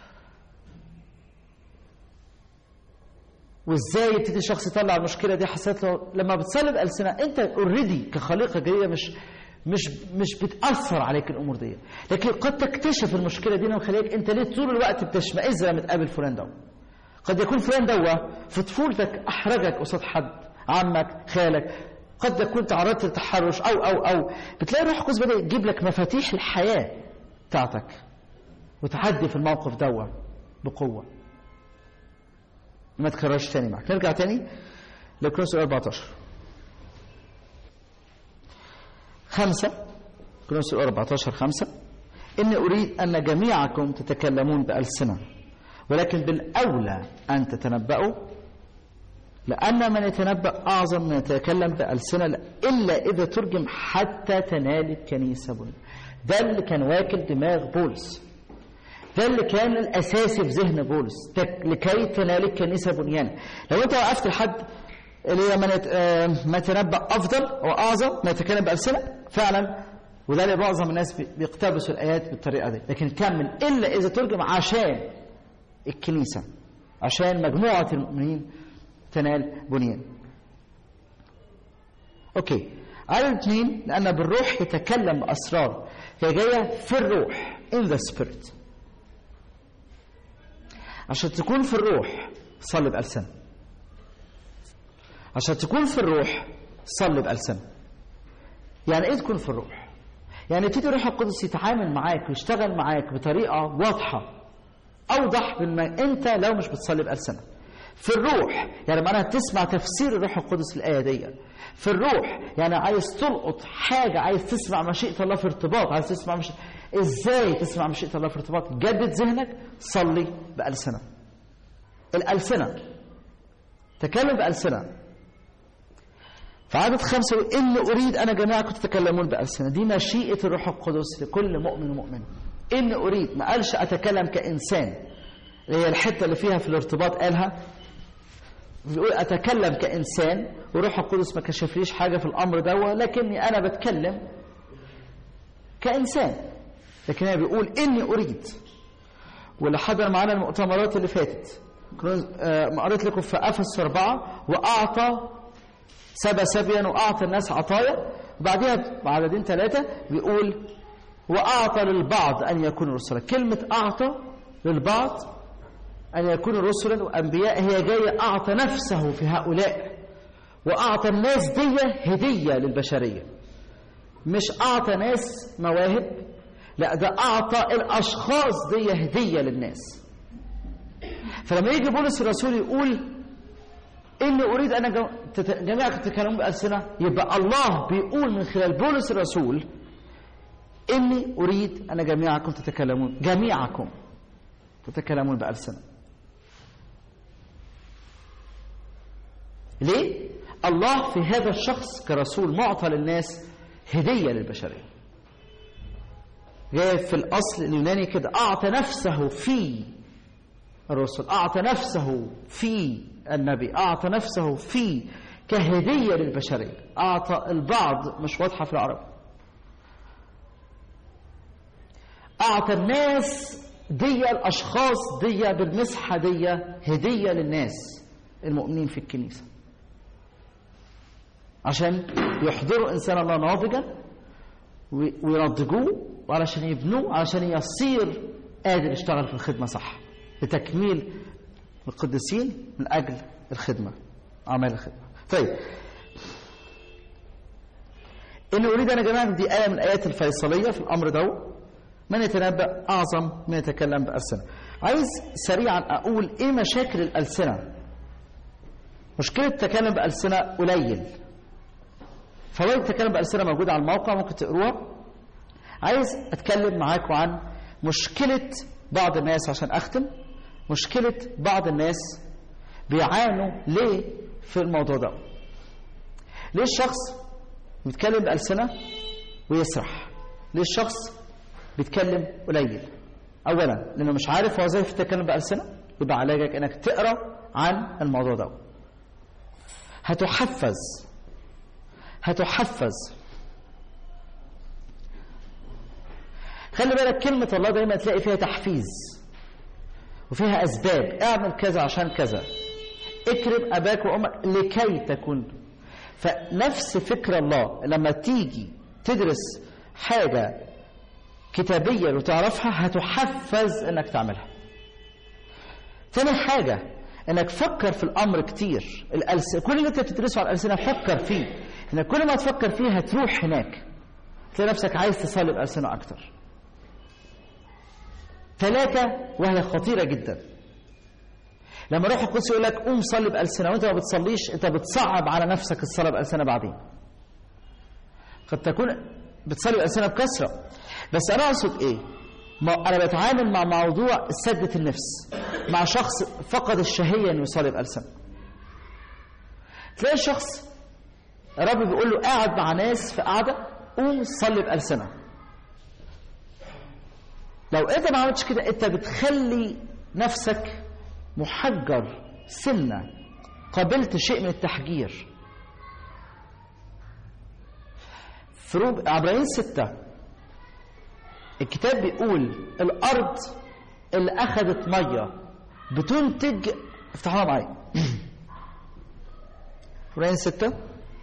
[SPEAKER 2] وازاي يبتدي الشخص يطلع المشكله دي حسيت له لما بتصلي بالسنه انت اوريدي كخليقه جديده مش مش مش بتاثر عليك الامور دي لكن قد تكتشف المشكله دي وخليك انت ليه طول الوقت بتشمئز لما تقابل فلان ده قد يكون فلان ده في طفولتك احرجك قصاد حد عمك خالك قد يكون تعرضت للتحرش او او او بتلاقي روح القدس بدا يجيب لك مفاتيح الحياه بتاعتك وتعدي في الموقف ده بقوه ما تكررش تاني معك نرجع تاني لكرونس 14 خمسة كرونس 14 خمسة إني أريد أن جميعكم تتكلمون بألسنة ولكن بالأولى أن تتنبأوا لأن من يتنبأ أعظم من يتكلم بألسنة إلا إذا ترجم حتى تنال الكنيسة بني ده اللي كان واكل دماغ بولس ده اللي كان الأساسي في ذهن بولس لكي تنال الكنيسة بنيانا لو أنت وقفت لحد اللي هي من ما يتنبأ أفضل وأعظم ما يتكلم بألسنة فعلا وده اللي معظم الناس بيقتبسوا الآيات بالطريقة دي لكن كمل إلا إذا ترجم عشان الكنيسة عشان مجموعة المؤمنين تنال بنيان أوكي عدد اثنين لأن بالروح يتكلم بأسرار هي جاية في الروح in the spirit عشان تكون في الروح صلي بألسنة عشان تكون في الروح صلي بألسنة يعني ايه تكون في الروح يعني يبتدي الروح القدس يتعامل معاك ويشتغل معاك بطريقة واضحة أوضح من ما أنت لو مش بتصلي بألسنة في الروح يعني معناها تسمع تفسير الروح القدس الآية دي في الروح يعني عايز تلقط حاجة عايز تسمع مشيئة الله في ارتباط عايز تسمع مشيئة ازاي تسمع مشيئة الله في ارتباط جدد ذهنك صلي بألسنة الألسنة تكلم بألسنة فعدد خمسة إن أريد أنا جميعكم تتكلمون بألسنة دي مشيئة الروح القدس لكل مؤمن ومؤمن إن أريد ما قالش أتكلم كإنسان اللي هي الحتة اللي فيها في الارتباط قالها بيقول أتكلم كإنسان وروح القدس ما كشفليش حاجة في الأمر ده لكني أنا بتكلم كإنسان لكن هي بيقول إني أريد واللي حضر معانا المؤتمرات اللي فاتت ما قريت لكم في أفس أربعة وأعطى سبى سبيا وأعطى الناس عطايا وبعدها بعددين ثلاثة بيقول وأعطى للبعض أن يكونوا رسلا كلمة أعطى للبعض أن يكونوا رسلا وأنبياء هي جاية أعطى نفسه في هؤلاء وأعطى الناس دي هدية للبشرية مش أعطى ناس مواهب لا ده أعطى الأشخاص دي هدية للناس فلما يجي بولس الرسول يقول إني أريد أن جميعكم تتكلمون بألسنة يبقى الله بيقول من خلال بولس الرسول إني أريد أن جميعكم تتكلمون جميعكم تتكلمون بألسنة ليه؟ الله في هذا الشخص كرسول معطى للناس هدية للبشرية جاي في الأصل اليوناني كده أعطى نفسه في الرسل أعطى نفسه في النبي أعطى نفسه في كهدية للبشرية أعطى البعض مش واضحة في العرب أعطى الناس دي الأشخاص دي بالمسحة دي هدية للناس المؤمنين في الكنيسة عشان يحضروا إنسان الله ناضجا وينضجوه وعلشان يبنوه علشان يصير قادر يشتغل في الخدمة صح لتكميل القديسين من أجل الخدمة أعمال الخدمة طيب إن أريد أنا جماعة دي آية من الآيات الفيصلية في الأمر ده من يتنبأ أعظم من يتكلم بألسنة عايز سريعا أقول إيه مشاكل الألسنة مشكلة التكلم بألسنة قليل فوائد التكلم بألسنة موجودة على الموقع ممكن تقروها عايز أتكلم معاكم عن مشكلة بعض الناس عشان أختم مشكلة بعض الناس بيعانوا ليه في الموضوع ده ليه الشخص بيتكلم بألسنة ويسرح ليه الشخص بيتكلم قليل اولا لانه مش عارف وظائف التكلم بألسنة يبقى علاجك انك تقرا عن الموضوع ده هتحفز هتحفز خلي بالك كلمة الله دايما تلاقي فيها تحفيز وفيها أسباب اعمل كذا عشان كذا اكرم أباك وأمك لكي تكون فنفس فكر الله لما تيجي تدرس حاجة كتابية وتعرفها هتحفز انك تعملها ثاني حاجة انك فكر في الامر كتير الألس... كل اللي انت بتدرسه على الألسنة فكر فيه انك كل ما تفكر فيه هتروح هناك تلاقي نفسك عايز تصلي بألسنة اكتر ثلاثة وهي خطيرة جدا لما روح القدس يقول لك قوم صلي بألسنة وانت ما بتصليش انت بتصعب على نفسك الصلاة بألسنة بعدين قد تكون بتصلي بألسنة بكثرة بس أنا أقصد إيه ما انا بتعامل مع موضوع سدة النفس مع شخص فقد الشهية انه يصلي بألسنة تلاقي الشخص الرب بيقول له قاعد مع ناس في قعدة قوم صلي بألسنة لو انت ما عملتش كده انت بتخلي نفسك محجر سنة قابلت شيء من التحجير في روب عبرين ستة الكتاب بيقول الأرض اللي أخذت مية بتنتج افتحوها معايا عبرين ستة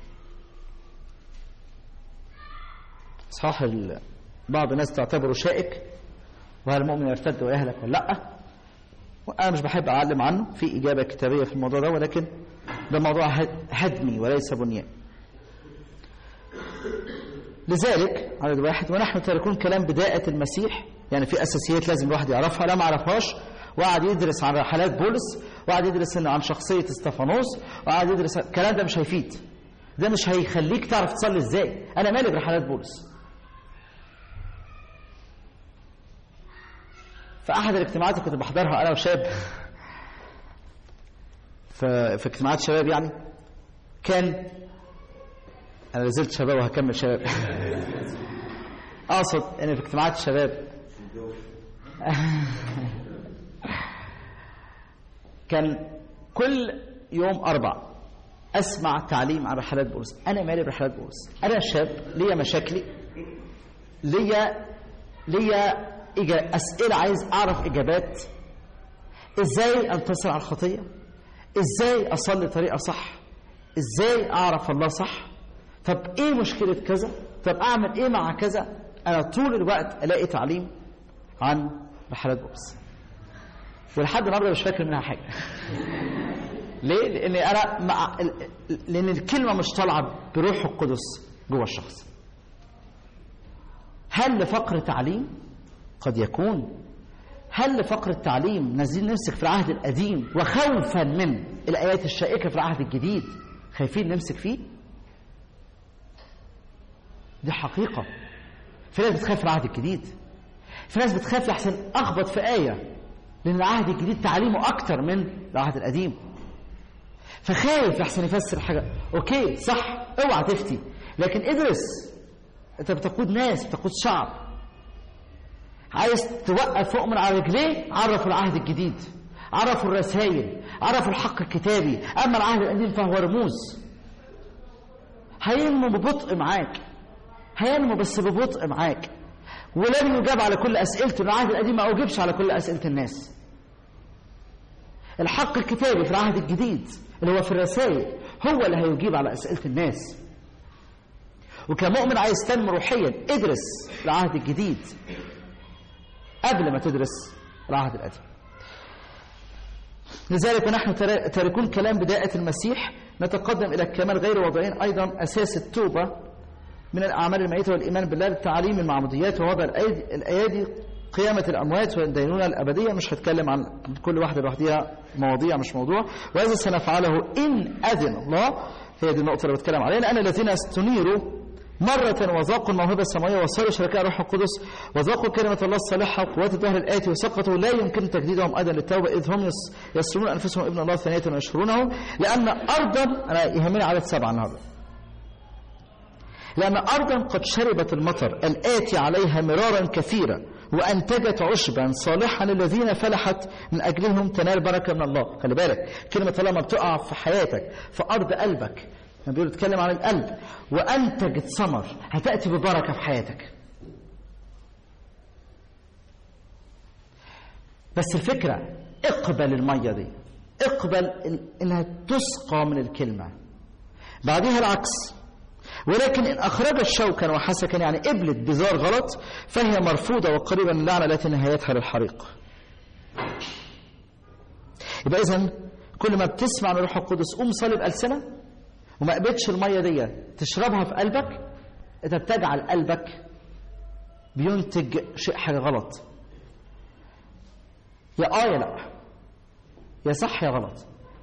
[SPEAKER 2] صح ال- بعض الناس تعتبره شائك وهل المؤمن يرتد ويهلك ولا لا وانا مش بحب اعلم عنه في اجابه كتابيه في الموضوع ده ولكن ده موضوع هد- هدمي وليس بنيان لذلك عدد واحد ونحن تاركون كلام بداية المسيح يعني في أساسيات لازم الواحد يعرفها لا ما عرفهاش وقعد يدرس عن رحلات بولس وقعد يدرس إنه عن شخصية استفانوس وقعد يدرس الكلام ده مش هيفيد ده مش هيخليك تعرف تصلي ازاي انا مالي برحلات بولس في احد الاجتماعات اللي كنت بحضرها انا وشاب في في اجتماعات شباب يعني كان انا لازلت شباب وهكمل شباب اقصد ان في اجتماعات الشباب كان كل يوم اربع اسمع تعليم عن رحلات بولس انا مالي برحلات بولس انا شاب ليا مشاكلي ليا ليا إجا- اسئله عايز اعرف اجابات ازاي انتصر على الخطيه ازاي اصلي طريقه صح ازاي اعرف الله صح طب ايه مشكله كذا طب اعمل ايه مع كذا انا طول الوقت الاقي تعليم عن رحلات بولس ولحد النهارده مش فاكر منها حاجه ليه؟ لأن أنا مع لأن الكلمة مش طالعة بروح القدس جوه الشخص. هل لفقر تعليم؟ قد يكون. هل لفقر التعليم نازلين نمسك في العهد القديم وخوفا من الآيات الشائكة في العهد الجديد خايفين نمسك فيه؟ دي حقيقة. في ناس بتخاف في العهد الجديد. في ناس بتخاف لحسن أخبط في آية لأن العهد الجديد تعليمه أكتر من العهد القديم. فخايف احسن يفسر حاجه اوكي صح اوعى تفتي لكن ادرس انت بتقود ناس بتقود شعب عايز توقف فوق من على رجليه عرفوا العهد الجديد عرفوا الرسائل عرفوا الحق الكتابي اما العهد القديم فهو رموز هينمو ببطء معاك هينمو بس ببطء معاك ولن يجاب على كل اسئلته العهد القديم ما اجيبش على كل اسئله الناس الحق الكتابي في العهد الجديد اللي هو في الرسائل هو اللي هيجيب على أسئلة الناس وكمؤمن عايز تنمو روحيا ادرس العهد الجديد قبل ما تدرس العهد القديم لذلك ونحن ترا- تاركون كلام بداية المسيح نتقدم إلى الكمال غير واضعين أيضا أساس التوبة من الأعمال الميتة والإيمان بالله للتعليم المعموديات ووضع الأيدي, الأيادي قيامة الأموات والدينونة الأبدية مش هتكلم عن كل واحدة لوحدها مواضيع مش موضوع وهذا سنفعله إن أذن الله هي دي النقطة اللي بتكلم عليها لأن الذين استنيروا مرة وذاقوا الموهبة السماوية وصاروا شركاء روح القدس وذاقوا كلمة الله الصالحة وقوات الدهر الآتي وسقطوا لا يمكن تجديدهم أيضا للتوبة إذ هم يس- يسرون أنفسهم ابن الله ثانية ويشهرونه لأن أرضا أنا يهمني عدد سبعة النهارده لأن أرضا قد شربت المطر الآتي عليها مرارا كثيرا وأنتجت عشبا صالحا للذين فلحت من أجلهم تنال بركة من الله خلي بالك كلمة الله ما بتقع في حياتك في أرض قلبك يعني بيقول اتكلم عن القلب وأنتجت ثمر هتأتي ببركة في حياتك بس الفكرة اقبل المية دي اقبل إن- انها تسقى من الكلمة بعدها العكس ولكن إن أخرجت شوكا وحسكا يعني قبلت بذار غلط فهي مرفوضة وقريبة من اللعنة التي نهايتها للحريق يبقى إذن كل ما بتسمع من روح القدس قوم صلي بألسنة وما قبلتش المية دي تشربها في قلبك أنت بتجعل قلبك بينتج شيء حاجة غلط يا آه يا لا يا صح يا غلط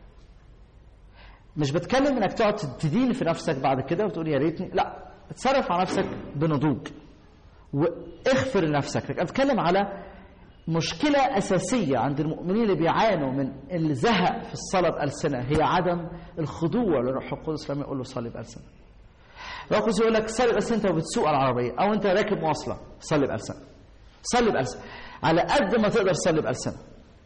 [SPEAKER 2] مش بتكلم انك تقعد تدين في نفسك بعد كده وتقول يا ريتني لا اتصرف على نفسك بنضوج واغفر لنفسك انا بتكلم على مشكلة أساسية عند المؤمنين اللي بيعانوا من الزهق في الصلاة بألسنة هي عدم الخضوع للروح القدس لما يقول له صلي بألسنة. الروح القدس يقول لك صلي بألسنة أنت وبتسوق العربية أو أنت راكب مواصلة صلي بألسنة. صلي بألسنة. على قد ما تقدر صلي بألسنة.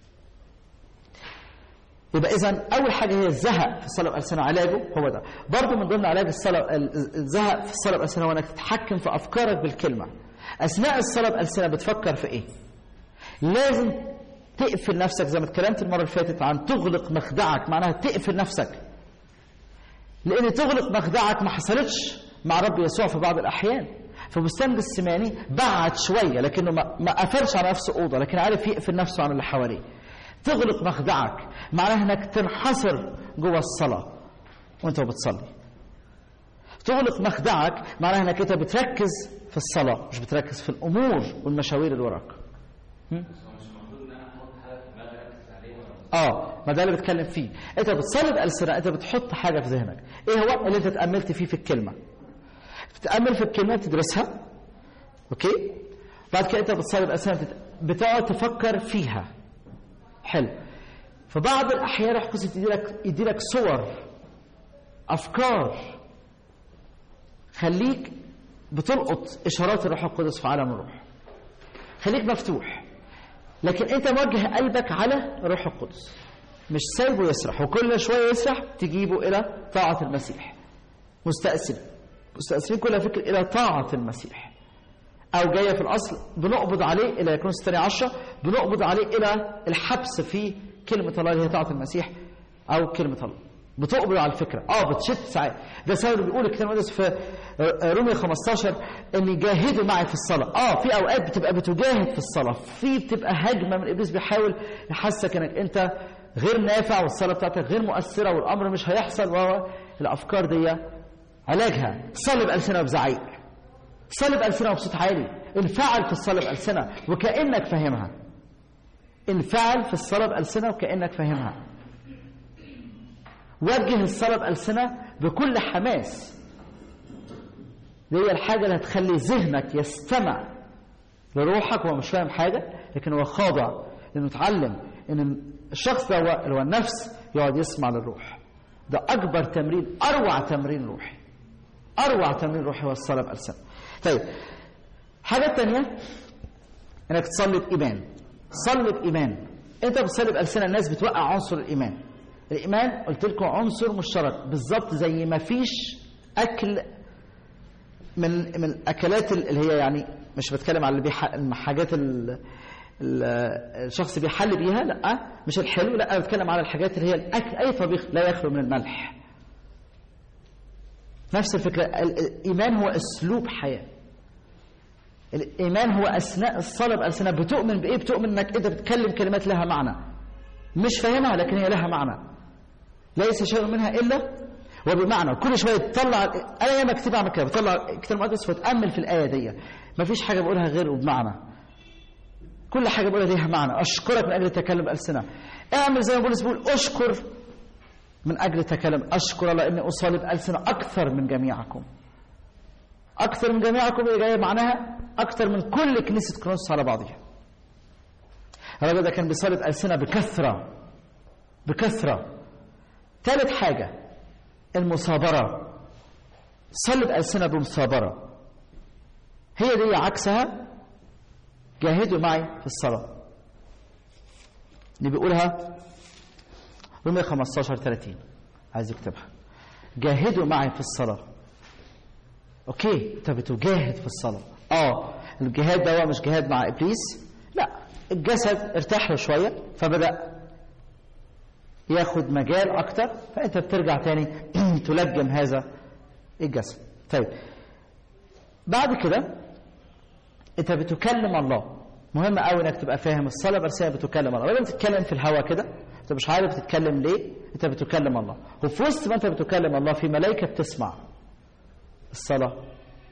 [SPEAKER 2] يبقى إذا أول حاجة هي الزهق في الصلاة بألسنة علاجه هو ده. برضه من ضمن علاج الصلاة الزهق في الصلاة بألسنة هو إنك تتحكم في أفكارك بالكلمة. أثناء الصلاة بألسنة بتفكر في إيه؟ لازم تقفل نفسك زي ما اتكلمت المره اللي فاتت عن تغلق مخدعك معناها تقفل نفسك لان تغلق مخدعك ما حصلتش مع رب يسوع في بعض الاحيان فبستان السماني بعد شويه لكنه ما قفلش على نفسه اوضه لكن عارف يقفل نفسه عن اللي حواليه تغلق مخدعك معناها انك تنحصر جوه الصلاه وانت بتصلي تغلق مخدعك معناها انك انت بتركز في الصلاه مش بتركز في الامور والمشاوير اللي وراك اه ما ده اللي بتكلم فيه انت بتصلي بألسنة انت بتحط حاجة في ذهنك ايه هو اللي انت تأملت فيه في الكلمة بتتأمل في الكلمة تدرسها اوكي بعد كده انت بتصلي بألسنة بتقعد تفكر فيها حلو في بعض الأحيان روح القدس يدي لك يدي لك صور أفكار خليك بتلقط إشارات الروح القدس في عالم الروح خليك مفتوح لكن انت موجه قلبك على الروح القدس مش سايبه يسرح وكل شويه يسرح تجيبه الى طاعه المسيح مستأسر مستأسرين كل فكر الى طاعه المسيح او جايه في الاصل بنقبض عليه الى يكون الثاني عشرة بنقبض عليه الى الحبس في كلمه الله اللي هي طاعه المسيح او كلمه الله بتقبض على الفكره اه بتشت ساعات ده سبب بيقول الكتاب المقدس في رومية 15 ان جاهدوا معي في الصلاه اه في اوقات بتبقى بتجاهد في الصلاه في بتبقى هجمه من ابليس بيحاول يحسك انك انت غير نافع والصلاه بتاعتك غير مؤثره والامر مش هيحصل و الافكار دي علاجها صلي بالسنه بزعيق صلي بالسنه بصوت عالي انفعل في الصلاه بالسنه وكانك فاهمها انفعل في الصلاه بالسنه وكانك فاهمها وجه الصلاة بألسنة بكل حماس دي هي الحاجة اللي هتخلي ذهنك يستمع لروحك وهو مش فاهم حاجة لكن هو خاضع لأنه اتعلم إن الشخص ده اللي هو النفس يقعد يسمع للروح ده أكبر تمرين أروع تمرين روحي أروع تمرين روحي هو الصلاة بألسنة طيب حاجة تانية إنك تصلي بإيمان صلي بإيمان أنت بتصلي بألسنة الناس بتوقع عنصر الإيمان الإيمان قلت لكم عنصر مشترك بالظبط زي ما فيش أكل من من الأكلات اللي هي يعني مش بتكلم على اللي بيح... الحاجات ال... الشخص بيحل بيها لا مش الحلو لا انا بتكلم على الحاجات اللي هي الاكل اي طبيخ لا يخلو من الملح نفس الفكره الايمان هو اسلوب حياه الايمان هو اثناء الصلاه بالسنه بتؤمن بايه بتؤمن انك انت بتتكلم كلمات لها معنى مش فاهمها لكن هي لها معنى ليس شيء منها الا وبمعنى كل شويه تطلع انا ياما كتير بعمل كده بطلع كتاب المقدس واتامل في الايه دي ما فيش حاجه بقولها غير وبمعنى كل حاجه بقولها ليها معنى اشكرك من اجل التكلم بالسنه اعمل زي ما بولس بيقول اشكر من اجل التكلم اشكر الله اني اصلي بالسنه اكثر من جميعكم اكثر من جميعكم اللي جايه معناها اكثر من كل كنيسه كرونس على بعضها الراجل ده كان بيصلي بالسنه بكثره بكثره ثالث حاجه المصابره صلي بالسنه بمصابره هي دي عكسها جاهدوا معي في الصلاة اللي بيقولها رومية 15 30 عايز يكتبها جاهدوا معي في الصلاة اوكي انت بتجاهد في الصلاة اه الجهاد ده مش جهاد مع ابليس لا الجسد ارتاح له شوية فبدأ ياخد مجال اكتر فانت بترجع تاني تلجم هذا الجسد طيب بعد كده انت بتكلم الله مهم قوي انك تبقى فاهم الصلاه بس هي بتكلم الله لازم تتكلم في الهوا كده انت مش عارف تتكلم ليه انت بتكلم الله وفي وسط ما انت بتكلم الله في ملائكه بتسمع الصلاه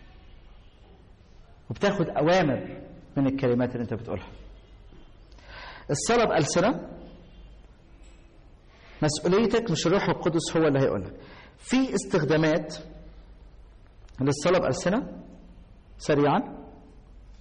[SPEAKER 2] وبتاخد اوامر من الكلمات اللي انت بتقولها الصلاه بالسنه مسؤوليتك مش الروح القدس هو اللي هيقول لك في استخدامات للصلاه بالسنه سريعا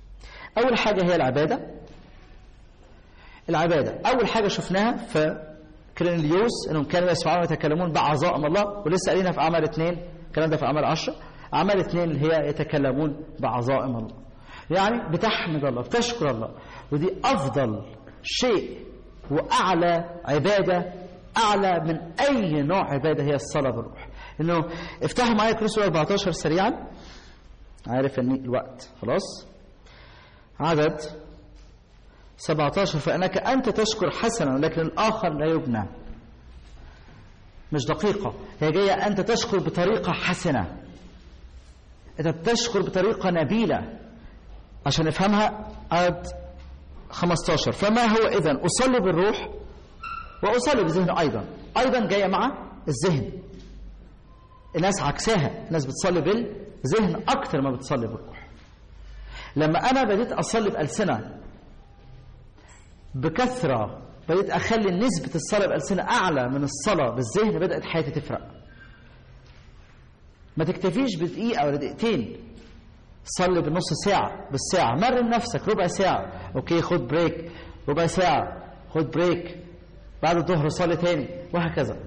[SPEAKER 2] أول حاجة هي العبادة العبادة أول حاجة شفناها في كرينليوس أنهم كانوا يسمعون ويتكلمون بعظائم الله ولسه قالينها في أعمال اثنين الكلام ده في أعمال عشرة أعمال اثنين اللي هي يتكلمون بعظائم الله يعني بتحمد الله بتشكر الله ودي أفضل شيء وأعلى عبادة أعلى من أي نوع عبادة هي الصلاة بالروح إنه افتحوا معايا كريستو 14 سريعا عارف ان الوقت خلاص عدد 17 فانك انت تشكر حسنا لكن الاخر لا يبنى مش دقيقة هي جاية أنت تشكر بطريقة حسنة أنت تشكر بطريقة نبيلة عشان نفهمها عدد 15 فما هو إذن أصلي بالروح وأصلي بالذهن أيضا أيضا جاية مع الذهن الناس عكساها الناس بتصلي بالذهن أكتر ما بتصلي بالروح لما أنا بديت أصلي بألسنة بكثرة بديت أخلي نسبة الصلاة بألسنة أعلى من الصلاة بالذهن بدأت حياتي تفرق ما تكتفيش بدقيقة ولا دقيقتين صلي بنص ساعة بالساعة مرن نفسك ربع ساعة أوكي خد بريك ربع ساعة خد بريك بعد الظهر صلي تاني وهكذا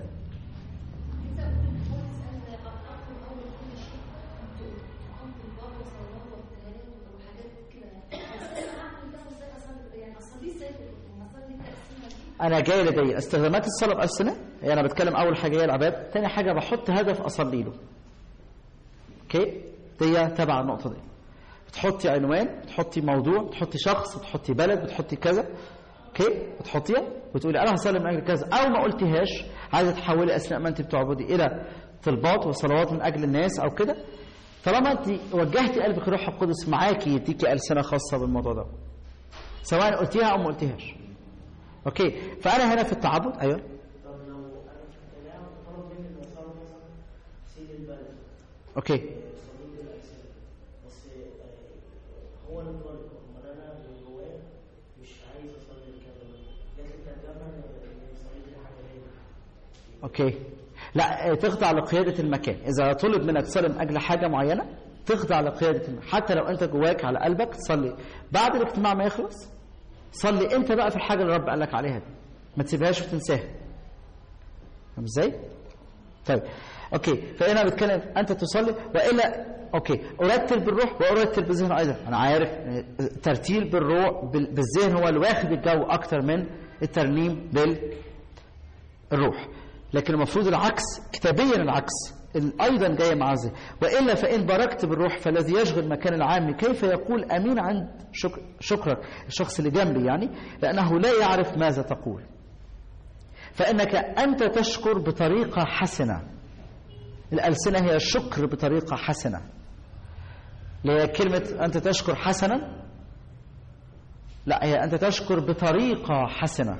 [SPEAKER 2] انا جاي لجاي استخدامات الصلاه بألسنة يعني انا بتكلم اول حاجه هي العباده ثاني حاجه بحط هدف اصلي له اوكي دي تبع النقطه دي بتحطي عنوان بتحطي موضوع بتحطي شخص بتحطي بلد بتحطي كذا اوكي بتحطيها وتقولي انا هصلي من اجل كذا او ما قلتيهاش عايزه تحولي اثناء ما انت بتعبدي الى طلبات وصلوات من اجل الناس او كده طالما انت وجهتي قلبك الروح القدس معاكي يديكي السنه خاصه بالموضوع ده سواء قلتيها او ما قلتيهاش اوكي فانا هنا في التعبد ايوه
[SPEAKER 3] طب لو انا مش متابعها وطلب مني ان اصلي مثلا سيد البلد
[SPEAKER 2] اوكي
[SPEAKER 3] صليت الاجسام بس آه، هو اللي طالب امال انا من جوايا مش عايز اصلي الكلام جات لي ترجمه ان إن صليت دي حاجه ليا
[SPEAKER 2] اوكي لا آه، تخضع لقياده المكان اذا طلب منك تصلي من اجل حاجه معينه تخضع لقياده المكان حتى لو انت جواك على قلبك تصلي بعد الاجتماع ما يخلص صلي انت بقى في الحاجه اللي رب قال لك عليها دي ما تسيبهاش وتنساها فاهم ازاي طيب اوكي فانا بتكلم انت تصلي والا اوكي ارتل بالروح وارتل بالذهن ايضا انا عارف إن الترتيل بالروح بال- بالذهن هو اللي واخد الجو اكتر من الترنيم بالروح لكن المفروض العكس كتابيا العكس ال- ايضا جاي مع الذهن والا فان باركت بالروح فالذي يشغل مكان العام كيف يقول امين عند شكر شكرك الشخص اللي جنبي يعني لانه لا يعرف ماذا تقول فانك انت تشكر بطريقه حسنه الالسنه هي الشكر بطريقه حسنه اللي هي كلمه انت تشكر حسنا لا هي انت تشكر بطريقه حسنه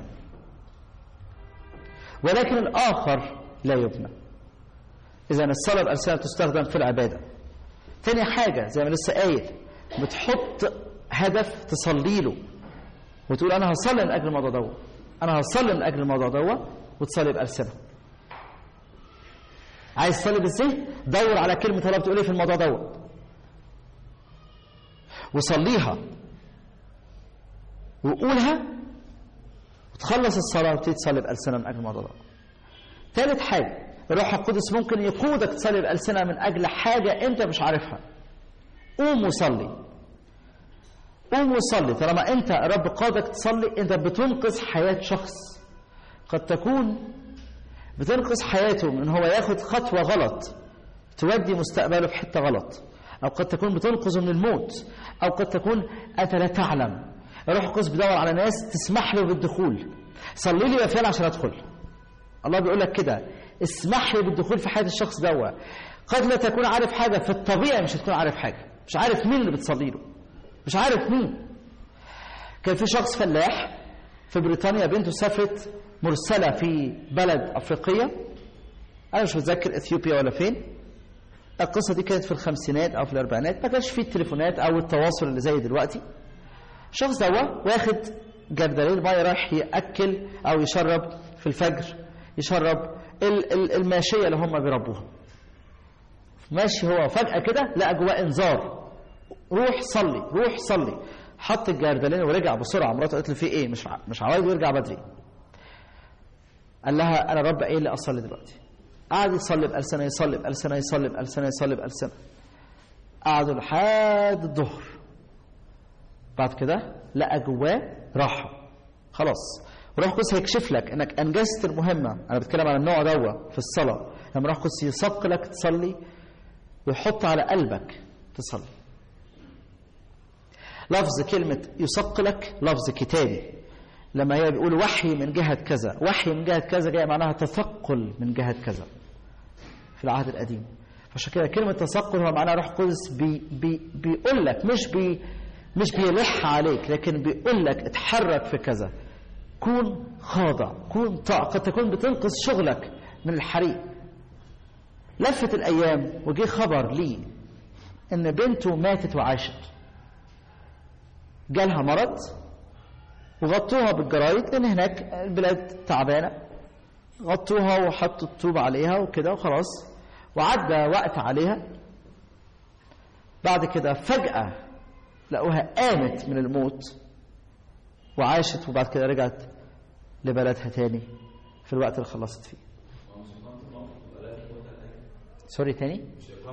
[SPEAKER 2] ولكن الاخر لا يبنى اذا الصلاه بالالسنه تستخدم في العباده تاني حاجه زي ما لسه قايل بتحط هدف تصلي له وتقول انا هصلي من اجل الموضوع دوت انا هصلي من اجل الموضوع دوت وتصلي بالسنه عايز تصلي بالذهن دور على كلمه الله بتقول ايه في الموضوع دوت وصليها وقولها وتخلص الصلاه وتبتدي تصلي بالسنه من اجل الموضوع دوت ثالث حاجه الروح القدس ممكن يقودك تصلي بالسنه من اجل حاجه انت مش عارفها قوم وصلي قوم وصلي طالما انت رب قادك تصلي انت بتنقذ حياه شخص قد تكون بتنقذ حياته من هو ياخد خطوه غلط تودي مستقبله في حته غلط او قد تكون بتنقذه من الموت او قد تكون انت لا تعلم الروح القدس بيدور على ناس تسمح له بالدخول صلي لي يا فلان عشان ادخل الله بيقول لك كده اسمح لي بالدخول في حياه الشخص دوت قد لا تكون عارف حاجه في الطبيعي مش هتكون عارف حاجه مش عارف مين اللي بتصلي له مش عارف مين كان في شخص فلاح في بريطانيا بنته سافرت مرسله في بلد افريقيه انا مش متذكر اثيوبيا ولا فين القصه دي كانت في الخمسينات او في الاربعينات ما كانش فيه التليفونات او التواصل اللي زي دلوقتي الشخص ده واخد جردلين ميه رايح ياكل او يشرب في الفجر يشرب ال- ال- الماشيه اللي هم بيربوها ماشي هو فجاه كده لقى جواه انذار روح صلي روح صلي حط الجردلين ورجع بسرعه مراته قالت له في ايه مش ع- مش عاوز يرجع بدري قال لها انا رب ايه اللي اصلي دلوقتي قعد يصلي بألسنة يصلي بألسنة يصلي بألسنة يصلي بألسنة قعدوا لحد الظهر بعد كده لقى جواه راحة خلاص روح القدس هيكشف لك انك انجزت المهمة انا بتكلم على النوع دوا في الصلاة لما روح القدس يثقلك تصلي ويحط على قلبك تصلي لفظ كلمة يثقلك لفظ كتابي لما هي بيقول وحي من جهة كذا وحي من جهة كذا جاي معناها تثقل من جهة كذا في العهد القديم عشان كده كلمة تثقل هو معناها روح القدس بي بي بيقول لك مش بي مش بيلح عليك لكن بيقول لك اتحرك في كذا كون خاضع كون طاع قد تكون بتنقذ شغلك من الحريق لفت الأيام وجي خبر لي إن بنته ماتت وعاشت جالها مرض وغطوها بالجرايد لأن هناك البلاد تعبانة غطوها وحطوا الطوب عليها وكده وخلاص وعدى وقت عليها بعد كده فجأة لقوها قامت من الموت وعاشت وبعد كده رجعت لبلدها تاني في الوقت اللي خلصت فيه سوري تاني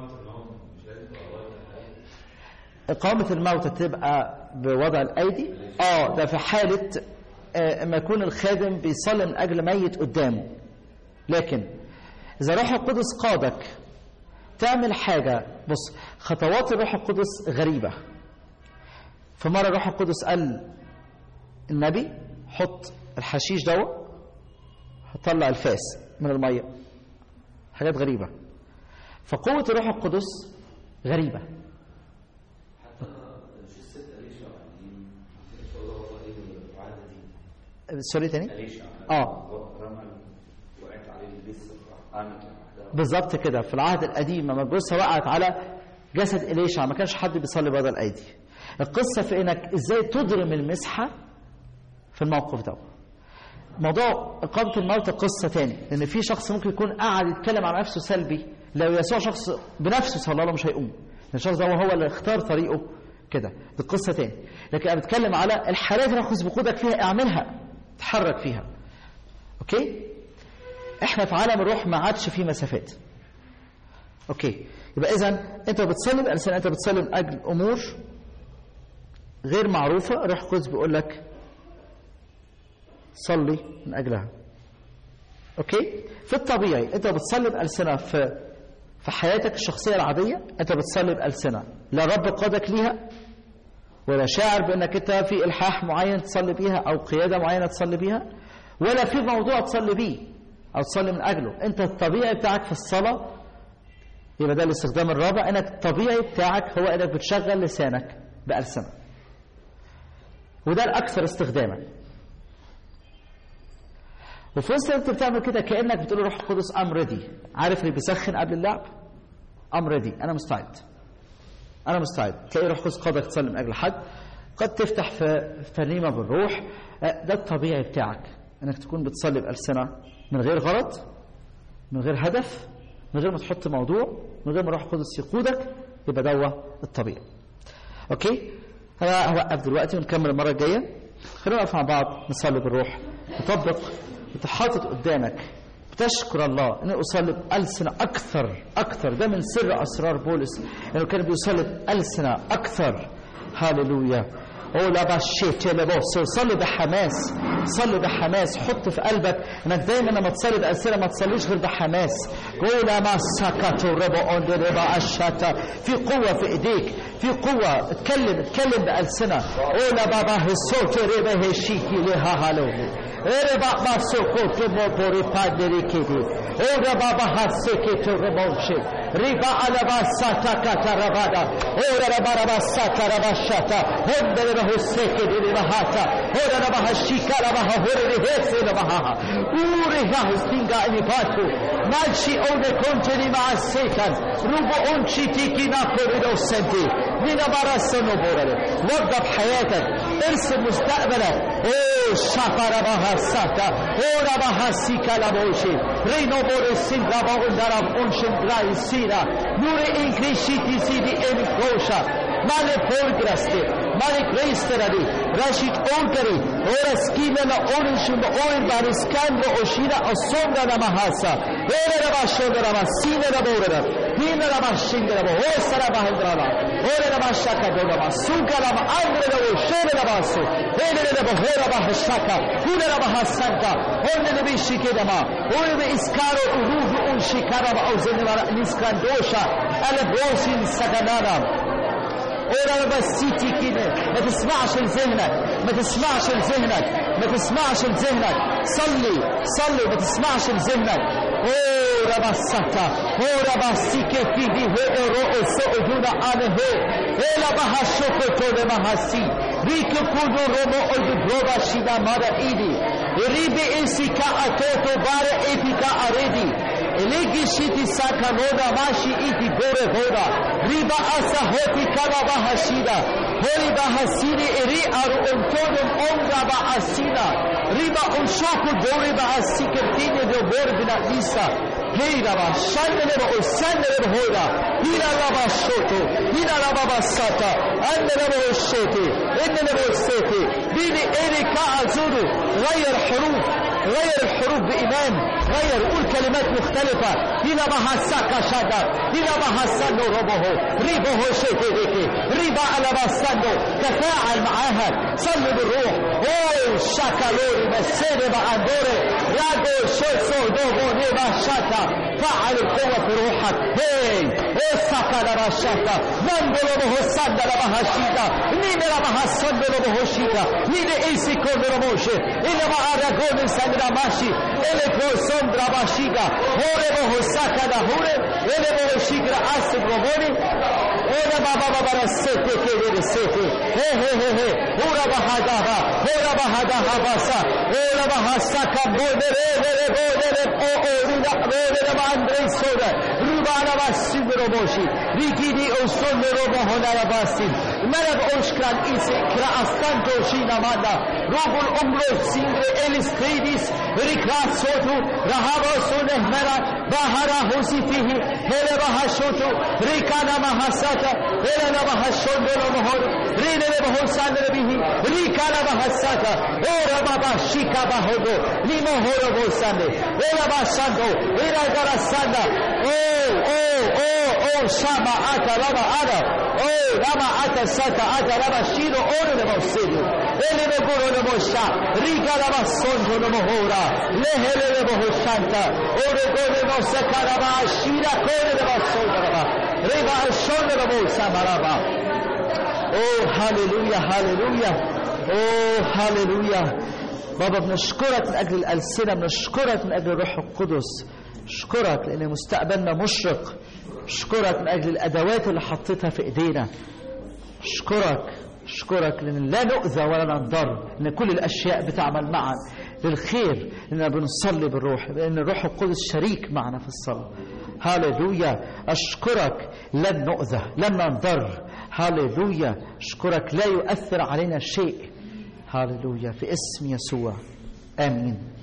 [SPEAKER 2] إقامة الموتى تبقى بوضع الأيدي آه ده في حالة آه، ما يكون الخادم بيصلي من أجل ميت قدامه لكن إذا روح القدس قادك تعمل حاجة بص خطوات الروح القدس غريبة فمرة الروح القدس قال النبي حط الحشيش دوا طلع الفاس من المية حاجات غريبة فقوة الروح القدس غريبة سوري تاني اه بالظبط كده في العهد القديم لما الجثه وقعت على جسد إليشع ما كانش حد بيصلي بدل الايدي القصه في انك ازاي تضرم المسحه في الموقف ده موضوع إقامة الموتى قصة تاني لأن في شخص ممكن يكون قاعد يتكلم عن نفسه سلبي لو يسوع شخص بنفسه صلى الله مش هيقوم لأن الشخص ده هو اللي اختار طريقه كده دي قصة تاني لكن أنا بتكلم على الحالات اللي خذ بقودك فيها اعملها تحرك فيها أوكي احنا في عالم الروح ما عادش فيه مسافات اوكي يبقى اذا انت بتصلي بألسنة انت بتصلي من اجل امور غير معروفه روح القدس بيقول لك صلي من اجلها اوكي في الطبيعي انت بتصلي بألسنة في في حياتك الشخصيه العاديه انت بتصلي بألسنة لا رب قادك ليها ولا شاعر بانك انت في الحاح معين تصلي بيها او قياده معينه تصلي بيها ولا في موضوع تصلي بيه او تصلي من اجله انت الطبيعي بتاعك في الصلاه يبقى ده الاستخدام الرابع انك الطبيعي بتاعك هو انك بتشغل لسانك بألسنة وده الاكثر استخداما وفي وسط انت بتعمل كده كانك بتقول روح القدس ام ريدي عارف اللي بيسخن قبل اللعب ام ريدي انا مستعد انا مستعد تلاقي روح القدس قادك تصلي من اجل حد قد تفتح في في ترنيمه بالروح ده الطبيعي بتاعك انك تكون بتصلي بألسنة من غير غرض من غير هدف من غير ما تحط موضوع من غير ما روح القدس يقودك يبقى دوا الطبيعي اوكي انا هوقف دلوقتي ونكمل المره الجايه خلينا نقف مع بعض نصلي بالروح نطبق انت حاطط قدامك بتشكر الله انه اصلي بألسنة اكثر اكثر ده من سر اسرار بولس انه كان بيصلي بألسنة اكثر هاليلويا او لا بشيت لبوس صلي بحماس صلي بحماس حط في قلبك انك دايما لما تصلي بألسنة ما تصليش غير بحماس قول ما سكت ربا اون ربا الشاتا في قوة في ايديك في قوة اتكلم اتكلم بألسنة او لا بابا الصوت ربا هشيكي لها هالو ربا ما سوكو كمو بوري بادري كيدي او ربا بها سكت ربوشي ربا على با ساتا كاتا ربادا او ربا ربا ساتا ربا شاتا هند ربا سكت ربهاتا او ربا هشيكا ربا هوري هيسي ربها اوري هاستينغا انيباتو مالشي اونه كونتني مع السيطان روبو اونشي تيكي ناكوري سنتي من برسنو بورالي وضب حياتك ارسم مستقبلك اوه شافا ربها ساتا او ربها سيكا لبوشي رينو بوري سينغا باوندارا اونشن غراي سيرا نور انكريشيتي سيدي انكروشا male polgraste, male greisterari, rashit olgari, ora skina na orishim oin bariskandro oshira osonga na mahasa, ora na bashonga na masina na borera, hina na mashinga na bo, osa na mahendrala, ora na mashaka do na masuka na maandre na oshene na baso, ene na bohera bahashaka, hina na bahasanta, onne na bishike na ma, ora na iskaro uruhu un shikara ma auzene na niskandosha, ala brosin saganana, ora بسيتي كده ما تسمعش لذهنك ما تسمعش لذهنك ما تسمعش لذهنك صلي صلي ما تسمعش لذهنك ora basata ora basike fidi he ro so oduna ane he ela bahashoko tode mahasi rike kudu romo odu broba shida mara idi ribe esika atoto bare epika aredi elegi shiti saka noda mashi iti bore hoda riba asa hoti kaba bahashida hori bahasiri eri aru ontodum onda ba asida riba unshoku dore ba asikertine do bore bina isa heira ba shandele ba usandele ba hoda hira la ba shoto hira la ba basata andele ba shote indele ba sete bini eri ka azuru غير حروف غير الحروف بإيمان غير قول كلمات مختلفة هنا ما هساكا شادا هنا ما هسانو ربه ريبه شيء ريبا على ما سانو تفاعل معاها صلي بالروح اوه شاكا لوري مسيري ما اندوري راجو شوسو دوغو نيما شاكا فعل القوة في روحك هي ايه ساكا لما شاكا نندلو به ساندا لما هشيكا نيمي لما هسندلو به شيكا نيمي ايسي كوندلو موشي إنما أراغون سندرا ماشي ele ko sondra bashiga hore bo hosaka da hore ele bo shigra asib roboni ele baba baba rasete ke ele sete he he he he hura bahada ha hura bahada ha basa ele bahasaka bode re re bode re o o rida bode re bandre soda rubana basibro boshi rikidi o sondro bo honara basin مرب اوشکران ایسی کرا استان دوشی نمانا روح الامرو سینگره الیستریدیس ریکرات سوتو رهابا سونه مرا بهارا حوسی فیه هل بها شوتو ریکانا محساتا هل نبها شندو مهور رین نبها ساندر بیهی ریکانا محساتا اور بابا شیکا بهودو نیمو هورو بوسانده هل با شاندو ایرا گرا ساندا او او او او شاما آتا لما آتا او لما آتا sata ata lama shiro ore le mosedo ele ne goro le mosha riga lama sonjo le mohora le hele le mohoshanta ore gore no sakara ba shira kore le masonjo le ba reba shonde le mosa maraba oh hallelujah hallelujah oh hallelujah بابا بنشكرك من أجل الألسنة بنشكرك من أجل الروح القدس نشكرك لأن مستقبلنا مشرق نشكرك من أجل الأدوات اللي حطيتها في إيدينا اشكرك اشكرك لان لا نؤذى ولا نضر لان كل الاشياء بتعمل معا للخير لاننا بنصلي بالروح لان الروح القدس شريك معنا في الصلاه هاليلويا اشكرك لن نؤذى لن نضر هاليلويا اشكرك لا يؤثر علينا شيء هاليلويا في اسم يسوع امين